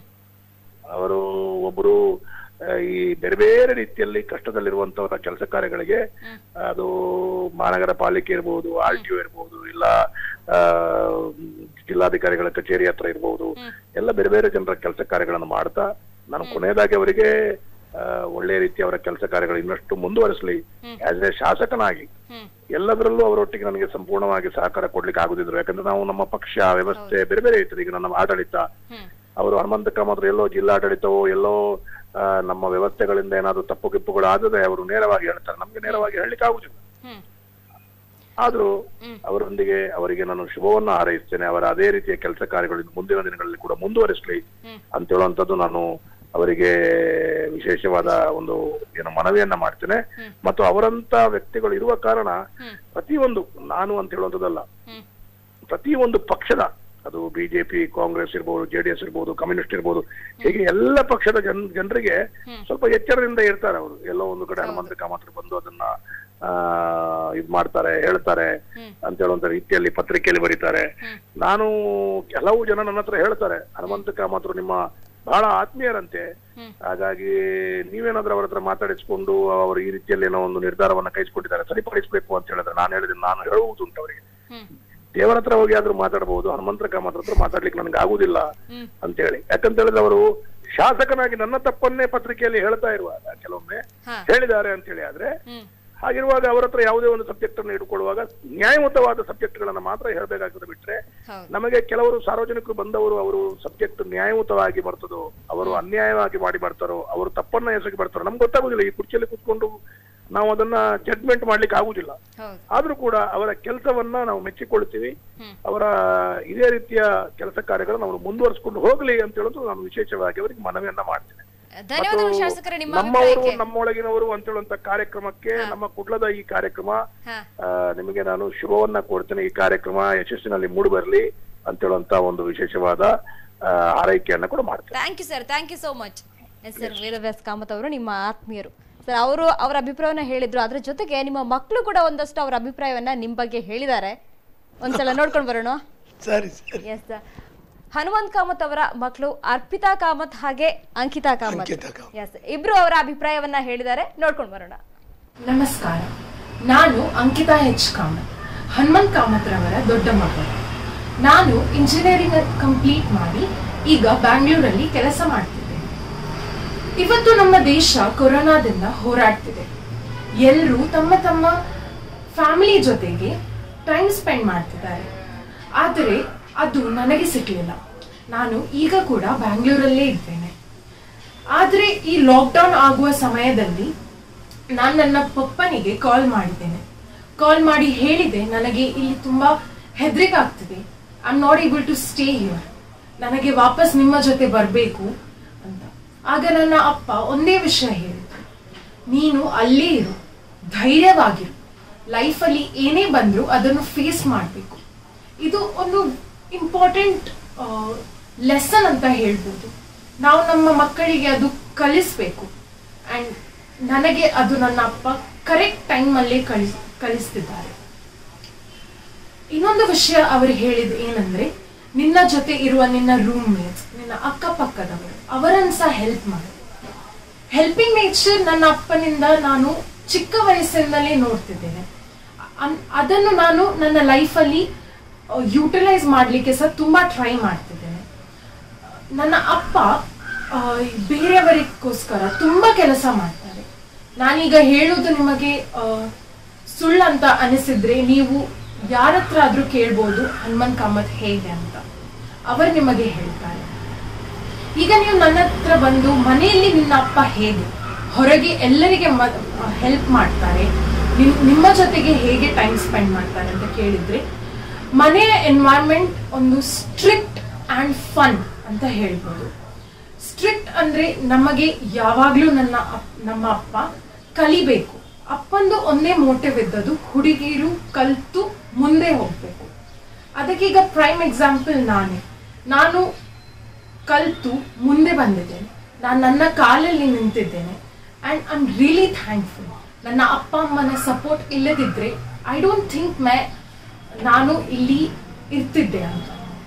ಅವರು ಒಬ್ಬರು ಆ, ಈ ಬೇರೆ ಬೇರೆ ರೀತಿಯಲ್ಲಿ ಕಷ್ಟದಲ್ಲಿರುವಂತವರ ಕೆಲಸ ಕಾರ್ಯಗಳಿಗೆ ಅದು ಮಹಾನಗರ ಪಾಲಿಕೆ ಇರ್ಬೋದು ಆರ್ ಟಿ ಇರ್ಬೋದು ಇಲ್ಲ ಆ, ಜಿಲ್ಲಾಧಿಕಾರಿಗಳ ಕಚೇರಿ ಹತ್ರ ಇರ್ಬೋದು ಎಲ್ಲ ಬೇರೆ ಬೇರೆ ಜನರ ಕೆಲಸ ಕಾರ್ಯಗಳನ್ನು ಮಾಡ್ತಾ ನಾನು ಕೊನೆಯದಾಗಿ ಅವರಿಗೆ ಆ, ಒಳ್ಳೆಯ ರೀತಿ ಅವರ ಕೆಲಸ ಕಾರ್ಯಗಳು ಇನ್ನಷ್ಟು ಮುಂದುವರಿಸಲಿ ಆಸ್ ಎ ಶಾಸಕನಾಗಿ ಹ್ಮ್ ಎಲ್ಲದರಲ್ಲೂ ಅವರೊಟ್ಟಿಗೆ ನನಗೆ ಸಂಪೂರ್ಣವಾಗಿ ಸಹಕಾರ ಕೊಡ್ಲಿಕ್ಕೆ ಆಗುದಿದ್ರು ಯಾಕಂದ್ರೆ ನಾವು ನಮ್ಮ ಪಕ್ಷ ವ್ಯವಸ್ಥೆ ಬೇರೆ ಬೇರೆ ಇರ್ತದೆ ಈಗ ನಮ್ಮ ಆಡಳಿತ ಹ್ಮ್ ಅವರು ಹನುಮಂತ ಕಾಮತ್ರು ಎಲ್ಲೋ ಜಿಲ್ಲಾಡಳಿತವೋ ಎಲ್ಲೋ ಆ, ನಮ್ಮ ವ್ಯವಸ್ಥೆಗಳಿಂದ ಏನಾದ್ರು ತಪ್ಪು ಗಿಪ್ಪುಗಳು ಆದ್ರೆ ಅವರು ನೇರವಾಗಿ ಹೇಳ್ತಾರೆ ನಮ್ಗೆ ನೇರವಾಗಿ ಹೇಳಲಿಕ್ಕೆ ಆಗುದಿಲ್ಲ ಹ್ಮ್ ಆದ್ರೂ ಅವರೊಂದಿಗೆ ಅವರಿಗೆ ನಾನು ಶುಭವನ್ನ ಹಾರೈಸ್ತೇನೆ ಅವರ ಅದೇ ರೀತಿಯ ಕೆಲಸ ಕಾರ್ಯಗಳು ಮುಂದಿನ ದಿನಗಳಲ್ಲಿ ಕೂಡ ಮುಂದುವರಿಸಲಿ ಹ್ಮ್. ಅಂತ ಹೇಳುವಂತದ್ದು ನಾನು ಅವರಿಗೆ ವಿಶೇಷವಾದ ಒಂದು ಏನು ಮನವಿಯನ್ನ ಮಾಡ್ತೇನೆ ಮತ್ತು ಅವರಂತ ವ್ಯಕ್ತಿಗಳು ಇರುವ ಕಾರಣ ಹ್ಮ್. ಪ್ರತಿಯೊಂದು ನಾನು ಅಂತ ಹೇಳುವಂಥದ್ದಲ್ಲ ಹ್ಮ್ ಪ್ರತಿಯೊಂದು ಪಕ್ಷದ ಅದು ಬಿಜೆಪಿ ಕಾಂಗ್ರೆಸ್ ಇರ್ಬೋದು ಜೆಡಿಎಸ್ ಇರ್ಬೋದು ಕಮ್ಯುನಿಸ್ಟ್ ಇರ್ಬೋದು ಹೀಗೆ ಎಲ್ಲ ಪಕ್ಷದ ಜನ್ ಜನರಿಗೆ ಸ್ವಲ್ಪ ಎಚ್ಚರದಿಂದ ಇರ್ತಾರೆ ಅವರು ಎಲ್ಲೋ ಒಂದು ಕಡೆ ಹನುಮಂತ ಕಾಮತ್ರು ಬಂದು ಅದನ್ನ ಆ ಇದ್ ಮಾಡ್ತಾರೆ ಹೇಳ್ತಾರೆ ಅಂತ ಹೇಳುವಂತ ರೀತಿಯಲ್ಲಿ ಪತ್ರಿಕೆಯಲ್ಲಿ ಬರೀತಾರೆ ನಾನು ಕೆಲವು ಜನ ನನ್ನ ಹತ್ರ ಹೇಳ್ತಾರೆ ಹನುಮಂತ ಕಾಮತ್ರು ನಿಮ್ಮ ಬಹಳ ಆತ್ಮೀಯರಂತೆ ಹಾಗಾಗಿ ನೀವೇನಾದ್ರೂ ಅವ್ರ ಹತ್ರ ಮಾತಾಡಿಸ್ಕೊಂಡು ಅವರು ಈ ರೀತಿಯಲ್ಲಿ ಏನೋ ಒಂದು ನಿರ್ಧಾರವನ್ನ ಕೈಸ್ಕೊಂಡಿದ್ದಾರೆ ಸರಿಪಡಿಸ್ಬೇಕು ಅಂತ ಹೇಳಿದ್ರೆ ನಾನು ಹೇಳಿದ್ರೆ ನಾನು ಹೇಳುವುದುಂಟು ಅವರಿಗೆ ಹ್ಮ್ ದೇವರ ಹತ್ರ ಹೋಗಿ ಆದ್ರೂ ಮಾತಾಡಬಹುದು ಹನುಮಂತರ ಕಾಮತ್ರ ಹತ್ರ ಮಾತಾಡ್ಲಿಕ್ಕೆ ನನಗೆ ಆಗುದಿಲ್ಲ ಹ್ಮ್. ಅಂತ ಹೇಳಿ ಯಾಕಂತ ಹೇಳಿದ್ರೆ ಅವರು ಶಾಸಕನಾಗಿ ನನ್ನ ತಪ್ಪನ್ನೇ ಪತ್ರಿಕೆಯಲ್ಲಿ ಹೇಳ್ತಾ ಇರುವಾಗ ಕೆಲವೊಮ್ಮೆ ಹಾ. ಹೇಳಿದ್ದಾರೆ ಅಂತ ಹೇಳಿ ಆದ್ರೆ ಹ್ಮ್ ಹಾಗಿರುವಾಗ ಅವರ ಹತ್ರ ಯಾವುದೇ ಒಂದು ಸಬ್ಜೆಕ್ಟ್ ಅನ್ನು ಇಟ್ಕೊಳ್ಳುವಾಗ ನ್ಯಾಯಯುತವಾದ ಸಬ್ಜೆಕ್ಟ್ ಗಳನ್ನ ಮಾತ್ರ ಹೇಳಬೇಕಾಗ್ತದೆ ಬಿಟ್ರೆ ಹೌದು ನಮಗೆ ಕೆಲವರು ಸಾರ್ವಜನಿಕರು ಬಂದವರು ಅವರು ಸಬ್ಜೆಕ್ಟ್ ನ್ಯಾಯಯುತವಾಗಿ ಬರ್ತದೋ ಅವರು ಅನ್ಯಾಯವಾಗಿ ಮಾಡಿ ಬರ್ತಾರೋ ಅವರು ತಪ್ಪನ್ನ ಎಸಗಿ ಬರ್ತಾರೋ ನಮ್ಗೆ ಗೊತ್ತಾಗುದಿಲ್ಲ ಈ ಕುರ್ಚಿಯಲ್ಲಿ ಕೂತ್ಕೊಂಡು ನಾವು ಅದನ್ನ ಜಡ್ಮೆಂಟ್ ಮಾಡ್ಲಿಕ್ಕೆ ಆಗುದಿಲ್ಲ ಹೌದು ಆದ್ರೂ ಕೂಡ ಅವರ ಕೆಲಸವನ್ನ ನಾವು ಮೆಚ್ಚಿಕೊಳ್ತೀವಿ ಹ್ಮ್. ಅವರ ಇದೇ ರೀತಿಯ ಕೆಲಸ ಕಾರ್ಯಗಳನ್ನು ಅವರು ಮುಂದುವರಿಸಿಕೊಂಡು ಹೋಗ್ಲಿ ಅಂತ ಹೇಳೋದು ನಾನು ವಿಶೇಷವಾಗಿ ಅವರಿಗೆ ಮನವಿಯನ್ನ ಮಾಡ್ತೇನೆ ಧನ್ಯವಾದಗಳು ಮತ್ತು ಶಾಸಕರೇ ನಿಮ್ಮ ನಮ್ಮವರು ಅಭಿಪ್ರಾಯಕ್ಕೆ ನಮ್ಮೊಳಗಿನವರು ಅಂತ ಹೇಳುವಂತ ಕಾರ್ಯಕ್ರಮಕ್ಕೆ ನಮ್ಮ ಕುಡ್ಲದ ಈ ಕಾರ್ಯಕ್ರಮ ಹಾ ಆ, ನಿಮಗೆ ನಾನು ಶುಭವನ್ನ ಕೊಡ್ತೇನೆ ಈ ಕಾರ್ಯಕ್ರಮ ಯಶಸ್ಸಿನಲ್ಲಿ ಮೂಡಿ ಬರಲಿ ಅಂತ ಹೇಳುವಂತ ಒಂದು ವಿಶೇಷವಾದ ಆ, ಹಾರೈಕೆಯನ್ನ ಕೂಡ ಮಾಡ್ತೇನೆ thank you sir thank you so much yes sir Vedavyas Kamath ಅವರು ನಿಮ್ಮ ಆತ್ಮೀಯರು ಸರ್ ಅವರು ಅವರ ಅಭಿಪ್ರಾಯವನ್ನ ಹೇಳಿದ್ರು ಅದ್ರ ಜೊತೆಗೆ ನಿಮ್ಮ ಮಕ್ಕಳು ಕೂಡ ಒಂದಷ್ಟು ಅವರ ಅಭಿಪ್ರಾಯವನ್ನ ನಿಮ್ಮ ಬಗ್ಗೆ ಹೇಳಿದ್ದಾರೆ ಒಂದ್ಸಲ ನೋಡ್ಕೊಂಡು ಬರೋಣ ಸರಿ ಸರಿ ಎಸ್ ಹನುಮಂತ್ ಕಾಮತ್ ಅವರ ಮಕ್ಕಳು ಅರ್ಪಿತಾ ಕಾಮತ್ ಹಾಗೆ ಅಂಕಿತಾ ಕಾಮತ್ ಅಂಕಿತಾ ಕಾಮತ್. ಎಸ್ ಇಬ್ರು ಅವರ ಅಭಿಪ್ರಾಯವನ್ನ ಹೇಳಿದ್ದಾರೆ ನೋಡ್ಕೊಂಡು ಬರೋಣ ನಮಸ್ಕಾರ ನಾನು ಅಂಕಿತಾ ಎಚ್ ಕಾಮತ್ ಹನುಮಂತ್ ಕಾಮತ್ರವರ ದೊಡ್ಡ ಮಗಳು ನಾನು ಇಂಜಿನಿಯರಿಂಗ್ ಕಂಪ್ಲೀಟ್ ಮಾಡಿ ಈಗ ಬ್ಯಾಂಗ್ಳೂರಲ್ಲಿ ಕೆಲಸ ಮಾಡ್ತಿದ್ದೇನೆ ಇವತ್ತು ನಮ್ಮ ದೇಶ ಕೊರೋನಾದಿಂದ ಹೋರಾಡ್ತಿದೆ ಎಲ್ಲರೂ ತಮ್ಮ ತಮ್ಮ ಫ್ಯಾಮಿಲಿ ಜೊತೆಗೆ ಟೈಮ್ ಸ್ಪೆಂಡ್ ಮಾಡ್ತಿದ್ದಾರೆ ಆದರೆ ಅದು ನನಗೆ ಸಿಗಲಿಲ್ಲ ನಾನು ಈಗ ಕೂಡ ಬ್ಯಾಂಗ್ಳೂರಲ್ಲೇ ಇದ್ದೇನೆ ಆದರೆ ಈ ಲಾಕ್ಡೌನ್ ಆಗುವ ಸಮಯದಲ್ಲಿ ನಾನು ನನ್ನ ಪಪ್ಪನಿಗೆ ಕಾಲ್ ಮಾಡಿದ್ದೇನೆ ಕಾಲ್ ಮಾಡಿ ಹೇಳಿದೆ ನನಗೆ ಇಲ್ಲಿ ತುಂಬಾ ಹೆದರಿಕೆ ಆಗ್ತಿದೆ I am not able to stay here ನನಗೆ ವಾಪಸ್ ನಿಮ್ಮ ಜೊತೆ ಬರಬೇಕು ಅಂತ ಆಗ ನನ್ನ ಅಪ್ಪ ಒಂದೇ ವಿಷಯ ಹೇಳಿದ್ರು ನೀನು ಅಲ್ಲೇ ಇರು ಧೈರ್ಯವಾಗಿರು ಲೈಫಲ್ಲಿ ಏನೇ ಬಂದರೂ ಅದನ್ನು ಫೇಸ್ ಮಾಡಬೇಕು ಇದು ಒಂದು ಇಂಪಾರ್ಟೆಂಟ್ ಲೆಸನ್ ಅಂತ ಹೇಳ್ಬೋದು ನಾವು ನಮ್ಮ ಮಕ್ಕಳಿಗೆ ಅದು ಕಲಿಸ್ಬೇಕು ಆ್ಯಂಡ್ ನನಗೆ ಅದು ನನ್ನ ಅಪ್ಪ ಕರೆಕ್ಟ್ ಟೈಮಲ್ಲೇ ಕಳಿಸ್ ಕಲಿಸ್ತಿದ್ದಾರೆ ಇನ್ನೊಂದು ವಿಷಯ ಅವರು ಹೇಳಿದ ಏನಂದ್ರೆ ನಿನ್ನ ಜೊತೆ ಇರುವ ನಿನ್ನ ರೂಮ್ ಮೇಟ್ಸ್ ನಿನ್ನ ಅಕ್ಕಪಕ್ಕದವರು ಅವರನ್ನು ಸಹ ಹೆಲ್ಪ್ ಮಾಡು ಹೆಲ್ಪಿಂಗ್ ನೇಚರ್ ನನ್ನ ಅಪ್ಪನಿಂದ ನಾನು ಚಿಕ್ಕ ವಯಸ್ಸಿನಲ್ಲೇ ನೋಡ್ತಿದ್ದೇನೆ ಅನ್- ಅದನ್ನು ನಾನು ನನ್ನ ಲೈಫಲ್ಲಿ ಯೂಟಿಲೈಸ್ ಮಾಡಲಿಕ್ಕೆ ಸಹ ತುಂಬಾ ಟ್ರೈ ಮಾಡ್ತಿದ್ದೇನೆ ನನ್ನ ಅಪ್ಪ ಆ, ಬೇರೆಯವರಿಗೋಸ್ಕರ ತುಂಬಾ ಕೆಲಸ ಮಾಡ್ತಾರೆ ನಾನೀಗ ಹೇಳುವುದು ನಿಮಗೆ ಆ, ಸುಳ್ಳಂತ ಅನಿಸಿದ್ರೆ ನೀವು ಯಾರ ಹತ್ರ ಆದ್ರೂ ಕೇಳ್ಬೋದು ಹನುಮನ್ ಕಾಮತ್ ಹೇಗೆ ಅಂತ ಅವರು ನಿಮಗೆ ಹೇಳ್ತಾರೆ ಈಗ ನೀವು ನನ್ನ ಹತ್ರ ಬಂದು ಮನೆಯಲ್ಲಿ ನಿನ್ನ ಅಪ್ಪ ಹೇಗೆ ಹೊರಗೆ ಎಲ್ಲರಿಗೆ ಹೆಲ್ಪ್ ಮಾಡ್ತಾರೆ ನಿಮ್- ನಿಮ್ಮ ಜೊತೆಗೆ ಹೇಗೆ ಟೈಮ್ ಸ್ಪೆಂಡ್ ಮಾಡ್ತಾರೆ ಅಂತ ಕೇಳಿದ್ರೆ ಮನೆಯ ಎನ್ವೈರ್ಮೆಂಟ್ ಒಂದು ಸ್ಟ್ರಿಕ್ಟ್ ಅಂಡ್ ಫನ್ ಅಂತ ಹೇಳ್ಬೋದು ಸ್ಟ್ರಿಕ್ಟ್ ಅಂದ್ರೆ ನಮಗೆ ಯಾವಾಗ್ಲೂ ನನ್ನ ಅಪ್- ನಮ್ಮ ಅಪ್ಪ ಕಲಿಬೇಕು ಅಪ್ಪಂದು ಒಂದೇ ಮೋಟಿವ್ ಇದ್ದದು ಹುಡುಗಿರು ಕಲ್ತು ಮುಂದೆ ಹೋಗ್ಬೇಕು ಅದಕ್ಕೀಗ ಪ್ರೈಮ್ ಎಕ್ಸಾಂಪಲ್ ನಾನೇ ನಾನು ಕಲ್ತು ಮುಂದೆ ಬಂದಿದ್ದೇನೆ ನಾನು ನನ್ನ ಕಾಲಲ್ಲಿ ನಿಂತಿದ್ದೇನೆ and I am really thankful ನನ್ನ ಅಪ್ಪ ಅಮ್ಮನ ಸಪೋರ್ಟ್ ಇಲ್ಲದಿದ್ದರೆ ಐ ಡೋಂಟ್ ಥಿಂಕ್ ಮೈ ನಾನು ಇಲ್ಲಿ ಇರ್ತಿದ್ದೆ ಅಂತ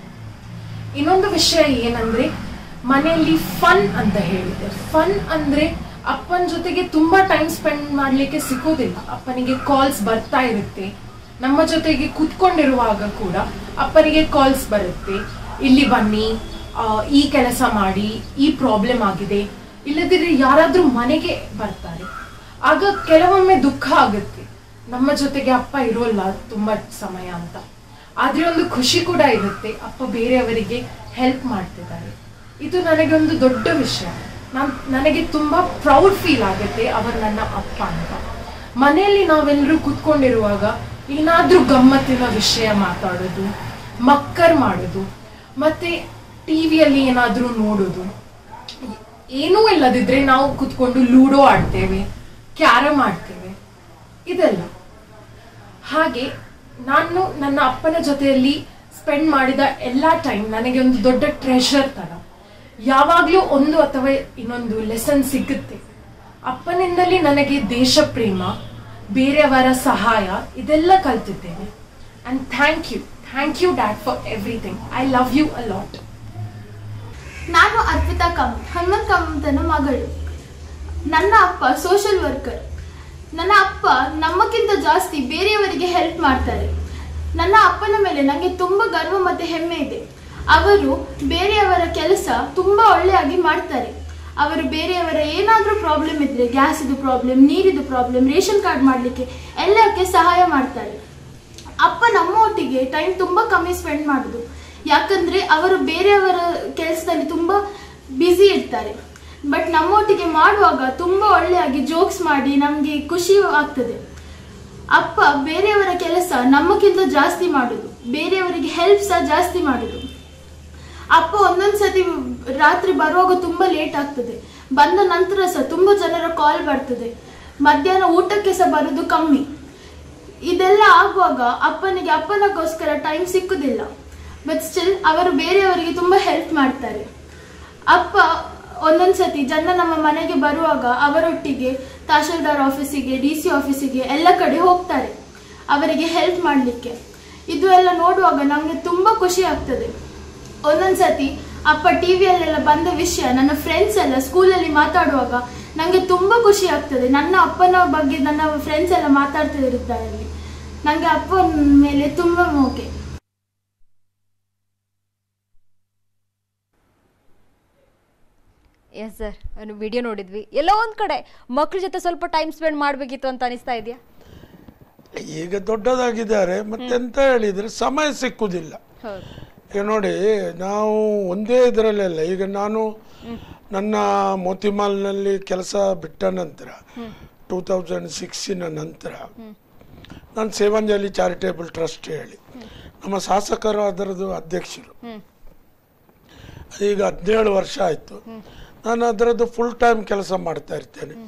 ಇನ್ನೊಂದು ವಿಷಯ ಏನಂದ್ರೆ ಮನೆಯಲ್ಲಿ ಫನ್ ಅಂತ ಹೇಳಿದೆ ಫನ್ ಅಂದ್ರೆ ಅಪ್ಪನ ಜೊತೆಗೆ ತುಂಬಾ ಟೈಮ್ ಸ್ಪೆಂಡ್ ಮಾಡ್ಲಿಕ್ಕೆ ಸಿಗೋದಿಲ್ಲ ಅಪ್ಪನಿಗೆ ಕಾಲ್ಸ್ ಬರ್ತಾ ಇರುತ್ತೆ ನಮ್ಮ ಜೊತೆಗೆ ಕುತ್ಕೊಂಡಿರುವಾಗ ಕೂಡ ಅಪ್ಪನಿಗೆ ಕಾಲ್ಸ್ ಬರುತ್ತೆ ಇಲ್ಲಿ ಬನ್ನಿ ಆ, ಈ ಕೆಲಸ ಮಾಡಿ ಈ ಪ್ರಾಬ್ಲಮ್ ಆಗಿದೆ ಇಲ್ಲದಿದ್ರೆ ಯಾರಾದ್ರೂ ಮನೆಗೆ ಬರ್ತಾರೆ ಆಗ ಕೆಲವೊಮ್ಮೆ ದುಃಖ ಆಗುತ್ತೆ ನಮ್ಮ ಜೊತೆಗೆ ಅಪ್ಪ ಇರೋಲ್ಲ ತುಂಬಾ ಸಮಯ ಅಂತ ಆದ್ರೆ ಒಂದು ಖುಷಿ ಕೂಡ ಇರುತ್ತೆ ಅಪ್ಪ ಬೇರೆಯವರಿಗೆ ಹೆಲ್ಪ್ ಮಾಡ್ತಿದ್ದಾರೆ ಇದು ನನಗೆ ಒಂದು ದೊಡ್ಡ ವಿಷಯ ನಾನ್ ನನಗೆ ತುಂಬಾ ಪ್ರೌಡ್ ಫೀಲ್ ಆಗುತ್ತೆ ಅವರು ನನ್ನ ಅಪ್ಪ ಅಂತ ಮನೆಯಲ್ಲಿ ನಾವೆಲ್ಲರೂ ಕೂತ್ಕೊಂಡಿರುವಾಗ ಏನಾದ್ರೂ ಗಮ್ಮತ್ತಿನ ವಿಷಯ ಮಾತಾಡೋದು ಮಕ್ಕರ್ ಮಾಡೋದು ಮತ್ತೆ ಟಿವಿಯಲ್ಲಿ ಏನಾದ್ರೂ ನೋಡೋದು ಏನೂ ಇಲ್ಲದಿದ್ರೆ ನಾವು ಕುತ್ಕೊಂಡು ಲೂಡೋ ಆಡ್ತೇವೆ ಕ್ಯಾರಮ್ ಆಡ್ತೇವೆ ಇದೆಲ್ಲ ಹಾಗೆ ನಾನು ನನ್ನ ಅಪ್ಪನ ಜೊತೆಯಲ್ಲಿ ಸ್ಪೆಂಡ್ ಮಾಡಿದ ಎಲ್ಲ ಟೈಮ್ ನನಗೆ ಒಂದು ದೊಡ್ಡ ಟ್ರೆಷರ್ ತರ ಯಾವಾಗ್ಲೂ ಒಂದು ಅಥವಾ ಇನ್ನೊಂದು ಲೆಸನ್ ಸಿಗುತ್ತೆ ಅಪ್ಪನಿಂದಲೇ ನನಗೆ ದೇಶ ಪ್ರೇಮ ಬೇರೆಯವರ ಸಹಾಯ ಇದೆಲ್ಲ ಕಲ್ತಿದ್ದೇನೆ and thank you thank you dad for everything I love you a lot ನಾನು ಅರ್ಪಿತಾ ಕಾಮತ್ ಹನುಮಂತ್ ಕಾಮತನ ಮಗಳು ನನ್ನ ಅಪ್ಪ ಸೋಷಿಯಲ್ ವರ್ಕರ್ ನನ್ನ ಅಪ್ಪ ನಮ್ಮಕ್ಕಿಂತ ಜಾಸ್ತಿ ಬೇರೆಯವರಿಗೆ ಹೆಲ್ಪ್ ಮಾಡ್ತಾರೆ ನನ್ನ ಅಪ್ಪನ ಮೇಲೆ ನನಗೆ ತುಂಬ ಗರ್ವ ಮತ್ತು ಹೆಮ್ಮೆ ಇದೆ ಅವರು ಬೇರೆಯವರ ಕೆಲಸ ತುಂಬ ಒಳ್ಳೆಯಾಗಿ ಮಾಡ್ತಾರೆ ಅವರು ಬೇರೆಯವರ ಏನಾದರೂ ಪ್ರಾಬ್ಲಮ್ ಇದ್ದರೆ ಗ್ಯಾಸಿದು ಪ್ರಾಬ್ಲಮ್ ನೀರಿದು ಪ್ರಾಬ್ಲಮ್ ರೇಷನ್ ಕಾರ್ಡ್ ಮಾಡಲಿಕ್ಕೆ ಎಲ್ಲಕ್ಕೆ ಸಹಾಯ ಮಾಡ್ತಾರೆ ಅಪ್ಪ ನಮ್ಮ ಒಟ್ಟಿಗೆ ಟೈಮ್ ತುಂಬ ಕಮ್ಮಿ ಸ್ಪೆಂಡ್ ಮಾಡುದು ಯಾಕಂದ್ರೆ ಅವರು ಬೇರೆಯವರ ಕೆಲಸದಲ್ಲಿ ತುಂಬ ಬ್ಯುಸಿ ಇರ್ತಾರೆ ಬಟ್ ನಮ್ಮೊಟ್ಟಿಗೆ ಮಾಡುವಾಗ ತುಂಬ ಒಳ್ಳೆಯಾಗಿ ಜೋಕ್ಸ್ ಮಾಡಿ ನಮಗೆ ಖುಷಿ ಆಗ್ತದೆ ಅಪ್ಪ ಬೇರೆಯವರ ಕೆಲಸ ನಮ್ಮಕ್ಕಿಂತ ಜಾಸ್ತಿ ಮಾಡುದು ಬೇರೆಯವರಿಗೆ ಹೆಲ್ಪ್ ಸಹ ಜಾಸ್ತಿ ಮಾಡುದು ಅಪ್ಪ ಒಂದೊಂದು ಸತಿ ರಾತ್ರಿ ಬರುವಾಗ ತುಂಬ ಲೇಟ್ ಆಗ್ತದೆ ಬಂದ ನಂತರ ಸಹ ತುಂಬ ಜನರ ಕಾಲ್ ಬರ್ತದೆ ಮಧ್ಯಾಹ್ನ ಊಟಕ್ಕೆ ಸಹ ಬರೋದು ಕಮ್ಮಿ ಇದೆಲ್ಲ ಆಗುವಾಗ ಅಪ್ಪನಿಗೆ ಅಪ್ಪನಗೋಸ್ಕರ ಟೈಮ್ ಸಿಕ್ಕುದಿಲ್ಲ ಬಟ್ ಸ್ಟಿಲ್ ಅವರು ಬೇರೆಯವರಿಗೆ ತುಂಬ ಹೆಲ್ಪ್ ಮಾಡ್ತಾರೆ ಅಪ್ಪ ಒಂದೊಂದು ಸತಿ ಜನ ನಮ್ಮ ಮನೆಗೆ ಬರುವಾಗ ಅವರೊಟ್ಟಿಗೆ ತಹಶೀಲ್ದಾರ್ ಆಫೀಸಿಗೆ ಡಿ ಸಿ ಆಫೀಸಿಗೆ ಎಲ್ಲ ಕಡೆ ಹೋಗ್ತಾರೆ ಅವರಿಗೆ ಹೆಲ್ಪ್ ಮಾಡಲಿಕ್ಕೆ ಇದು ಎಲ್ಲ ನೋಡುವಾಗ ನಮಗೆ ತುಂಬ ಖುಷಿ ಆಗ್ತದೆ ಒಂದೊಂದು ಸತಿ ಅಪ್ಪ ಟಿ ವಿಯಲ್ಲೆಲ್ಲ ಬಂದ ವಿಷಯ ನನ್ನ ಫ್ರೆಂಡ್ಸ್ ಎಲ್ಲ ಸ್ಕೂಲಲ್ಲಿ ಮಾತಾಡುವಾಗ ನನಗೆ ತುಂಬ ಖುಷಿ ಆಗ್ತದೆ ನನ್ನ ಅಪ್ಪನ ಬಗ್ಗೆ ನನ್ನ ಫ್ರೆಂಡ್ಸ್ ಎಲ್ಲ ಮಾತಾಡ್ತಿರ್ತಾರೆ ಅಲ್ಲಿ ನನಗೆ ಅಪ್ಪನ ಮೇಲೆ ತುಂಬ ಮೋಕೆ ಎಸ್ ಸರ್ ವಿಡಿಯೋ ನೋಡಿದ್ವಿ ಎಲ್ಲೋ ಒಂದ್ ಕಡೆ ಮಕ್ಳ ಜೊತೆ ಸ್ವಲ್ಪ ಟೈಮ್ ಸ್ಪೆಂಡ್ ಮಾಡ್ಬೇಕಿತ್ತು ಅಂತ ಅನಿಸ್ತಾ ಇದೆಯಾ ಈಗ ದೊಡ್ಡದಾಗಿದ್ದಾರೆ ಮತ್ತೆಂತ ಹೇಳಿದ್ರೆ ಸಮಯ ಸಿಕ್ಕುದಿಲ್ಲ ಹೌದು ಈಗ ನೋಡಿ ನಾವು ಒಂದೇ ಇದರಲ್ಲೆಲ್ಲ ಈಗ ನಾನು ನನ್ನ ಮೋತಿಮಾಲ್ನಲ್ಲಿ ಕೆಲಸ ಬಿಟ್ಟ ನಂತರ ಟೂ ತೌಸಂಡ್ ಸಿಕ್ಸಿನ ನಂತರ ನಾನು ಸೇವಾಂಜಲಿ ಚಾರಿಟೇಬಲ್ ಟ್ರಸ್ಟ್ ಹೇಳಿ ನಮ್ಮ ಶಾಸಕರು ಅದರದ್ದು ಅಧ್ಯಕ್ಷರು ಹ್ಮ್ ಈಗ ಹದಿನೇಳು ವರ್ಷ ಆಯಿತು ನಾನು ಅದರದ್ದು ಫುಲ್ ಟೈಮ್ ಕೆಲಸ ಮಾಡ್ತಾ ಇರ್ತೇನೆ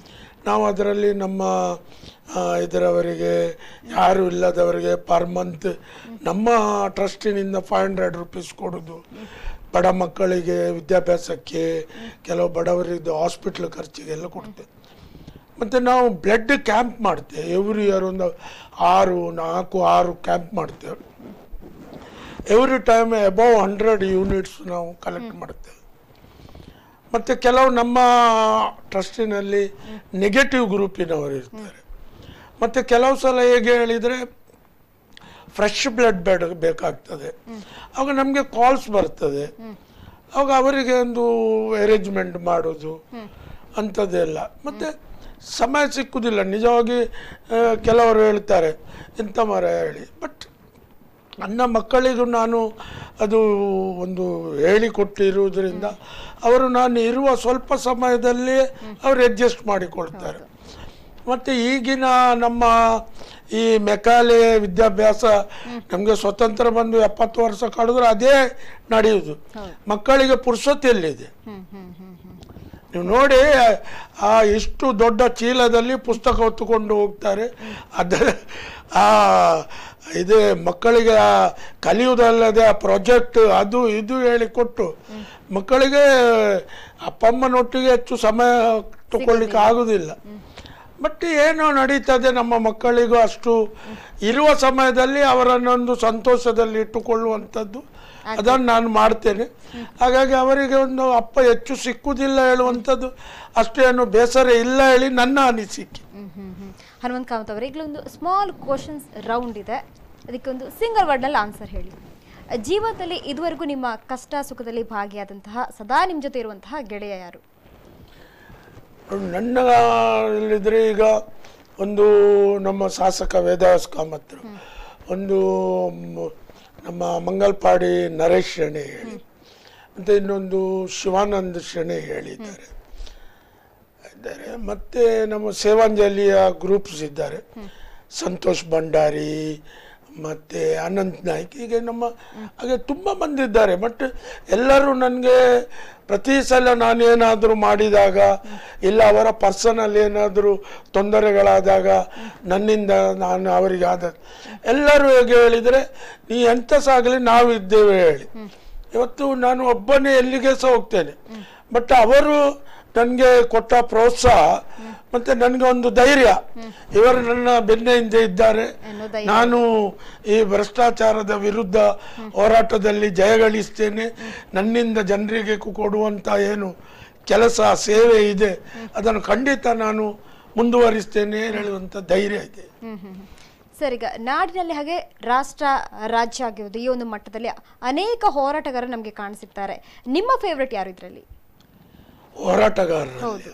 ನಾವು ಅದರಲ್ಲಿ ನಮ್ಮ ಆ, ಇದರವರಿಗೆ ಯಾರು ಇಲ್ಲದವರಿಗೆ ಪರ್ ಮಂತ್ ನಮ್ಮ ಟ್ರಸ್ಟಿನಿಂದ ಫೈವ್ ಹಂಡ್ರೆಡ್ ರುಪೀಸ್ ಕೊಡೋದು ಬಡ ಮಕ್ಕಳಿಗೆ ವಿದ್ಯಾಭ್ಯಾಸಕ್ಕೆ ಕೆಲವು ಬಡವರಿದ್ದು ಹಾಸ್ಪಿಟ್ಲ್ ಖರ್ಚಿಗೆಲ್ಲ ಕೊಡ್ತೇವೆ ಮತ್ತು ನಾವು ಬ್ಲಡ್ ಕ್ಯಾಂಪ್ ಮಾಡ್ತೇವೆ ಎವ್ರಿ ಇಯರ್ ಒಂದು ಆರು ನಾಲ್ಕು ಆರು ಕ್ಯಾಂಪ್ ಮಾಡ್ತೇವೆ every time above hundred units ನಾವು ಕಲೆಕ್ಟ್ ಮಾಡ್ತೇವೆ ಮತ್ತು ಕೆಲವು ನಮ್ಮ ಟ್ರಸ್ಟಿನಲ್ಲಿ ನೆಗೆಟಿವ್ ಗ್ರೂಪಿನವರು ಇರ್ತಾರೆ ಮತ್ತು ಕೆಲವು ಸಲ ಹೇಗೆ ಹೇಳಿದರೆ ಫ್ರೆಶ್ ಬ್ಲಡ್ ಬೇಡ ಬೇಕಾಗ್ತದೆ ಆವಾಗ ನಮಗೆ ಕಾಲ್ಸ್ ಬರ್ತದೆ ಆವಾಗ ಅವರಿಗೆ ಒಂದು ಅರೇಂಜ್ಮೆಂಟ್ ಮಾಡೋದು ಅಂಥದ್ದೆಲ್ಲ ಮತ್ತು ಸಮಯ ಸಿಕ್ಕುದಿಲ್ಲ ನಿಜವಾಗಿ ಆ, ಕೆಲವರು ಹೇಳ್ತಾರೆ ಎಂತ ಮರ ಹೇಳಿ ಬಟ್ ನನ್ನ ಮಕ್ಕಳಿಗೂ ನಾನು ಅದು ಒಂದು ಹೇಳಿಕೊಟ್ಟಿರುವುದರಿಂದ ಅವರು ನಾನು ಇರುವ ಸ್ವಲ್ಪ ಸಮಯದಲ್ಲಿ ಅವರು ಅಡ್ಜಸ್ಟ್ ಮಾಡಿಕೊಳ್ತಾರೆ ಮತ್ತು ಈಗಿನ ನಮ್ಮ ಈ ಮೆಕಾಲೆ ವಿದ್ಯಾಭ್ಯಾಸ ನಮಗೆ ಸ್ವತಂತ್ರ ಬಂದು ಎಪ್ಪತ್ತು ವರ್ಷ ಕಳೆದ್ರೆ ಅದೇ ನಡೆಯುವುದು ಮಕ್ಕಳಿಗೆ ಪುರ್ಸೊತ್ತು ಎಲ್ಲಿದೆ ನೀವು ನೋಡಿ ಆ ಎಷ್ಟು ದೊಡ್ಡ ಚೀಲದಲ್ಲಿ ಪುಸ್ತಕ ಹೊತ್ತುಕೊಂಡು ಹೋಗ್ತಾರೆ ಅದರ ಆ ಇದೆ ಮಕ್ಕಳಿಗೆ ಆ ಕಲಿಯುವುದಲ್ಲದೆ ಆ ಪ್ರಾಜೆಕ್ಟ್ ಅದು ಇದು ಹೇಳಿಕೊಟ್ಟು ಮಕ್ಕಳಿಗೆ ಅಪ್ಪಮ್ಮನೊಟ್ಟಿಗೆ ಹೆಚ್ಚು ಸಮಯ ತಗೊಳ್ಳಿಕ್ಕೆ ಆಗುದಿಲ್ಲ ಬಟ್ ಏನೋ ನಡೀತದೆ ನಮ್ಮ ಮಕ್ಕಳಿಗೂ ಅಷ್ಟು ಇರುವ ಸಮಯದಲ್ಲಿ ಅವರನ್ನೊಂದು ಸಂತೋಷದಲ್ಲಿ ಇಟ್ಟುಕೊಳ್ಳುವಂಥದ್ದು ಅದನ್ನು ನಾನು ಮಾಡ್ತೇನೆ ಹಾಗಾಗಿ ಅವರಿಗೆ ಒಂದು ಅಪ್ಪ ಹೆಚ್ಚು ಸಿಕ್ಕುವುದಿಲ್ಲ ಹೇಳುವಂಥದ್ದು ಅಷ್ಟೇನು ಬೇಸರ ಇಲ್ಲ ಹೇಳಿ ನನ್ನ ಅನಿಸಿಕೆ ಹ್ಮ್ ಹ್ಮ್ ಹ್ಮ್ ಹನುಮಂತ್ ಕಾಮತ್ ಅವರೇ ಈಗಲೊಂದು ಸ್ಮಾಲ್ ಕ್ವಶನ್ಸ್ ರೌಂಡ್ ಇದೆ ಅದಕ್ಕೊಂದು ಸಿಂಗಲ್ ವರ್ಡ್ನಲ್ಲಿ ಆನ್ಸರ್ ಹೇಳಿ ಜೀವನದಲ್ಲಿ ಇದುವರೆಗೂ ನಿಮ್ಮ ಕಷ್ಟ ಸುಖದಲ್ಲಿ ಭಾಗಿಯಾದಂತಹ ಸದಾ ನಿಮ್ಮ ಜೊತೆ ಇರುವಂತಹ ಗೆಳೆಯ ಯಾರು ನನ್ನ ಇಲ್ಲಿದ್ರೆ ಈಗ ಒಂದು ನಮ್ಮ ಶಾಸಕ ವೇದವ್ಯಾಸ ಕಾಮತ್ರು ಒಂದು ಮ್- ನಮ್ಮ ಮಂಗಲ್ಪಾಡಿ ನರೇಶ್ ಶೆಣೆ ಹೇಳಿ ಮತ್ತು ಇನ್ನೊಂದು ಶಿವಾನಂದ ಶೆಣೆ ಹೇಳಿದ್ದಾರೆ ಇದ್ದಾರೆ ಮತ್ತು ನಮ್ಮ ಸೇವಾಂಜಲಿಯ ಗ್ರೂಪ್ಸ್ ಇದ್ದಾರೆ ಸಂತೋಷ್ ಭಂಡಾರಿ ಮತ್ತು ಅನಂತ್ ನಾಯ್ಕ್ ಹೀಗೆ ನಮ್ಮ ಹಾಗೆ ತುಂಬ ಮಂದಿ ಇದ್ದಾರೆ ಬಟ್ ಎಲ್ಲರೂ ನನಗೆ ಪ್ರತಿ ಸಲ ನಾನೇನಾದರೂ ಮಾಡಿದಾಗ ಇಲ್ಲ ಅವರ ಪರ್ಸನಲ್ ಏನಾದರೂ ತೊಂದರೆಗಳಾದಾಗ ನನ್ನಿಂದ ನಾನು ಅವರಿಗೆ ಆದ ಎಲ್ಲರೂ ಹೇಗೆ ಹೇಳಿದರೆ ನೀ ಎಂಥ ಸಹ ಆಗಲಿ ನಾವು ಇದ್ದೇವೆ ಹೇಳಿ ಇವತ್ತು ನಾನು ಒಬ್ಬನೇ ಎಲ್ಲಿಗೆ ಸಹ ಹೋಗ್ತೇನೆ ಬಟ್ ಅವರು ನನಗೆ ಕೊಟ್ಟ ಪ್ರೋತ್ಸಾಹ ಮತ್ತೆ ನನಗೆ ಒಂದು ಧೈರ್ಯ ಇವರು ನನ್ನ ಬೆನ್ನ ಹಿಂದೆ ಇದ್ದಾರೆ ಅನ್ನೋ ಧೈರ್ಯ. ನಾನು ಈ ಭ್ರಷ್ಟಾಚಾರದ ವಿರುದ್ಧ ಹೋರಾಟದಲ್ಲಿ ಜಯಗಳಿಸ್ತೇನೆ ನನ್ನಿಂದ ಜನರಿಗೆ ಕು- ಕೊಡುವಂತ ಏನು ಕೆಲಸ ಸೇವೆ ಇದೆ ಅದನ್ನು ಖಂಡಿತ ನಾನು ಮುಂದುವರಿಸ್ತೇನೆ ಹೇಳುವಂತ ಧೈರ್ಯ ಇದೆ ಹ್ಮ್ ಹ್ಮ್ ಹ್ಮ್. ಸರ್ ಈಗ ನಾಡಿನಲ್ಲಿ ಹಾಗೆ ರಾಷ್ಟ್ರ ರಾಜ್ಯ ಆಗಿರೋದು ಈ ಒಂದು ಮಟ್ಟದಲ್ಲಿ ಅನೇಕ ಹೋರಾಟಗಾರರು ನಮಗೆ ಕಾಣಿಸಿರ್ತಾರೆ ನಿಮ್ಮ ಫೇವ್ರೆಟ್ ಯಾರು ಇದರಲ್ಲಿ ಹೋರಾಟಗಾರರು ಹೌದು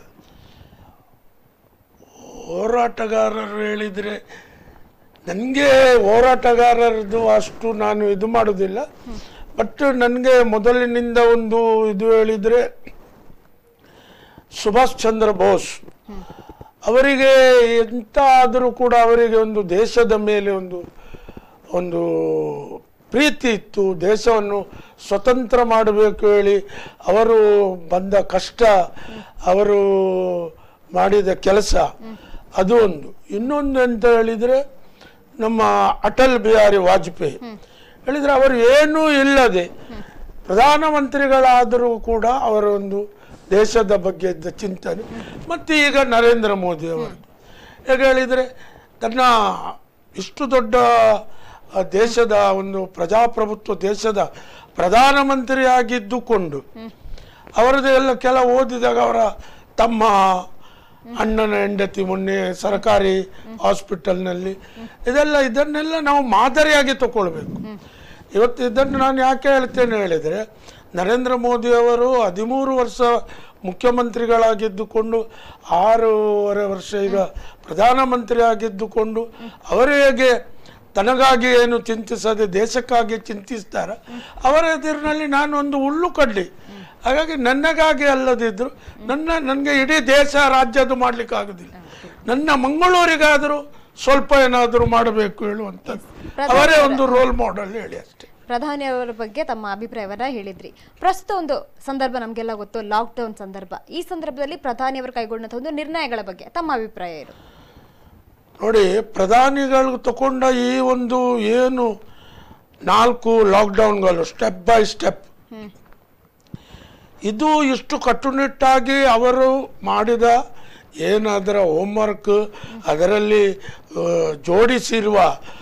ಹೋರಾಟಗಾರರು ಹೇಳಿದರೆ ನನಗೆ ಹೋರಾಟಗಾರರದು ಅಷ್ಟು ನಾನು ಇದು ಮಾಡೋದಿಲ್ಲ ಬಟ್ ನನಗೆ ಮೊದಲಿನಿಂದ ಒಂದು ಇದು ಹೇಳಿದರೆ ಸುಭಾಷ್ ಚಂದ್ರ ಬೋಸ್ ಅವರಿಗೆ ಎಂತ ಆದರೂ ಕೂಡ ಅವರಿಗೆ ಒಂದು ದೇಶದ ಮೇಲೆ ಒಂದು ಒಂದು ಪ್ರೀತಿ ಇತ್ತು ದೇಶವನ್ನು ಸ್ವತಂತ್ರ ಮಾಡಬೇಕು ಹೇಳಿ ಅವರು ಬಂದ ಕಷ್ಟ ಅವರು ಮಾಡಿದ ಕೆಲಸ ಅದು ಒಂದು ಇನ್ನೊಂದು ಅಂತ ಹೇಳಿದರೆ ನಮ್ಮ ಅಟಲ್ ಬಿಹಾರಿ ವಾಜಪೇಯಿ ಹೇಳಿದರೆ ಅವರು ಏನೂ ಇಲ್ಲದೆ ಪ್ರಧಾನಮಂತ್ರಿಗಳಾದರೂ ಕೂಡ ಅವರ ಒಂದು ದೇಶದ ಬಗ್ಗೆ ಇದ್ದ ಚಿಂತನೆ ಮತ್ತು ಈಗ ನರೇಂದ್ರ ಮೋದಿ ಅವರು ಹೇಗೆ ಹೇಳಿದರೆ ತನ್ನ ಇಷ್ಟು ದೊಡ್ಡ ಆ, ದೇಶದ ಒಂದು ಪ್ರಜಾಪ್ರಭುತ್ವ ದೇಶದ ಪ್ರಧಾನಮಂತ್ರಿ ಆಗಿದ್ದುಕೊಂಡು ಅವರದ್ದು ಎಲ್ಲ ಕೆಲ ಓದಿದಾಗ ಅವರ ತಮ್ಮ ಅಣ್ಣನ ಹೆಂಡತಿ ಮೊನ್ನೆ ಸರ್ಕಾರಿ ಹಾಸ್ಪಿಟಲ್ನಲ್ಲಿ ಇದೆಲ್ಲ ಇದನ್ನೆಲ್ಲ ನಾವು ಮಾದರಿಯಾಗಿ ತಗೊಳ್ಬೇಕು ಇವತ್ತು ಇದನ್ನು ನಾನು ಯಾಕೆ ಹೇಳ್ತೇನೆ ಹೇಳಿದರೆ ನರೇಂದ್ರ ಮೋದಿ ಅವರು ಹದಿಮೂರು ವರ್ಷ ಮುಖ್ಯಮಂತ್ರಿಗಳಾಗಿದ್ದುಕೊಂಡು ಆರೂವರೆ ವರ್ಷ ಈಗ ಪ್ರಧಾನಮಂತ್ರಿ ಆಗಿದ್ದುಕೊಂಡು ಅವರು ಹೇಗೆ ತನಗಾಗಿ ಏನು ಚಿಂತಿಸದೆ ದೇಶಕ್ಕಾಗಿ ಚಿಂತಿಸ್ತಾರ ಅವರ ಎದುರಿನಲ್ಲಿ ನಾನು ಒಂದು ಹುಲ್ಲು ಕಡ್ಡಿ ಹಾಗಾಗಿ ನನಗಾಗಿ ಅಲ್ಲದಿದ್ರು ನನ್ನ ನನಗೆ ಇಡೀ ದೇಶ ರಾಜ್ಯದು ಮಾಡ್ಲಿಕ್ಕೆ ಆಗುದಿಲ್ಲ ನನ್ನ ಮಂಗಳೂರಿಗಾದರೂ ಸ್ವಲ್ಪ ಏನಾದರೂ ಮಾಡಬೇಕು ಹೇಳುವಂಥದ್ದು ಅವರೇ ಒಂದು ರೋಲ್ ಮಾಡೆಲ್ ಹೇಳಿ ಅಷ್ಟೇ ಪ್ರಧಾನಿಯವರ ಬಗ್ಗೆ ತಮ್ಮ ಅಭಿಪ್ರಾಯವನ್ನ ಹೇಳಿದ್ರಿ ಪ್ರಸ್ತುತ ಒಂದು ಸಂದರ್ಭ ನಮಗೆಲ್ಲ ಗೊತ್ತು ಲಾಕ್ಡೌನ್ ಸಂದರ್ಭ ಈ ಸಂದರ್ಭದಲ್ಲಿ ಪ್ರಧಾನಿಯವರು ಕೈಗೊಂಡಂತಹ ಒಂದು ನಿರ್ಣಯಗಳ ಬಗ್ಗೆ ತಮ್ಮ ಅಭಿಪ್ರಾಯ ಏನು ನೋಡಿ ಪ್ರಧಾನಿಗಳು ತಗೊಂಡ ಈ ಒಂದು ಏನು ನಾಲ್ಕು ಲಾಕ್ಡೌನ್ಗಳು ಸ್ಟೆಪ್ ಬೈ ಸ್ಟೆಪ್ ಇದು ಇಷ್ಟು ಕಟ್ಟುನಿಟ್ಟಾಗಿ ಅವರು ಮಾಡಿದ ಏನಾದರ ಹೋಮ್ವರ್ಕ್ ಅದರಲ್ಲಿ ಆ, ಜೋಡಿಸಿರುವ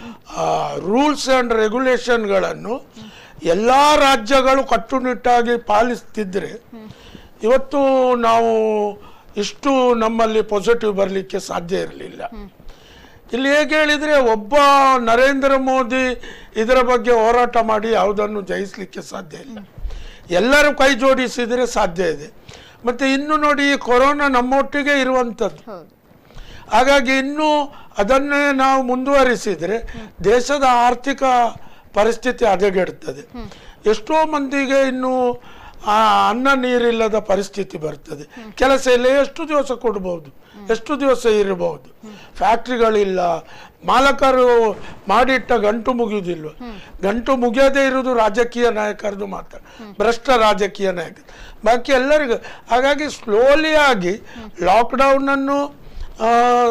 ರೂಲ್ಸ್ ಆ್ಯಂಡ್ ರೆಗ್ಯುಲೇಷನ್ಗಳನ್ನು ಎಲ್ಲ ರಾಜ್ಯಗಳು ಕಟ್ಟುನಿಟ್ಟಾಗಿ ಪಾಲಿಸ್ತಿದ್ರೆ ಇವತ್ತು ನಾವು ಇಷ್ಟು ನಮ್ಮಲ್ಲಿ ಪಾಸಿಟಿವ್ ಬರಲಿಕ್ಕೆ ಸಾಧ್ಯ ಇರಲಿಲ್ಲ ಇಲ್ಲಿ ಹೇಗೆ ಹೇಳಿದರೆ ಒಬ್ಬ ನರೇಂದ್ರ ಮೋದಿ ಇದರ ಬಗ್ಗೆ ಹೋರಾಟ ಮಾಡಿ ಯಾವುದನ್ನು ಜಯಿಸಲಿಕ್ಕೆ ಸಾಧ್ಯ ಇಲ್ಲ ಎಲ್ಲರೂ ಕೈ ಜೋಡಿಸಿದರೆ ಸಾಧ್ಯ ಇದೆ ಮತ್ತು ಇನ್ನು ನೋಡಿ ಈ ಕೊರೋನಾ ನಮ್ಮೊಟ್ಟಿಗೆ ಇರುವಂಥದ್ದು ಹೌದು ಹಾಗಾಗಿ ಇನ್ನೂ ಅದನ್ನೇ ನಾವು ಮುಂದುವರಿಸಿದರೆ ದೇಶದ ಆರ್ಥಿಕ ಪರಿಸ್ಥಿತಿ ಹದಗೆಡುತ್ತದೆ ಎಷ್ಟೋ ಮಂದಿಗೆ ಇನ್ನು ಆ ಅನ್ನ ನೀರಿಲ್ಲದ ಪರಿಸ್ಥಿತಿ ಬರ್ತದೆ ಕೆಲಸ ಇಲ್ಲ ಎಷ್ಟು ದಿವಸ ಕೊಡ್ಬೋದು ಎಷ್ಟು ದಿವಸ ಇರಬಹುದು ಫ್ಯಾಕ್ಟ್ರಿಗಳಿಲ್ಲ ಮಾಲಕರು ಮಾಡಿಟ್ಟ ಗಂಟು ಮುಗಿಯುವುದಿಲ್ಲ ಗಂಟು ಮುಗಿಯದೇ ಇರುವುದು ರಾಜಕೀಯ ನಾಯಕರದು ಮಾತ್ರ ಭ್ರಷ್ಟ ರಾಜಕೀಯ ನಾಯಕರು ಬಾಕಿ ಎಲ್ಲರಿಗೂ ಹಾಗಾಗಿ ಸ್ಲೋಲಿ ಆಗಿ ಲಾಕ್ಡೌನನ್ನು ಆ,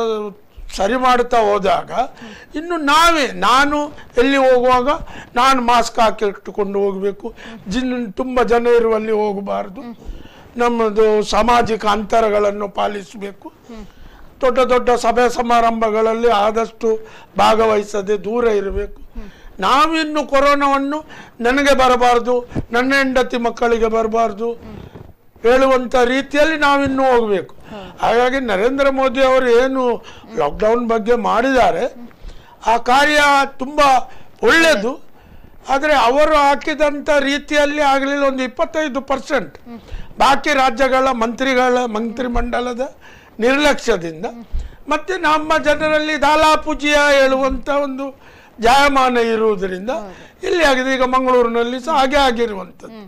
ಸರಿ ಮಾಡ್ತಾ ಹೋದಾಗ ಇನ್ನು ನಾವೇ ನಾನು ಎಲ್ಲಿ ಹೋಗುವಾಗ ನಾನು ಮಾಸ್ಕ್ ಹಾಕಿಟ್ಟುಕೊಂಡು ಹೋಗಬೇಕು ಜಿನ್ ತುಂಬ ಜನ ಇರುವಲ್ಲಿ ಹೋಗಬಾರ್ದು ನಮ್ಮದು ಸಾಮಾಜಿಕ ಅಂತರಗಳನ್ನು ಪಾಲಿಸಬೇಕು ದೊಡ್ಡ ದೊಡ್ಡ ಸಭೆ ಸಮಾರಂಭಗಳಲ್ಲಿ ಆದಷ್ಟು ಭಾಗವಹಿಸದೆ ದೂರ ಇರಬೇಕು ನಾವಿನ್ನು ಕೊರೋನಾವನ್ನು ನನಗೆ ಬರಬಾರ್ದು ನನ್ನ ಹೆಂಡತಿ ಮಕ್ಕಳಿಗೆ ಬರಬಾರ್ದು ಹೇಳುವಂಥ ರೀತಿಯಲ್ಲಿ ನಾವಿನ್ನೂ ಹೋಗಬೇಕು ಹಾಗಾಗಿ ನರೇಂದ್ರ ಮೋದಿ ಅವರು ಏನು ಲಾಕ್ಡೌನ್ ಬಗ್ಗೆ ಮಾಡಿದ್ದಾರೆ ಆ ಕಾರ್ಯ ತುಂಬ ಒಳ್ಳೆಯದು ಆದರೆ ಅವರು ಹಾಕಿದಂಥ ರೀತಿಯಲ್ಲಿ ಆಗಲಿಲ್ಲ ಒಂದು ಇಪ್ಪತ್ತೈದು ಪರ್ಸೆಂಟ್ ಬಾಕಿ ರಾಜ್ಯಗಳ ಮಂತ್ರಿಗಳ ಮಂತ್ರಿಮಂಡಲದ ನಿರ್ಲಕ್ಷ್ಯದಿಂದ ಮತ್ತು ನಮ್ಮ ಜನರಲ್ಲಿ ದಾಲಾಪೂಜಿಯ ಹೇಳುವಂಥ ಒಂದು ಜಾಯಮಾನ ಇರುವುದರಿಂದ ಇಲ್ಲಿ ಆಗಿದೆ ಈಗ ಮಂಗಳೂರಿನಲ್ಲಿ ಸಹ ಹಾಗೆ ಆಗಿರುವಂಥದ್ದು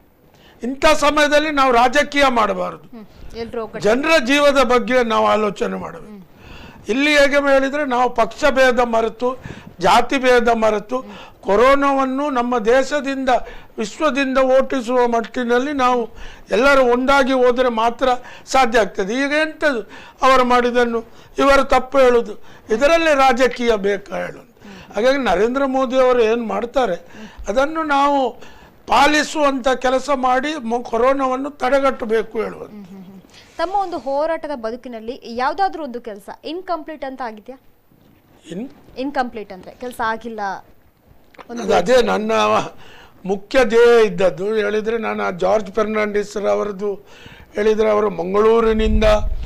ಇಂಥ ಸಮಯದಲ್ಲಿ ನಾವು ರಾಜಕೀಯ ಮಾಡಬಾರದು ಎಲ್ರು ಒಗ್ಗಟ್ಟು ಜನರ ಜೀವದ ಬಗ್ಗೆ ನಾವು ಆಲೋಚನೆ ಮಾಡಬೇಕು ಇಲ್ಲಿ ಹೇಗೆ ಹೇಳಿದರೆ ನಾವು ಪಕ್ಷ ಭೇದ ಮರೆತು ಜಾತಿ ಭೇದ ಮರೆತು ಕೊರೋನಾವನ್ನು ನಮ್ಮ ದೇಶದಿಂದ ವಿಶ್ವದಿಂದ ಓಟಿಸುವ ಮಟ್ಟಿನಲ್ಲಿ ನಾವು ಎಲ್ಲರೂ ಒಂದಾಗಿ ಹೋದರೆ ಮಾತ್ರ ಸಾಧ್ಯ ಆಗ್ತದೆ ಈಗ ಎಂಥದ್ದು ಅವರು ಮಾಡಿದನ್ನು ಇವರು ತಪ್ಪು ಹೇಳುದು ಇದರಲ್ಲಿ ರಾಜಕೀಯ ಬೇಕಾ ಹೇಳುದು ಹಾಗಾಗಿ ನರೇಂದ್ರ ಮೋದಿ ಅವರು ಏನು ಮಾಡ್ತಾರೆ ಅದನ್ನು ನಾವು ಪಾಲಿಸುವಂಥ ಕೆಲಸ ಮಾಡಿ ಮೊ- ಕೊರೋನಾವನ್ನು ತಡೆಗಟ್ಟಬೇಕು ಹೇಳುವುದು ತಮ್ಮ ಒಂದು ಹೋರಾಟದ ಬದುಕಿನಲ್ಲಿ ಯಾವ್ದಾದ್ರೂ ಒಂದು ಕೆಲಸ ಇನ್ಕಂಪ್ಲೀಟ್ ಅಂತ ಆಗಿದ್ಯಾ ಇನ್ ಇನ್ಕಂಪ್ಲೀಟ್ ಅಂದ್ರೆ ಕೆಲಸ ಆಗಿಲ್ಲ ಅದು ಅದೇ ನನ್ನ ಮುಖ್ಯ ಧ್ಯೇಯ ಇದ್ದದ್ದು ಹೇಳಿದರೆ ನಾನು ಆ ಜಾರ್ಜ್ ಫೆರ್ನಾಂಡಿಸ್ ಅವರದ್ದು ಹೇಳಿದರೆ ಅವರು ಮಂಗಳೂರಿನಿಂದ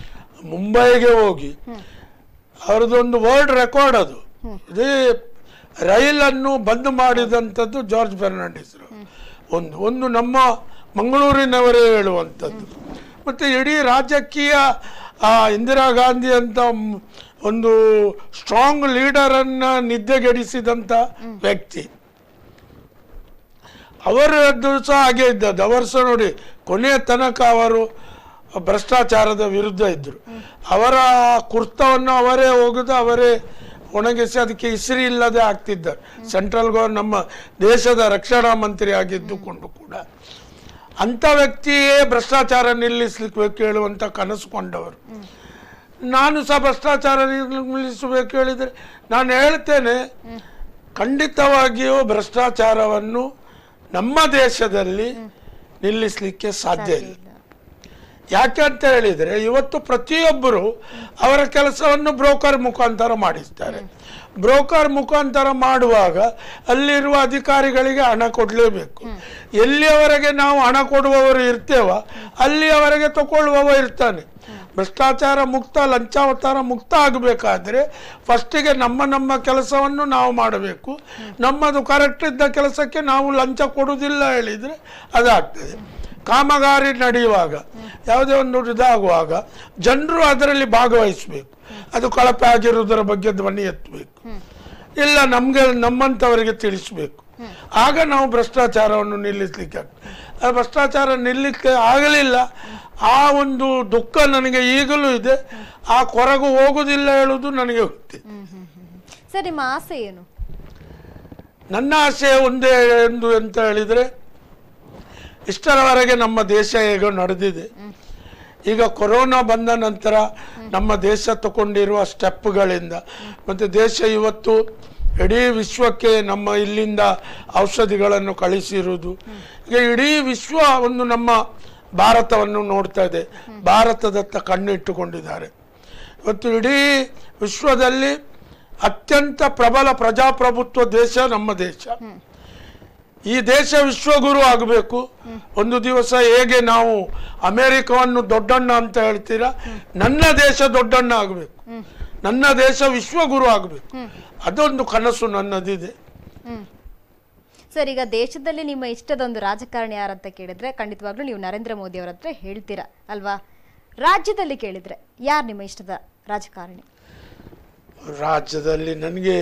ಮುಂಬೈಗೆ ಹೋಗಿ ಅವರದೊಂದು ವರ್ಲ್ಡ್ ರೆಕಾರ್ಡ್ ಅದು ಇದೇ ರೈಲನ್ನು ಬಂದ್ ಮಾಡಿದಂಥದ್ದು ಜಾರ್ಜ್ ಫೆರ್ನಾಂಡಿಸ್ ಒಂದು ಒಂದು ನಮ್ಮ ಮಂಗಳೂರಿನವರೇ ಹೇಳುವಂಥದ್ದು ಮತ್ತು ಇಡೀ ರಾಜಕೀಯ ಆ, ಇಂದಿರಾ ಗಾಂಧಿ ಅಂತ ಮ್- ಒಂದು ಸ್ಟ್ರಾಂಗ್ ಲೀಡರನ್ನು ನಿದ್ದೆಗೆಡಿಸಿದಂಥ ವ್ಯಕ್ತಿ ಅವರದ್ದು ಸಹ ಹಾಗೆ ಇದ್ದದ್ದು ಅವರು ಸಹ ನೋಡಿ ಕೊನೆಯ ತನಕ ಅವರು ಭ್ರಷ್ಟಾಚಾರದ ವಿರುದ್ಧ ಇದ್ದರು ಅವರ ಕುರ್ತವನ್ನು ಅವರೇ ಒಗೆದು ಅವರೇ ಒಣಗಿಸಿ ಅದಕ್ಕೆ ಇಸ್ರಿ ಇಲ್ಲದೆ ಆಗ್ತಿದ್ದಾರೆ ಸೆಂಟ್ರಲ್ ಗವರ್ ನಮ್ಮ ದೇಶದ ರಕ್ಷಣಾ ಮಂತ್ರಿ ಆಗಿದ್ದುಕೊಂಡು ಕೂಡ ಅಂಥ ವ್ಯಕ್ತಿಯೇ ಭ್ರಷ್ಟಾಚಾರ ನಿಲ್ಲಿಸಲಿಕ್ಕೆ ಹೇಳುವಂಥ ಕನಸು ಕೊಂಡವರು ನಾನು ಸಹ ಭ್ರಷ್ಟಾಚಾರ ನಿಲ್ಲಿಸಬೇಕು ಹೇಳಿದರೆ ನಾನು ಹೇಳ್ತೇನೆ ಖಂಡಿತವಾಗಿಯೂ ಭ್ರಷ್ಟಾಚಾರವನ್ನು ನಮ್ಮ ದೇಶದಲ್ಲಿ ನಿಲ್ಲಿಸಲಿಕ್ಕೆ ಸಾಧ್ಯ ಇಲ್ಲ ಯಾಕೆ ಅಂತ ಹೇಳಿದರೆ ಇವತ್ತು ಪ್ರತಿಯೊಬ್ಬರು ಅವರ ಕೆಲಸವನ್ನು ಬ್ರೋಕರ್ ಮುಖಾಂತರ ಮಾಡಿಸ್ತಾರೆ ಬ್ರೋಕರ್ ಮುಖಾಂತರ ಮಾಡುವಾಗ ಅಲ್ಲಿರುವ ಅಧಿಕಾರಿಗಳಿಗೆ ಹಣ ಕೊಡಲೇಬೇಕು ಎಲ್ಲಿಯವರೆಗೆ ನಾವು ಹಣ ಕೊಡುವವರು ಇರ್ತೇವ ಅಲ್ಲಿಯವರೆಗೆ ತಗೊಳ್ಳುವವ ಇರ್ತಾನೆ ಭ್ರಷ್ಟಾಚಾರ ಮುಕ್ತ ಲಂಚಾವತಾರ ಮುಕ್ತ ಆಗಬೇಕಾದ್ರೆ ಫಸ್ಟಿಗೆ ನಮ್ಮ ನಮ್ಮ ಕೆಲಸವನ್ನು ನಾವು ಮಾಡಬೇಕು ನಮ್ಮದು ಕರೆಕ್ಟ್ ಇದ್ದ ಕೆಲಸಕ್ಕೆ ನಾವು ಲಂಚ ಕೊಡುವುದಿಲ್ಲ ಹೇಳಿದರೆ ಅದಾಗ್ತದೆ ಕಾಮಗಾರಿ ನಡೆಯುವಾಗ ಯಾವುದೇ ಒಂದು ಇದಾಗುವಾಗ ಜನರು ಅದರಲ್ಲಿ ಭಾಗವಹಿಸಬೇಕು ಅದು ಕಳಪೆ ಆಗಿರುವುದರ ಬಗ್ಗೆ ಧ್ವನಿ ಎತ್ತಬೇಕು ಇಲ್ಲ ನಮಗೆ ನಮ್ಮಂಥವರಿಗೆ ತಿಳಿಸ್ಬೇಕು ಆಗ ನಾವು ಭ್ರಷ್ಟಾಚಾರವನ್ನು ನಿಲ್ಲಿಸಲಿಕ್ಕೆ ಆಗ್ತದೆ ಆ ಭ್ರಷ್ಟಾಚಾರ ನಿಲ್ಲಿಕ್ಕೆ ಆಗಲಿಲ್ಲ ಆ ಒಂದು ದುಃಖ ನನಗೆ ಈಗಲೂ ಇದೆ ಆ ಕೊರಗು ಹೋಗುವುದಿಲ್ಲ ಹೇಳುವುದು ನನಗೆ ಗೊತ್ತಿದೆ ಸರ್ ನಿಮ್ಮ ಆಸೆ ಏನು ನನ್ನ ಆಸೆ ಒಂದೇ ಎಂದು ಅಂತ ಹೇಳಿದರೆ ಇಷ್ಟರವರೆಗೆ ನಮ್ಮ ದೇಶ ಹೇಗೋ ನಡೆದಿದೆ ಈಗ ಕೊರೋನಾ ಬಂದ ನಂತರ ನಮ್ಮ ದೇಶ ತಗೊಂಡಿರುವ ಸ್ಟೆಪ್ಗಳಿಂದ ಮತ್ತು ದೇಶ ಇವತ್ತು ಇಡೀ ವಿಶ್ವಕ್ಕೆ ನಮ್ಮ ಇಲ್ಲಿಂದ ಔಷಧಿಗಳನ್ನು ಕಳಿಸಿರುವುದು ಈಗ ಇಡೀ ವಿಶ್ವ ಒಂದು ನಮ್ಮ ಭಾರತವನ್ನು ನೋಡ್ತಾ ಇದೆ ಭಾರತದತ್ತ ಕಣ್ಣಿಟ್ಟುಕೊಂಡಿದ್ದಾರೆ ಇವತ್ತು ಇಡೀ ವಿಶ್ವದಲ್ಲಿ ಅತ್ಯಂತ ಪ್ರಬಲ ಪ್ರಜಾಪ್ರಭುತ್ವ ದೇಶ ನಮ್ಮ ದೇಶ ಈ ದೇಶ ವಿಶ್ವಗುರು ಆಗಬೇಕು ಒಂದು ದಿವಸ ಹೇಗೆ ನಾವು ಅಮೆರಿಕವನ್ನು ದೊಡ್ಡಣ್ಣ ಅಂತ ಹೇಳ್ತೀರಾ ನನ್ನ ದೇಶ ದೊಡ್ಡಣ್ಣ ಆಗಬೇಕು ನನ್ನ ದೇಶ ವಿಶ್ವಗುರು ಆಗಬೇಕು ಅದೊಂದು ಕನಸು ನನ್ನದಿದೆ ಸರ್ ಈಗ ದೇಶದಲ್ಲಿ ನಿಮ್ಮ ಇಷ್ಟದೊಂದು ರಾಜಕಾರಣಿ ಯಾರಂತ ಕೇಳಿದ್ರೆ ಖಂಡಿತವಾಗ್ಲೂ ನೀವು ನರೇಂದ್ರ ಮೋದಿ ಅವರ ಹತ್ರ ಹೇಳ್ತೀರಾ ಅಲ್ವಾ ರಾಜ್ಯದಲ್ಲಿ ಕೇಳಿದ್ರೆ ಯಾರು ನಿಮ್ಮ ಇಷ್ಟದ ರಾಜಕಾರಣಿ ರಾಜ್ಯದಲ್ಲಿ ನನಗೆ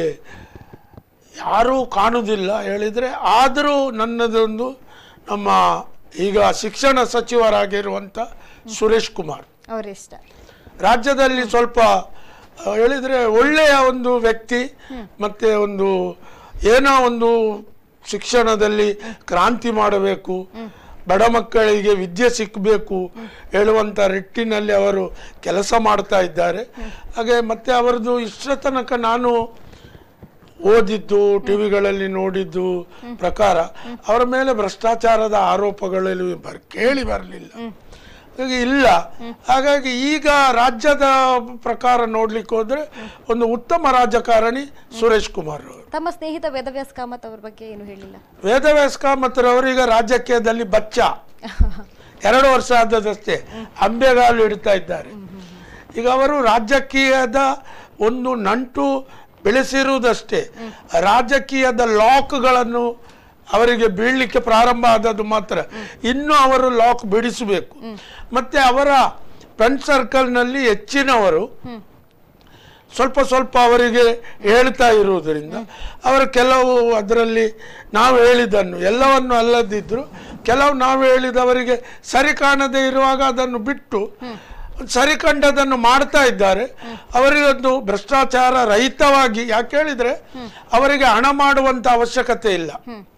ಯಾರೂ ಕಾಣುವುದಿಲ್ಲ ಹೇಳಿದರೆ ಆದರೂ ನನ್ನದೊಂದು ನಮ್ಮ ಈಗ ಶಿಕ್ಷಣ ಸಚಿವರಾಗಿರುವಂಥ ಸುರೇಶ್ ಕುಮಾರ್ ಅವ್ರ ಇಷ್ಟ ರಾಜ್ಯದಲ್ಲಿ ಸ್ವಲ್ಪ ಆ, ಹೇಳಿದ್ರೆ ಒಳ್ಳೆಯ ಒಂದು ವ್ಯಕ್ತಿ ಮತ್ತೆ ಒಂದು ಏನೋ ಒಂದು ಶಿಕ್ಷಣದಲ್ಲಿ ಕ್ರಾಂತಿ ಮಾಡಬೇಕು ಬಡ ಮಕ್ಕಳಿಗೆ ವಿದ್ಯೆ ಸಿಕ್ಕಬೇಕು ಹೇಳುವಂಥ ನಿಟ್ಟಿನಲ್ಲಿ ಅವರು ಕೆಲಸ ಮಾಡ್ತಾ ಇದ್ದಾರೆ ಹಾಗೆ ಮತ್ತೆ ಅವರದ್ದು ಇಷ್ಟರ ತನಕ ನಾನು ಓದಿದ್ದು ಟಿವಿಗಳಲ್ಲಿ ನೋಡಿದ್ದು ಪ್ರಕಾರ ಅವರ ಮೇಲೆ ಭ್ರಷ್ಟಾಚಾರದ ಆರೋಪಗಳಲ್ಲಿ ಬರ್ ಕೇಳಿ ಬರಲಿಲ್ಲ ಹಾಗಾಗಿ ಇಲ್ಲ ಹಾಗಾಗಿ ಈಗ ರಾಜ್ಯದ ಪ್ರಕಾರ ನೋಡ್ಲಿಕ್ಕೆ ಹೋದ್ರೆ ಒಂದು ಉತ್ತಮ ರಾಜಕಾರಣಿ ಸುರೇಶ್ ಕುಮಾರ್ ಅವರು ತಮ್ಮ ಸ್ನೇಹಿತ ವೇದವ್ಯಾಸ್ ಕಾಮತ್ ಅವ್ರ ಬಗ್ಗೆ ಏನು ಹೇಳಿಲ್ಲ ವೇದವ್ಯಾಸ್ ಕಾಮತ್ರವರು ಈಗ ರಾಜಕೀಯದಲ್ಲಿ ಬಚ್ಚ ಎರಡು ವರ್ಷ ಆದದಷ್ಟೇ ಅಂಬೆಗಾಲು ಇಡ್ತಾ ಇದ್ದಾರೆ ಈಗ ಅವರು ರಾಜಕೀಯದ ಒಂದು ನಂಟು ಬೆಳೆಸಿರುವುದಷ್ಟೇ ರಾಜಕೀಯದ ಲಾಕ್ಗಳನ್ನು ಅವರಿಗೆ ಬೀಳಲಿಕ್ಕೆ ಪ್ರಾರಂಭ ಆದದ್ದು ಮಾತ್ರ ಇನ್ನು ಅವರು ಲಾಕ್ ಬಿಡಿಸಬೇಕು ಮತ್ತೆ ಅವರ ಫ್ರೆಂಡ್ ಸರ್ಕಲ್ನಲ್ಲಿ ಹೆಚ್ಚಿನವರು ಸ್ವಲ್ಪ ಸ್ವಲ್ಪ ಅವರಿಗೆ ಹೇಳ್ತಾ ಇರುವುದರಿಂದ ಅವರು ಕೆಲವು ಅದರಲ್ಲಿ ನಾವು ಹೇಳಿದ್ದನ್ನು ಎಲ್ಲವನ್ನು ಅಲ್ಲದಿದ್ದರು ಕೆಲವು ನಾವು ಹೇಳಿದವರಿಗೆ ಸರಿ ಕಾಣದೇ ಇರುವಾಗ ಅದನ್ನು ಬಿಟ್ಟು ಸರಿ ಕಂಡದನ್ನು ಮಾಡ್ತಾ ಇದ್ದಾರೆ ಅವರಿಗೊಂದು ಭ್ರಷ್ಟಾಚಾರ ರಹಿತವಾಗಿ ಯಾಕೆ ಹೇಳಿದ್ರೆ ಅವರಿಗೆ ಹಣ ಮಾಡುವಂತ ಅವಶ್ಯಕತೆ ಇಲ್ಲ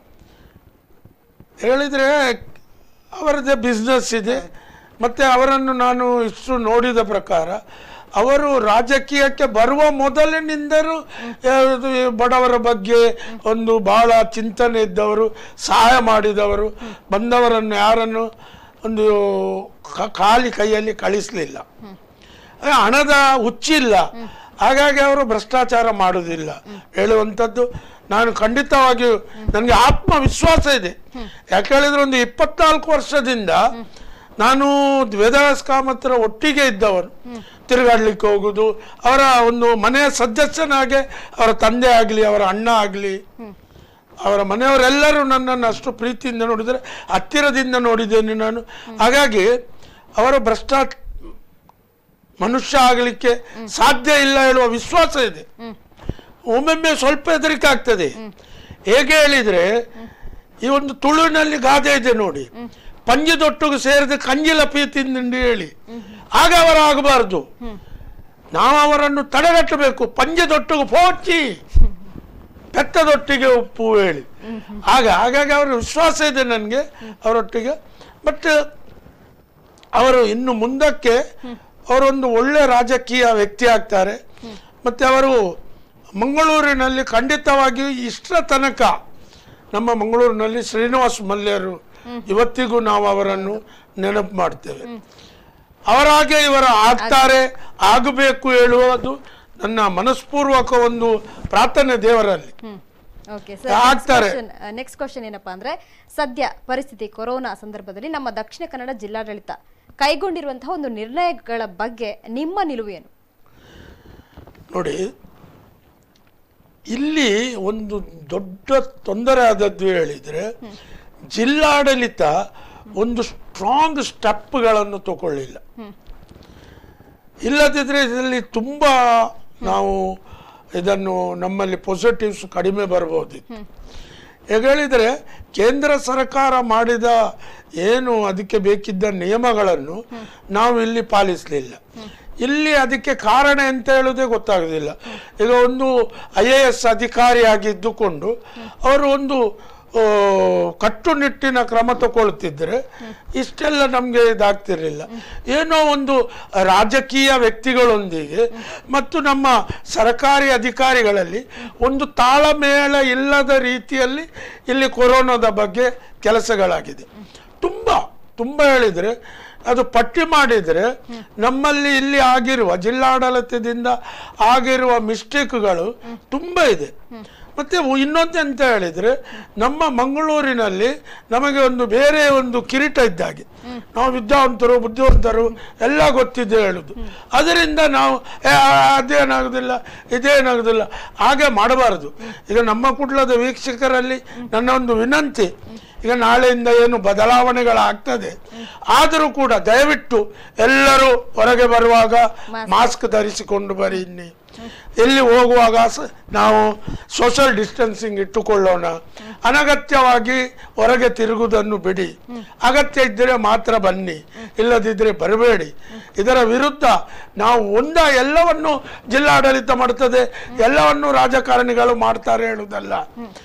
ಹೇಳಿದ್ರೆ ಅವರದೇ ಬಿಸ್ನೆಸ್ ಇದೆ ಮತ್ತೆ ಅವರನ್ನು ನಾನು ಇಷ್ಟು ನೋಡಿದ ಪ್ರಕಾರ ಅವರು ರಾಜಕೀಯಕ್ಕೆ ಬರುವ ಮೊದಲಿನಿಂದಲೂ ಯಾವುದು ಬಡವರ ಬಗ್ಗೆ ಒಂದು ಬಹಳ ಚಿಂತನೆ ಇದ್ದವರು ಸಹಾಯ ಮಾಡಿದವರು ಬಂದವರನ್ನು ಯಾರನ್ನು ಒಂದು ಕ- ಖಾಲಿ ಕೈಯಲ್ಲಿ ಕಳಿಸಲಿಲ್ಲ ಹಣದ ಹುಚ್ಚಿಲ್ಲ ಹಾಗಾಗಿ ಅವರು ಭ್ರಷ್ಟಾಚಾರ ಮಾಡುವುದಿಲ್ಲ ಹೇಳುವಂಥದ್ದು ನಾನು ಖಂಡಿತವಾಗಿಯೂ ನನಗೆ ಆತ್ಮವಿಶ್ವಾಸ ಇದೆ ಯಾಕೆ ಹೇಳಿದ್ರೆ ಒಂದು ಇಪ್ಪತ್ನಾಲ್ಕು ವರ್ಷದಿಂದ ನಾನು ವೇದವ್ಯಾಸ್ ಕಾಮತ್ರ ಒಟ್ಟಿಗೆ ಇದ್ದವನು ತಿರುಗಾಡ್ಲಿಕ್ಕೆ ಹೋಗುದು ಅವರ ಒಂದು ಮನೆಯ ಸದಸ್ಯನಾಗೆ ಅವರ ತಂದೆ ಆಗಲಿ ಅವರ ಅಣ್ಣ ಆಗಲಿ ಅವರ ಮನೆಯವರೆಲ್ಲರೂ ನನ್ನನ್ನು ಅಷ್ಟು ಪ್ರೀತಿಯಿಂದ ನೋಡಿದರೆ ಹತ್ತಿರದಿಂದ ನೋಡಿದ್ದೇನೆ ನಾನು ಹಾಗಾಗಿ ಅವರ ಭ್ರಷ್ಟಾ ಮನುಷ್ಯ ಆಗಲಿಕ್ಕೆ ಸಾಧ್ಯ ಇಲ್ಲ ಹೇಳುವ ವಿಶ್ವಾಸ ಇದೆ ಒಮ್ಮೊಮ್ಮೆ ಸ್ವಲ್ಪ ಹೆದರಿಕೆ ಆಗ್ತದೆ ಹೇಗೆ ಹೇಳಿದ್ರೆ ಈ ಒಂದು ತುಳುವಿನಲ್ಲಿ ಗಾದೆ ಇದೆ ನೋಡಿ ಪಂಜದೊಟ್ಟಿಗೆ ಸೇರಿದ ಕಂಜಿಲ ಪ್ರೀತಿಯಿಂದ ಹೇಳಿ ಆಗ ಅವರ ಆಗಬಾರ್ದು ನಾವು ಅವರನ್ನು ತಡೆಗಟ್ಟಬೇಕು ಪಂಜದೊಟ್ಟಿಗೆ ಪೋಚಿ ಬೆತ್ತದೊಟ್ಟಿಗೆ ಉಪ್ಪು ಹೇಳಿ ಆಗ ಹಾಗಾಗಿ ಅವರ ವಿಶ್ವಾಸ ಇದೆ ನನಗೆ ಅವರೊಟ್ಟಿಗೆ ಬಟ್ ಅವರು ಇನ್ನು ಮುಂದಕ್ಕೆ ಅವರೊಂದು ಒಳ್ಳೆ ರಾಜಕೀಯ ವ್ಯಕ್ತಿ ಆಗ್ತಾರೆ ಮತ್ತೆ ಅವರು ಮಂಗಳೂರಿನಲ್ಲಿ ಖಂಡಿತವಾಗಿಯೂ ಇಷ್ಟರ ತನಕ ನಮ್ಮ ಮಂಗಳೂರಿನಲ್ಲಿ ಶ್ರೀನಿವಾಸ್ ಮಲ್ಯರು ಇವತ್ತಿಗೂ ನಾವು ಅವರನ್ನು ನೆನಪು ಮಾಡ್ತೇವೆ ಅವರಾಗೆ ಇವರು ಆಗ್ತಾರೆ ಆಗಬೇಕು ಹೇಳುವುದು ನನ್ನ ಮನಸ್ಪೂರ್ವಕ ಒಂದು ಪ್ರಾರ್ಥನೆ ದೇವರಲ್ಲಿ ಓಕೆ ಆಗ್ತಾರೆ. ಸರ್ ನೆಕ್ಸ್ಟ್ ಕ್ವಶನ್ ಏನಪ್ಪಾ ಅಂದ್ರೆ ಸದ್ಯ ಪರಿಸ್ಥಿತಿ ಕೊರೋನಾ ಸಂದರ್ಭದಲ್ಲಿ ನಮ್ಮ ದಕ್ಷಿಣ ಕನ್ನಡ ಜಿಲ್ಲಾಡಳಿತ ಕೈಗೊಂಡಿರುವಂತಹ ಒಂದು ನಿರ್ಣಯಗಳ ಬಗ್ಗೆ ನಿಮ್ಮ ನಿಲುವು ಏನು ನೋಡಿ ಇಲ್ಲಿ ಒಂದು ದೊಡ್ಡ ತೊಂದರೆ ಆದದ್ದು ಹೇಳಿದ್ರೆ ಜಿಲ್ಲಾಡಳಿತ ಒಂದು ಸ್ಟ್ರಾಂಗ್ ಸ್ಟೆಪ್ಗಳನ್ನು ತಗೊಳ್ಳಿಲ್ಲ ಇಲ್ಲದಿದ್ರೆ ಇದರಲ್ಲಿ ತುಂಬ ನಾವು ಇದನ್ನು ನಮ್ಮಲ್ಲಿ ಪಾಸಿಟಿವ್ಸ್ ಕಡಿಮೆ ಬರ್ಬೋದಿತ್ತು ಹೇಗೆ ಹೇಳಿದರೆ ಕೇಂದ್ರ ಸರ್ಕಾರ ಮಾಡಿದ ಏನು ಅದಕ್ಕೆ ಬೇಕಿದ್ದ ನಿಯಮಗಳನ್ನು ನಾವು ಇಲ್ಲಿ ಪಾಲಿಸಲಿಲ್ಲ ಇಲ್ಲಿ ಅದಕ್ಕೆ ಕಾರಣ ಎಂತ ಹೇಳುವುದೇ ಗೊತ್ತಾಗೋದಿಲ್ಲ ಈಗ ಒಂದು ಐ ಎ ಎಸ್ ಅಧಿಕಾರಿಯಾಗಿದ್ದುಕೊಂಡು ಅವರು ಒಂದು ಆ, ಕಟ್ಟುನಿಟ್ಟಿನ ಕ್ರಮ ತಗೊಳ್ತಿದ್ರೆ ಇಷ್ಟೆಲ್ಲ ನಮಗೆ ಇದಾಗ್ತಿರ್ಲಿಲ್ಲ ಏನೋ ಒಂದು ರಾಜಕೀಯ ವ್ಯಕ್ತಿಗಳೊಂದಿಗೆ ಮತ್ತು ನಮ್ಮ ಸರ್ಕಾರಿ ಅಧಿಕಾರಿಗಳಲ್ಲಿ ಒಂದು ತಾಳಮೇಳ ಇಲ್ಲದ ರೀತಿಯಲ್ಲಿ ಇಲ್ಲಿ ಕೊರೋನಾದ ಬಗ್ಗೆ ಕೆಲಸಗಳಾಗಿದೆ ತುಂಬ ತುಂಬ ಹೇಳಿದರೆ ಅದು ಪಟ್ಟಿ ಮಾಡಿದರೆ ನಮ್ಮಲ್ಲಿ ಇಲ್ಲಿ ಆಗಿರುವ ಜಿಲ್ಲಾಡಳಿತದಿಂದ ಆಗಿರುವ ಮಿಸ್ಟೇಕ್ಗಳು ತುಂಬ ಇದೆ ಮತ್ತೆ ಇನ್ನೊಂದು ಅಂತ ಹೇಳಿದ್ರೆ ನಮ್ಮ ಮಂಗಳೂರಿನಲ್ಲಿ ನಮಗೆ ಒಂದು ಬೇರೆ ಒಂದು ಕಿರೀಟ ಇದ್ದಾಗೆ ನಾವು ವಿದ್ಯಾವಂತರು ಬುದ್ಧಿವಂತರು ಎಲ್ಲ ಗೊತ್ತಿದೆ ಹೇಳುದು ಅದರಿಂದ ನಾವು "ಏ, ಅದೇನಾಗುದಿಲ್ಲ ಇದೇನಾಗುದಿಲ್ಲ ಹಾಗೆ ಮಾಡಬಾರದು ಈಗ ನಮ್ಮ ಕುಟ್ಲದ ವೀಕ್ಷಕರಲ್ಲಿ ನನ್ನ ಒಂದು ವಿನಂತಿ ಈಗ ನಾಳೆಯಿಂದ ಏನು ಬದಲಾವಣೆಗಳಾಗ್ತದೆ ಆದರೂ ಕೂಡ ದಯವಿಟ್ಟು ಎಲ್ಲರೂ ಹೊರಗೆ ಬರುವಾಗ ಮಾಸ್ಕ್ ಧರಿಸಿಕೊಂಡು ಬರಿ ಇನ್ನಿ ಎಲ್ಲಿ ಹೋಗುವಾಗ ಸ- ನಾವು ಸೋಷಿಯಲ್ ಡಿಸ್ಟೆನ್ಸಿಂಗ್ ಇಟ್ಟುಕೊಳ್ಳೋಣ ಅನಗತ್ಯವಾಗಿ ಹೊರಗೆ ತಿರುಗುವುದನ್ನು ಬಿಡಿ ಅಗತ್ಯ ಇದ್ದರೆ ಮಾತ್ರ ಬನ್ನಿ ಇಲ್ಲದಿದ್ದರೆ ಬರಬೇಡಿ ಇದರ ವಿರುದ್ಧ ನಾವು ಒಂದ ಎಲ್ಲವನ್ನು ಜಿಲ್ಲಾಡಳಿತ ಮಾಡ್ತದೆ ಎಲ್ಲವನ್ನು ರಾಜಕಾರಣಿಗಳು ಮಾಡ್ತಾರೆ ಹೇಳುವುದಲ್ಲ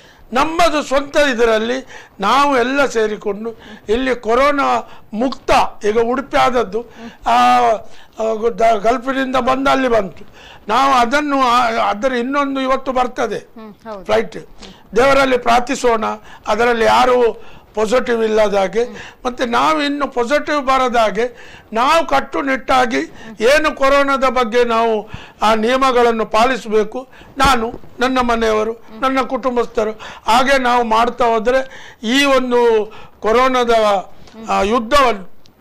ನಮ್ಮದು ಸ್ವಂತ ಇದರಲ್ಲಿ ನಾವು ಎಲ್ಲ ಸೇರಿಕೊಂಡು ಇಲ್ಲಿ ಕೊರೋನಾ ಮುಕ್ತ ಈಗ ಉಡುಪಿ ಆದದ್ದು ಆ, ಆ, ದ- ಗಲ್ಫಿನಿಂದ ಬಂದು ಅಲ್ಲಿ ಬಂತು ನಾವು ಅದನ್ನು ಆ- ಅದರ ಇನ್ನೊಂದು ಇವತ್ತು ಬರ್ತದೆ ಫ್ಲೈಟ್ ದೇವರಲ್ಲಿ ಪ್ರಾರ್ಥಿಸೋಣ ಅದರಲ್ಲಿ ಯಾರು ಪಾಸಿಟಿವ್ ಇಲ್ಲದ ಹಾಗೆ ಮತ್ತು ನಾವು ಇನ್ನು ಪಾಸಿಟಿವ್ ಬರದ ಹಾಗೆ ನಾವು ಕಟ್ಟುನಿಟ್ಟಾಗಿ ಏನು ಕೊರೋನಾದ ಬಗ್ಗೆ ನಾವು ಆ ನಿಯಮಗಳನ್ನು ಪಾಲಿಸಬೇಕು ನಾನು ನನ್ನ ಮನೆಯವರು ನನ್ನ ಕುಟುಂಬಸ್ಥರು ಹಾಗೆ ನಾವು ಮಾಡ್ತಾ ಹೋದರೆ ಈ ಒಂದು ಕೊರೋನಾದ ಆ, ಯುದ್ಧವನ್ನು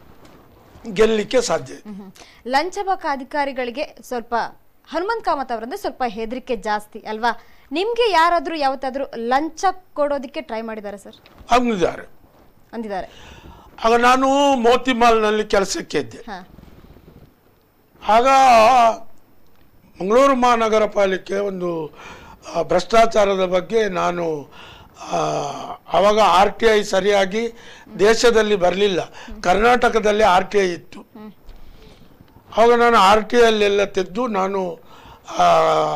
ಗೆಲ್ಲಲಿಕ್ಕೆ ಸಾಧ್ಯ ಇದೆ ಲಂಚಬಾಕ ಅಧಿಕಾರಿಗಳಿಗೆ ಸ್ವಲ್ಪ ಹನುಮಂತ್ ಕಾಮತ್ ಅವರಂದ್ರೆ ಸ್ವಲ್ಪ ಹೆದರಿಕೆ ಜಾಸ್ತಿ ಅಲ್ವಾ ನಿಮ್ಗೆ ಯಾರಾದ್ರೂ ಯಾವತ್ತಾದ್ರೂ ಲಂಚ ಕೊಡೋದಕ್ಕೆ ಟ್ರೈ ಮಾಡಿದ್ದಾರೆ ಸರ್ ಹಂಗಿದ್ದಾರೆ ಅಂದಿದ್ದಾರೆ ಆಗ ನಾನು ಮೋತಿಮಾಲ್ನಲ್ಲಿ ಕೆಲಸಕ್ಕೆ ಇದ್ದೆ ಹಾ ಆಗ ಮಂಗಳೂರು ಮಹಾನಗರ ಪಾಲಿಕೆ ಒಂದು ಆ, ಭ್ರಷ್ಟಾಚಾರದ ಬಗ್ಗೆ ನಾನು ಆ, ಆವಾಗ ಆರ್ ಟಿ ಐ ಸರಿಯಾಗಿ ದೇಶದಲ್ಲಿ ಬರಲಿಲ್ಲ ಕರ್ನಾಟಕದಲ್ಲಿ ಆರ್ ಟಿ ಐ ಇತ್ತು ಆವಾಗ ನಾನು ಆರ್ ಟಿ ಐಲೆಲ್ಲ ತೆಗೆದು ನಾನು ಆ,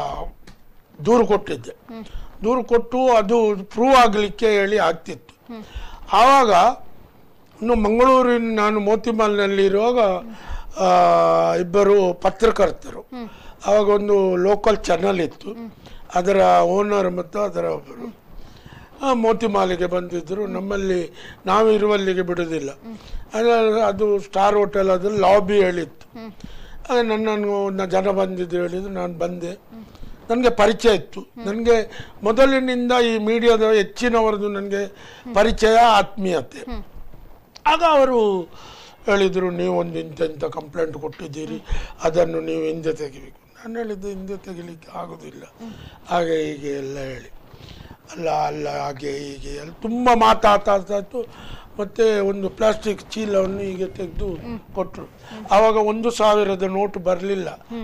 ದೂರು ಕೊಟ್ಟಿದ್ದೆ ದೂರು ಕೊಟ್ಟು ಅದು ಪ್ರೂವ್ ಆಗಲಿಕ್ಕೆ ಹೇಳಿ ಆಗ್ತಿತ್ತು ಆವಾಗ ಇನ್ನು ಮಂಗಳೂರಿನ ನಾನು ಮೋತಿಮಾಲ್ನಲ್ಲಿ ಇರುವಾಗ ಆ, ಇಬ್ಬರು ಪತ್ರಕರ್ತರು ಆವಾಗ ಒಂದು ಲೋಕಲ್ ಚಾನಲ್ ಇತ್ತು ಅದರ ಓನರ್ ಮತ್ತು ಅದರ ಒಬ್ಬರು ಆ, ಮೋತಿಮಾಲಿಗೆ ಬಂದಿದ್ದರು ನಮ್ಮಲ್ಲಿ ನಾವು ಇರುವಲ್ಲಿಗೆ ಬಿಡುವುದಿಲ್ಲ ಅದು- ಅದು ಸ್ಟಾರ್ ಹೋಟೆಲ್ ಅದು ಲಾಬಿ ಹೇಳಿತ್ತು ಆಗ ನನ್ನನ್ನು ನ- ಜನ ಬಂದಿದ್ದು ಹೇಳಿದ್ರು ನಾನು ಬಂದೆ ನನಗೆ ಪರಿಚಯ ಇತ್ತು ನನಗೆ ಮೊದಲಿನಿಂದ ಈ ಮೀಡಿಯಾದ ಹೆಚ್ಚಿನವರದು ನನಗೆ ಪರಿಚಯ ಆತ್ಮೀಯತೆ ಆಗ ಅವರು ಹೇಳಿದರು ನೀವು ಒಂದು ಇಂಥ ಇಂಥ ಕಂಪ್ಲೇಂಟ್ ಕೊಟ್ಟಿದ್ದೀರಿ ಅದನ್ನು ನೀವು ಹಿಂದೆ ತೆಗಿಬೇಕು ನಾನು ಹೇಳಿದ್ದು ಹಿಂದೆ ತೆಗಿಲಿಕ್ಕೆ ಆಗೋದಿಲ್ಲ ಹಾಗೆ ಹೀಗೆ ಎಲ್ಲ ಹೇಳಿ ಅಲ್ಲ ಅಲ್ಲ ಹಾಗೆ ಹೀಗೆ ಎಲ್ಲ ತುಂಬ ಮಾತಾಡ್ತಾಯಿತ್ತು ಮತ್ತು ಒಂದು ಪ್ಲಾಸ್ಟಿಕ್ ಚೀಲವನ್ನು ಹೀಗೆ ತೆಗೆದು ಕೊಟ್ಟರು ಆವಾಗ ಒಂದು ಸಾವಿರದ ನೋಟು ಬರಲಿಲ್ಲ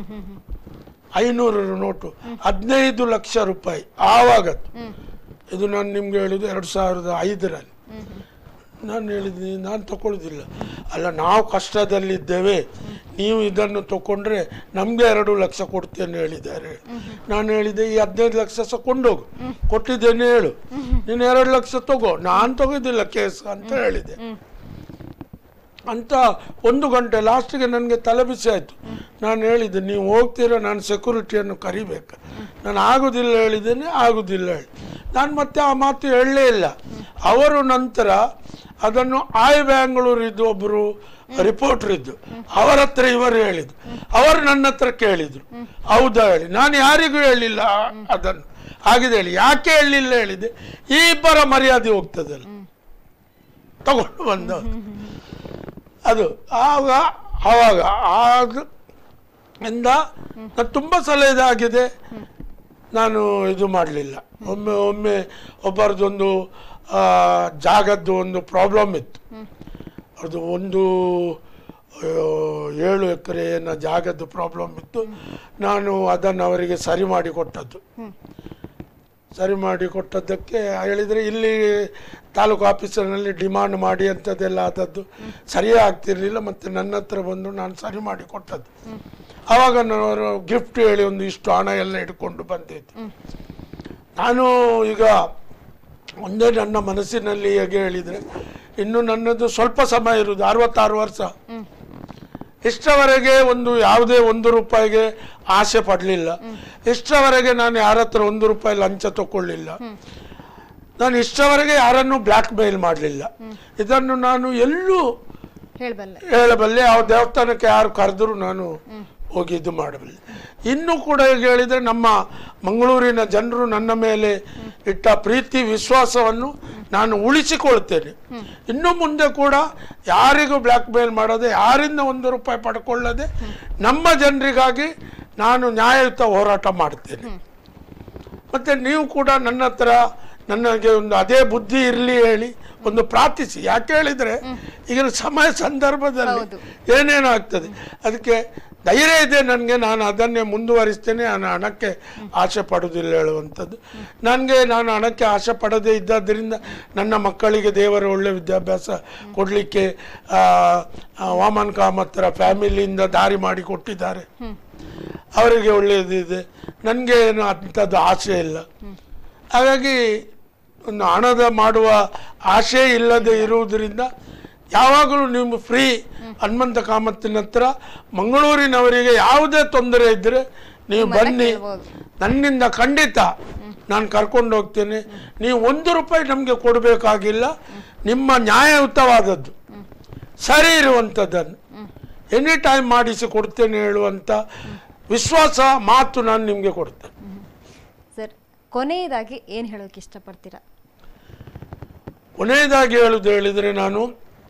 ಐನೂರು ನೋಟು ಹದಿನೈದು ಲಕ್ಷ ರೂಪಾಯಿ ಆವಾಗ ಇದು ನಾನು ನಿಮ್ಗೆ ಹೇಳಿದ್ದು ಎರಡು ಸಾವಿರದ ಐದರಲ್ಲಿ ನಾನು ಹೇಳಿದ್ದೀನಿ ನಾನು ತಗೊಳ್ಳೋದಿಲ್ಲ ಅಲ್ಲ ನಾವು ಕಷ್ಟದಲ್ಲಿದ್ದೇವೆ ನೀವು ಇದನ್ನು ತಗೊಂಡ್ರೆ ನಮಗೆ ಎರಡು ಲಕ್ಷ ಕೊಡ್ತೇನೆ ಹೇಳಿದ್ದಾರೆ ನಾನು ಹೇಳಿದೆ ಈ ಹದಿನೈದು ಲಕ್ಷ ಸಹ ಕೊಂಡೋಗು ಕೊಟ್ಟಿದ್ದೇನೆ ಹೇಳು ನೀನು ಎರಡು ಲಕ್ಷ ತಗೋ ನಾನು ತಗೋದಿಲ್ಲ ಕೇಸ್ ಅಂತ ಹೇಳಿದೆ ಅಂತ ಒಂದು ಗಂಟೆ ಲಾಸ್ಟಿಗೆ ನನಗೆ ತಲೆಬಿಸಿ ಆಯಿತು ನಾನು ಹೇಳಿದ್ದೆ ನೀವು ಹೋಗ್ತೀರಾ ನಾನು ಸೆಕ್ಯೂರಿಟಿಯನ್ನು ಕರಿಬೇಕು ನಾನು ಆಗೋದಿಲ್ಲ ಹೇಳಿದ್ದೇನೆ ಆಗೋದಿಲ್ಲ ಹೇಳಿ ನಾನು ಮತ್ತೆ ಆ ಮಾತು ಹೇಳಲೇ ಇಲ್ಲ ಅವರು ನಂತರ ಅದನ್ನು ಆಯ್ ಬ್ಯಾಂಗ್ಳೂರಿದ್ದು ಒಬ್ಬರು ರಿಪೋರ್ಟರ್ ಇದ್ದು ಅವರ ಹತ್ರ ಇವರು ಹೇಳಿದ್ರು ಅವರು ನನ್ನ ಹತ್ರ ಕೇಳಿದ್ರು ಹೌದಾ ಹೇಳಿ ನಾನು ಯಾರಿಗೂ ಹೇಳಿಲ್ಲ ಅದನ್ನು ಆಗಿದೆ ಹೇಳಿ ಯಾಕೆ ಹೇಳಲಿಲ್ಲ ಹೇಳಿದೆ ಈ ಇಬ್ಬರ ಮರ್ಯಾದೆ ಹೋಗ್ತದಲ್ಲ ತಗೊಂಡು ಬಂದವರು ಅದು ಆವಾಗ ಆವಾಗ ಆಗ ಇಂದ ನಾನು ತುಂಬ ಸಲ ಇದಾಗಿದೆ ನಾನು ಇದು ಮಾಡಲಿಲ್ಲ ಒಮ್ಮೆ ಒಮ್ಮೆ ಒಬ್ಬರದೊಂದು ಆ, ಜಾಗದ್ದು ಒಂದು ಪ್ರಾಬ್ಲಮ್ ಇತ್ತು ಅದು ಒಂದು ಆ, ಏಳು ಎಕರೆನ ಜಾಗದ್ದು ಪ್ರಾಬ್ಲಮ್ ಇತ್ತು ನಾನು ಅದನ್ನು ಅವರಿಗೆ ಸರಿ ಮಾಡಿ ಕೊಟ್ಟದ್ದು ಸರಿ ಮಾಡಿ ಕೊಟ್ಟದ್ದಕ್ಕೆ ಹೇಳಿದರೆ ಇಲ್ಲಿ ತಾಲೂಕು ಆಫೀಸರ್ನಲ್ಲಿ ಡಿಮಾಂಡ್ ಮಾಡಿ ಅಂಥದ್ದೆಲ್ಲ ಆದದ್ದು ಸರಿಯೇ ಆಗ್ತಿರ್ಲಿಲ್ಲ ಮತ್ತು ನನ್ನ ಹತ್ರ ಬಂದು ನಾನು ಸರಿ ಮಾಡಿ ಕೊಟ್ಟದ್ದು ಆವಾಗ ನಾನು ಗಿಫ್ಟ್ ಹೇಳಿ ಒಂದು ಇಷ್ಟು ಹಣ ಎಲ್ಲ ಇಟ್ಕೊಂಡು ಬಂದಿದ್ದೆ ನಾನು ಈಗ ಒಂದೇ ನನ್ನ ಮನಸ್ಸಿನಲ್ಲಿ ಹೇಗೆ ಹೇಳಿದರೆ ಇನ್ನು ನನ್ನದು ಸ್ವಲ್ಪ ಸಮಯ ಇರುವುದು ಅರವತ್ತಾರು ವರ್ಷ ಇಷ್ಟವರೆಗೆ ಒಂದು ಯಾವುದೇ ಒಂದು ರೂಪಾಯಿಗೆ ಆಸೆ ಪಡಲಿಲ್ಲ ಇಷ್ಟವರೆಗೆ ನಾನು ಯಾರ ಹತ್ರ ಒಂದು ರೂಪಾಯಿ ಲಂಚ ತಗೊಳ್ಳಿಲ್ಲ ನಾನು ಇಷ್ಟವರೆಗೆ ಯಾರನ್ನು ಬ್ಲ್ಯಾಕ್ ಮೇಲ್ ಮಾಡಲಿಲ್ಲ ಇದನ್ನು ನಾನು ಎಲ್ಲೂ ಹೇಳ್ಬಲ್ಲೆ ಹೇಳಬಲ್ಲೆ ಯಾವ ದೇವಸ್ಥಾನಕ್ಕೆ ಯಾರು ಕರೆದ್ರು ನಾನು ಹೋಗಿ ಇದು ಮಾಡಬಲ್ಲೆ ಇನ್ನು ಕೂಡ ಈಗ ಹೇಳಿದರೆ ನಮ್ಮ ಮಂಗಳೂರಿನ ಜನರು ನನ್ನ ಮೇಲೆ ಇಟ್ಟ ಪ್ರೀತಿ ವಿಶ್ವಾಸವನ್ನು ನಾನು ಉಳಿಸಿಕೊಳ್ತೇನೆ ಇನ್ನು ಮುಂದೆ ಕೂಡ ಯಾರಿಗೂ ಬ್ಲ್ಯಾಕ್ ಮೇಲ್ ಮಾಡದೆ ಯಾರಿಂದ ಒಂದು ರೂಪಾಯಿ ಪಡ್ಕೊಳ್ಳದೆ ನಮ್ಮ ಜನರಿಗಾಗಿ ನಾನು ನ್ಯಾಯಯುತ ಹೋರಾಟ ಮಾಡ್ತೇನೆ ಮತ್ತೆ ನೀವು ಕೂಡ ನನ್ನ ಹತ್ರ ನನಗೆ ಒಂದು ಅದೇ ಬುದ್ಧಿ ಇರಲಿ ಹೇಳಿ ಒಂದು ಪ್ರಾರ್ಥಿಸಿ ಯಾಕೆ ಹೇಳಿದ್ರೆ ಈಗಿನ ಸಮಯ ಸಂದರ್ಭದಲ್ಲಿ ಹೌದು. ಏನೇನು ಆಗ್ತದೆ ಅದಕ್ಕೆ ಧೈರ್ಯ ಇದೆ ನನಗೆ ನಾನು ಅದನ್ನೇ ಮುಂದುವರಿಸ್ತೇನೆ ನಾನು ಹಣಕ್ಕೆ ಆಸೆ ಪಡುವುದಿಲ್ಲ ಹೇಳುವಂಥದ್ದು ನನಗೆ ನಾನು ಹಣಕ್ಕೆ ಆಸೆ ಪಡದೇ ಇದ್ದದ್ದರಿಂದ ನನ್ನ ಮಕ್ಕಳಿಗೆ ದೇವರ ಒಳ್ಳೆ ವಿದ್ಯಾಭ್ಯಾಸ ಕೊಡಲಿಕ್ಕೆ ವಾಮನ್ ಕಾಮತ್ತರ ಫ್ಯಾಮಿಲಿಯಿಂದ ದಾರಿ ಮಾಡಿ ಕೊಟ್ಟಿದ್ದಾರೆ ಅವರಿಗೆ ಒಳ್ಳೆಯದಿದೆ ನನಗೆ ಏನು ಅಂಥದ್ದು ಆಸೆ ಇಲ್ಲ ಹಾಗಾಗಿ ಒಂದು ಹಣದ ಮಾಡುವ ಆಸೆ ಇಲ್ಲದೆ ಇರುವುದರಿಂದ ಯಾವಾಗಲೂ ನೀವು ಫ್ರೀ ಹನುಮಂತ ಕಾಮತ್ತಿನ ಹತ್ರ ಮಂಗಳೂರಿನವರಿಗೆ ಯಾವುದೇ ತೊಂದರೆ ಇದ್ದರೆ ನೀವು ಬನ್ನಿ ಕೇಳ್ಬೋದು. ನನ್ನಿಂದ ಖಂಡಿತ ನಾನು ಕರ್ಕೊಂಡು ಹೋಗ್ತೇನೆ ನೀವು ಒಂದು ರೂಪಾಯಿ ನಮಗೆ ಕೊಡಬೇಕಾಗಿಲ್ಲ ನಿಮ್ಮ ನ್ಯಾಯಯುತವಾದದ್ದು ಸರಿ ಇರುವಂಥದ್ದನ್ನು ಎನಿ ಟೈಮ್ ಮಾಡಿಸಿ ಕೊಡ್ತೇನೆ ಹೇಳುವಂಥ ವಿಶ್ವಾಸ ಮಾತು ನಾನು ನಿಮಗೆ ಕೊಡ್ತೇನೆ ಸರ್ ಕೊನೆಯದಾಗಿ ಏನು ಹೇಳೋಕೆ ಇಷ್ಟಪಡ್ತೀರಾ ಕೊನೆಯದಾಗಿ ಹೇಳುವುದು ಹೇಳಿದರೆ ನಾನು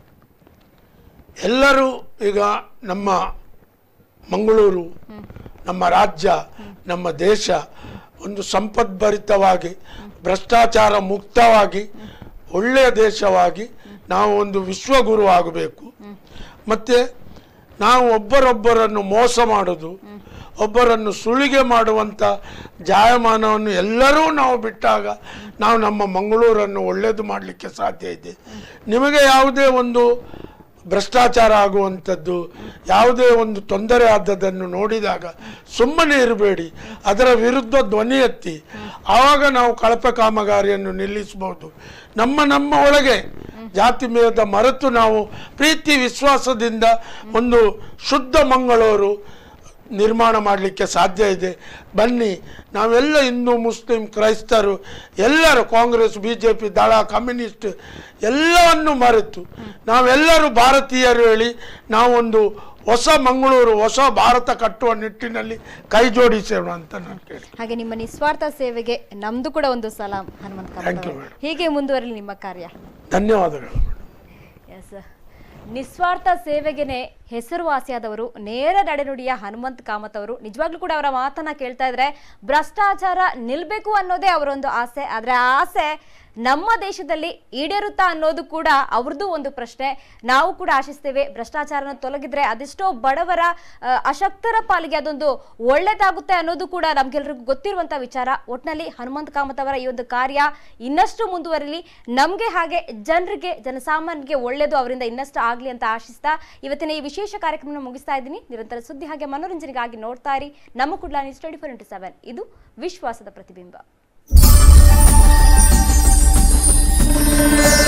ಎಲ್ಲರೂ ಈಗ ನಮ್ಮ ಮಂಗಳೂರು ನಮ್ಮ ರಾಜ್ಯ ನಮ್ಮ ದೇಶ ಒಂದು ಸಂಪದ್ಭರಿತವಾಗಿ ಭ್ರಷ್ಟಾಚಾರ ಮುಕ್ತವಾಗಿ ಒಳ್ಳೆಯ ದೇಶವಾಗಿ ನಾವು ಒಂದು ವಿಶ್ವಗುರು ಆಗಬೇಕು ಮತ್ತು ನಾವು ಒಬ್ಬರೊಬ್ಬರನ್ನು ಮೋಸ ಮಾಡೋದು ಒಬ್ಬರನ್ನು ಸುಳಿಗೆ ಮಾಡುವಂಥ ಜಾಯಮಾನವನ್ನು ಎಲ್ಲರೂ ನಾವು ಬಿಟ್ಟಾಗ ನಾವು ನಮ್ಮ ಮಂಗಳೂರನ್ನು ಒಳ್ಳೆಯದು ಮಾಡಲಿಕ್ಕೆ ಸಾಧ್ಯ ಇದೆ ನಿಮಗೆ ಯಾವುದೇ ಒಂದು ಭ್ರಷ್ಟಾಚಾರ ಆಗುವಂಥದ್ದು ಯಾವುದೇ ಒಂದು ತೊಂದರೆ ಆದದ್ದನ್ನು ನೋಡಿದಾಗ ಸುಮ್ಮನೆ ಇರಬೇಡಿ ಅದರ ವಿರುದ್ಧ ಧ್ವನಿ ಎತ್ತಿ ಆವಾಗ ನಾವು ಕಳಪೆ ಕಾಮಗಾರಿಯನ್ನು ನಿಲ್ಲಿಸಬಹುದು ನಮ್ಮ ನಮ್ಮ ಒಳಗೆ ಜಾತಿ ಮೇದ ಮರೆತು ನಾವು ಪ್ರೀತಿ ವಿಶ್ವಾಸದಿಂದ ಒಂದು ಶುದ್ಧ ಮಂಗಳೂರು ನಿರ್ಮಾಣ ಮಾಡಲಿಕ್ಕೆ ಸಾಧ್ಯ ಇದೆ ಬನ್ನಿ ನಾವೆಲ್ಲ ಹಿಂದೂ ಮುಸ್ಲಿಂ ಕ್ರೈಸ್ತರು ಎಲ್ಲರೂ Congress B J P Dal communist ಎಲ್ಲವನ್ನು ಮರೆತು ನಾವೆಲ್ಲರೂ ಭಾರತೀಯರು ಹೇಳಿ ನಾವೊಂದು ಹೊಸ ಮಂಗಳೂರು ಹೊಸ ಭಾರತ ಕಟ್ಟುವ ನಿಟ್ಟಿನಲ್ಲಿ ಕೈ ಜೋಡಿಸೋಣ ಅಂತ ನಾನು ಕೇಳಿ ಹಾಗೆ ನಿಮ್ಮ ನಿಸ್ವಾರ್ಥ ಸೇವೆಗೆ ನಮ್ದು ಕೂಡ ಒಂದು ಸಲಾಂ ಹನುಮಂತ ಕಾಮತ್ Thank you, ಅವರೇ. madam. ಹೀಗೆ ಮುಂದುವರಲಿ ನಿಮ್ಮ ಕಾರ್ಯ ಧನ್ಯವಾದಗಳು ಎಸ್ ನಿಸ್ವಾರ್ಥ ಸೇವೆಗೆನೆ ಹೆಸರುವಾಸಿಯಾದವರು ನೇರ ನಡೆನುಡಿಯ ಹನುಮಂತ್ ಕಾಮತ್ ಅವರು ನಿಜವಾಗ್ಲೂ ಕೂಡ ಅವರ ಮಾತನ್ನ ಕೇಳ್ತಾ ಇದ್ರೆ ಭ್ರಷ್ಟಾಚಾರ ನಿಲ್ಬೇಕು ಅನ್ನೋದೇ ಅವರೊಂದು ಆಸೆ ಆದ್ರೆ ಆ ಆಸೆ ನಮ್ಮ ದೇಶದಲ್ಲಿ ಈಡೇರುತ್ತಾ ಅನ್ನೋದು ಕೂಡ ಅವ್ರದ್ದು ಒಂದು ಪ್ರಶ್ನೆ ನಾವು ಕೂಡ ಆಶಿಸ್ತೇವೆ ಭ್ರಷ್ಟಾಚಾರನ ತೊಲಗಿದ್ರೆ ಅದೆಷ್ಟೋ ಬಡವರ ಆ, ಅಶಕ್ತರ ಪಾಲಿಗೆ ಅದೊಂದು ಒಳ್ಳೇದಾಗುತ್ತೆ ಅನ್ನೋದು ಕೂಡ ನಮ್ಗೆಲ್ರಿಗೂ ಗೊತ್ತಿರುವಂತ ವಿಚಾರ ಒಟ್ನಲ್ಲಿ ಹನುಮಂತ ಕಾಮತ್ ಅವರ ಈ ಒಂದು ಕಾರ್ಯ ಇನ್ನಷ್ಟು ಮುಂದುವರಿಲಿ ನಮ್ಗೆ ಹಾಗೆ ಜನರಿಗೆ ಜನಸಾಮಾನ್ಯರಿಗೆ ಒಳ್ಳೇದು ಅವರಿಂದ ಇನ್ನಷ್ಟು ಆಗ್ಲಿ ಅಂತ ಆಶಿಸ್ತಾ ಇವತ್ತಿನ ಈ ವಿಶೇಷ ಕಾರ್ಯಕ್ರಮ ಮುಗಿಸ್ತಾ ಇದ್ದೀನಿ ನಿರಂತರ ಸುದ್ದಿ ಹಾಗೆ ಮನೋರಂಜನೆಗಾಗಿ ನೋಡ್ತಾ ಇರಿ ನಮ್ಮ Kudla news twenty four into seven ಇದು ವಿಶ್ವಾಸದ ಪ್ರತಿಬಿಂಬ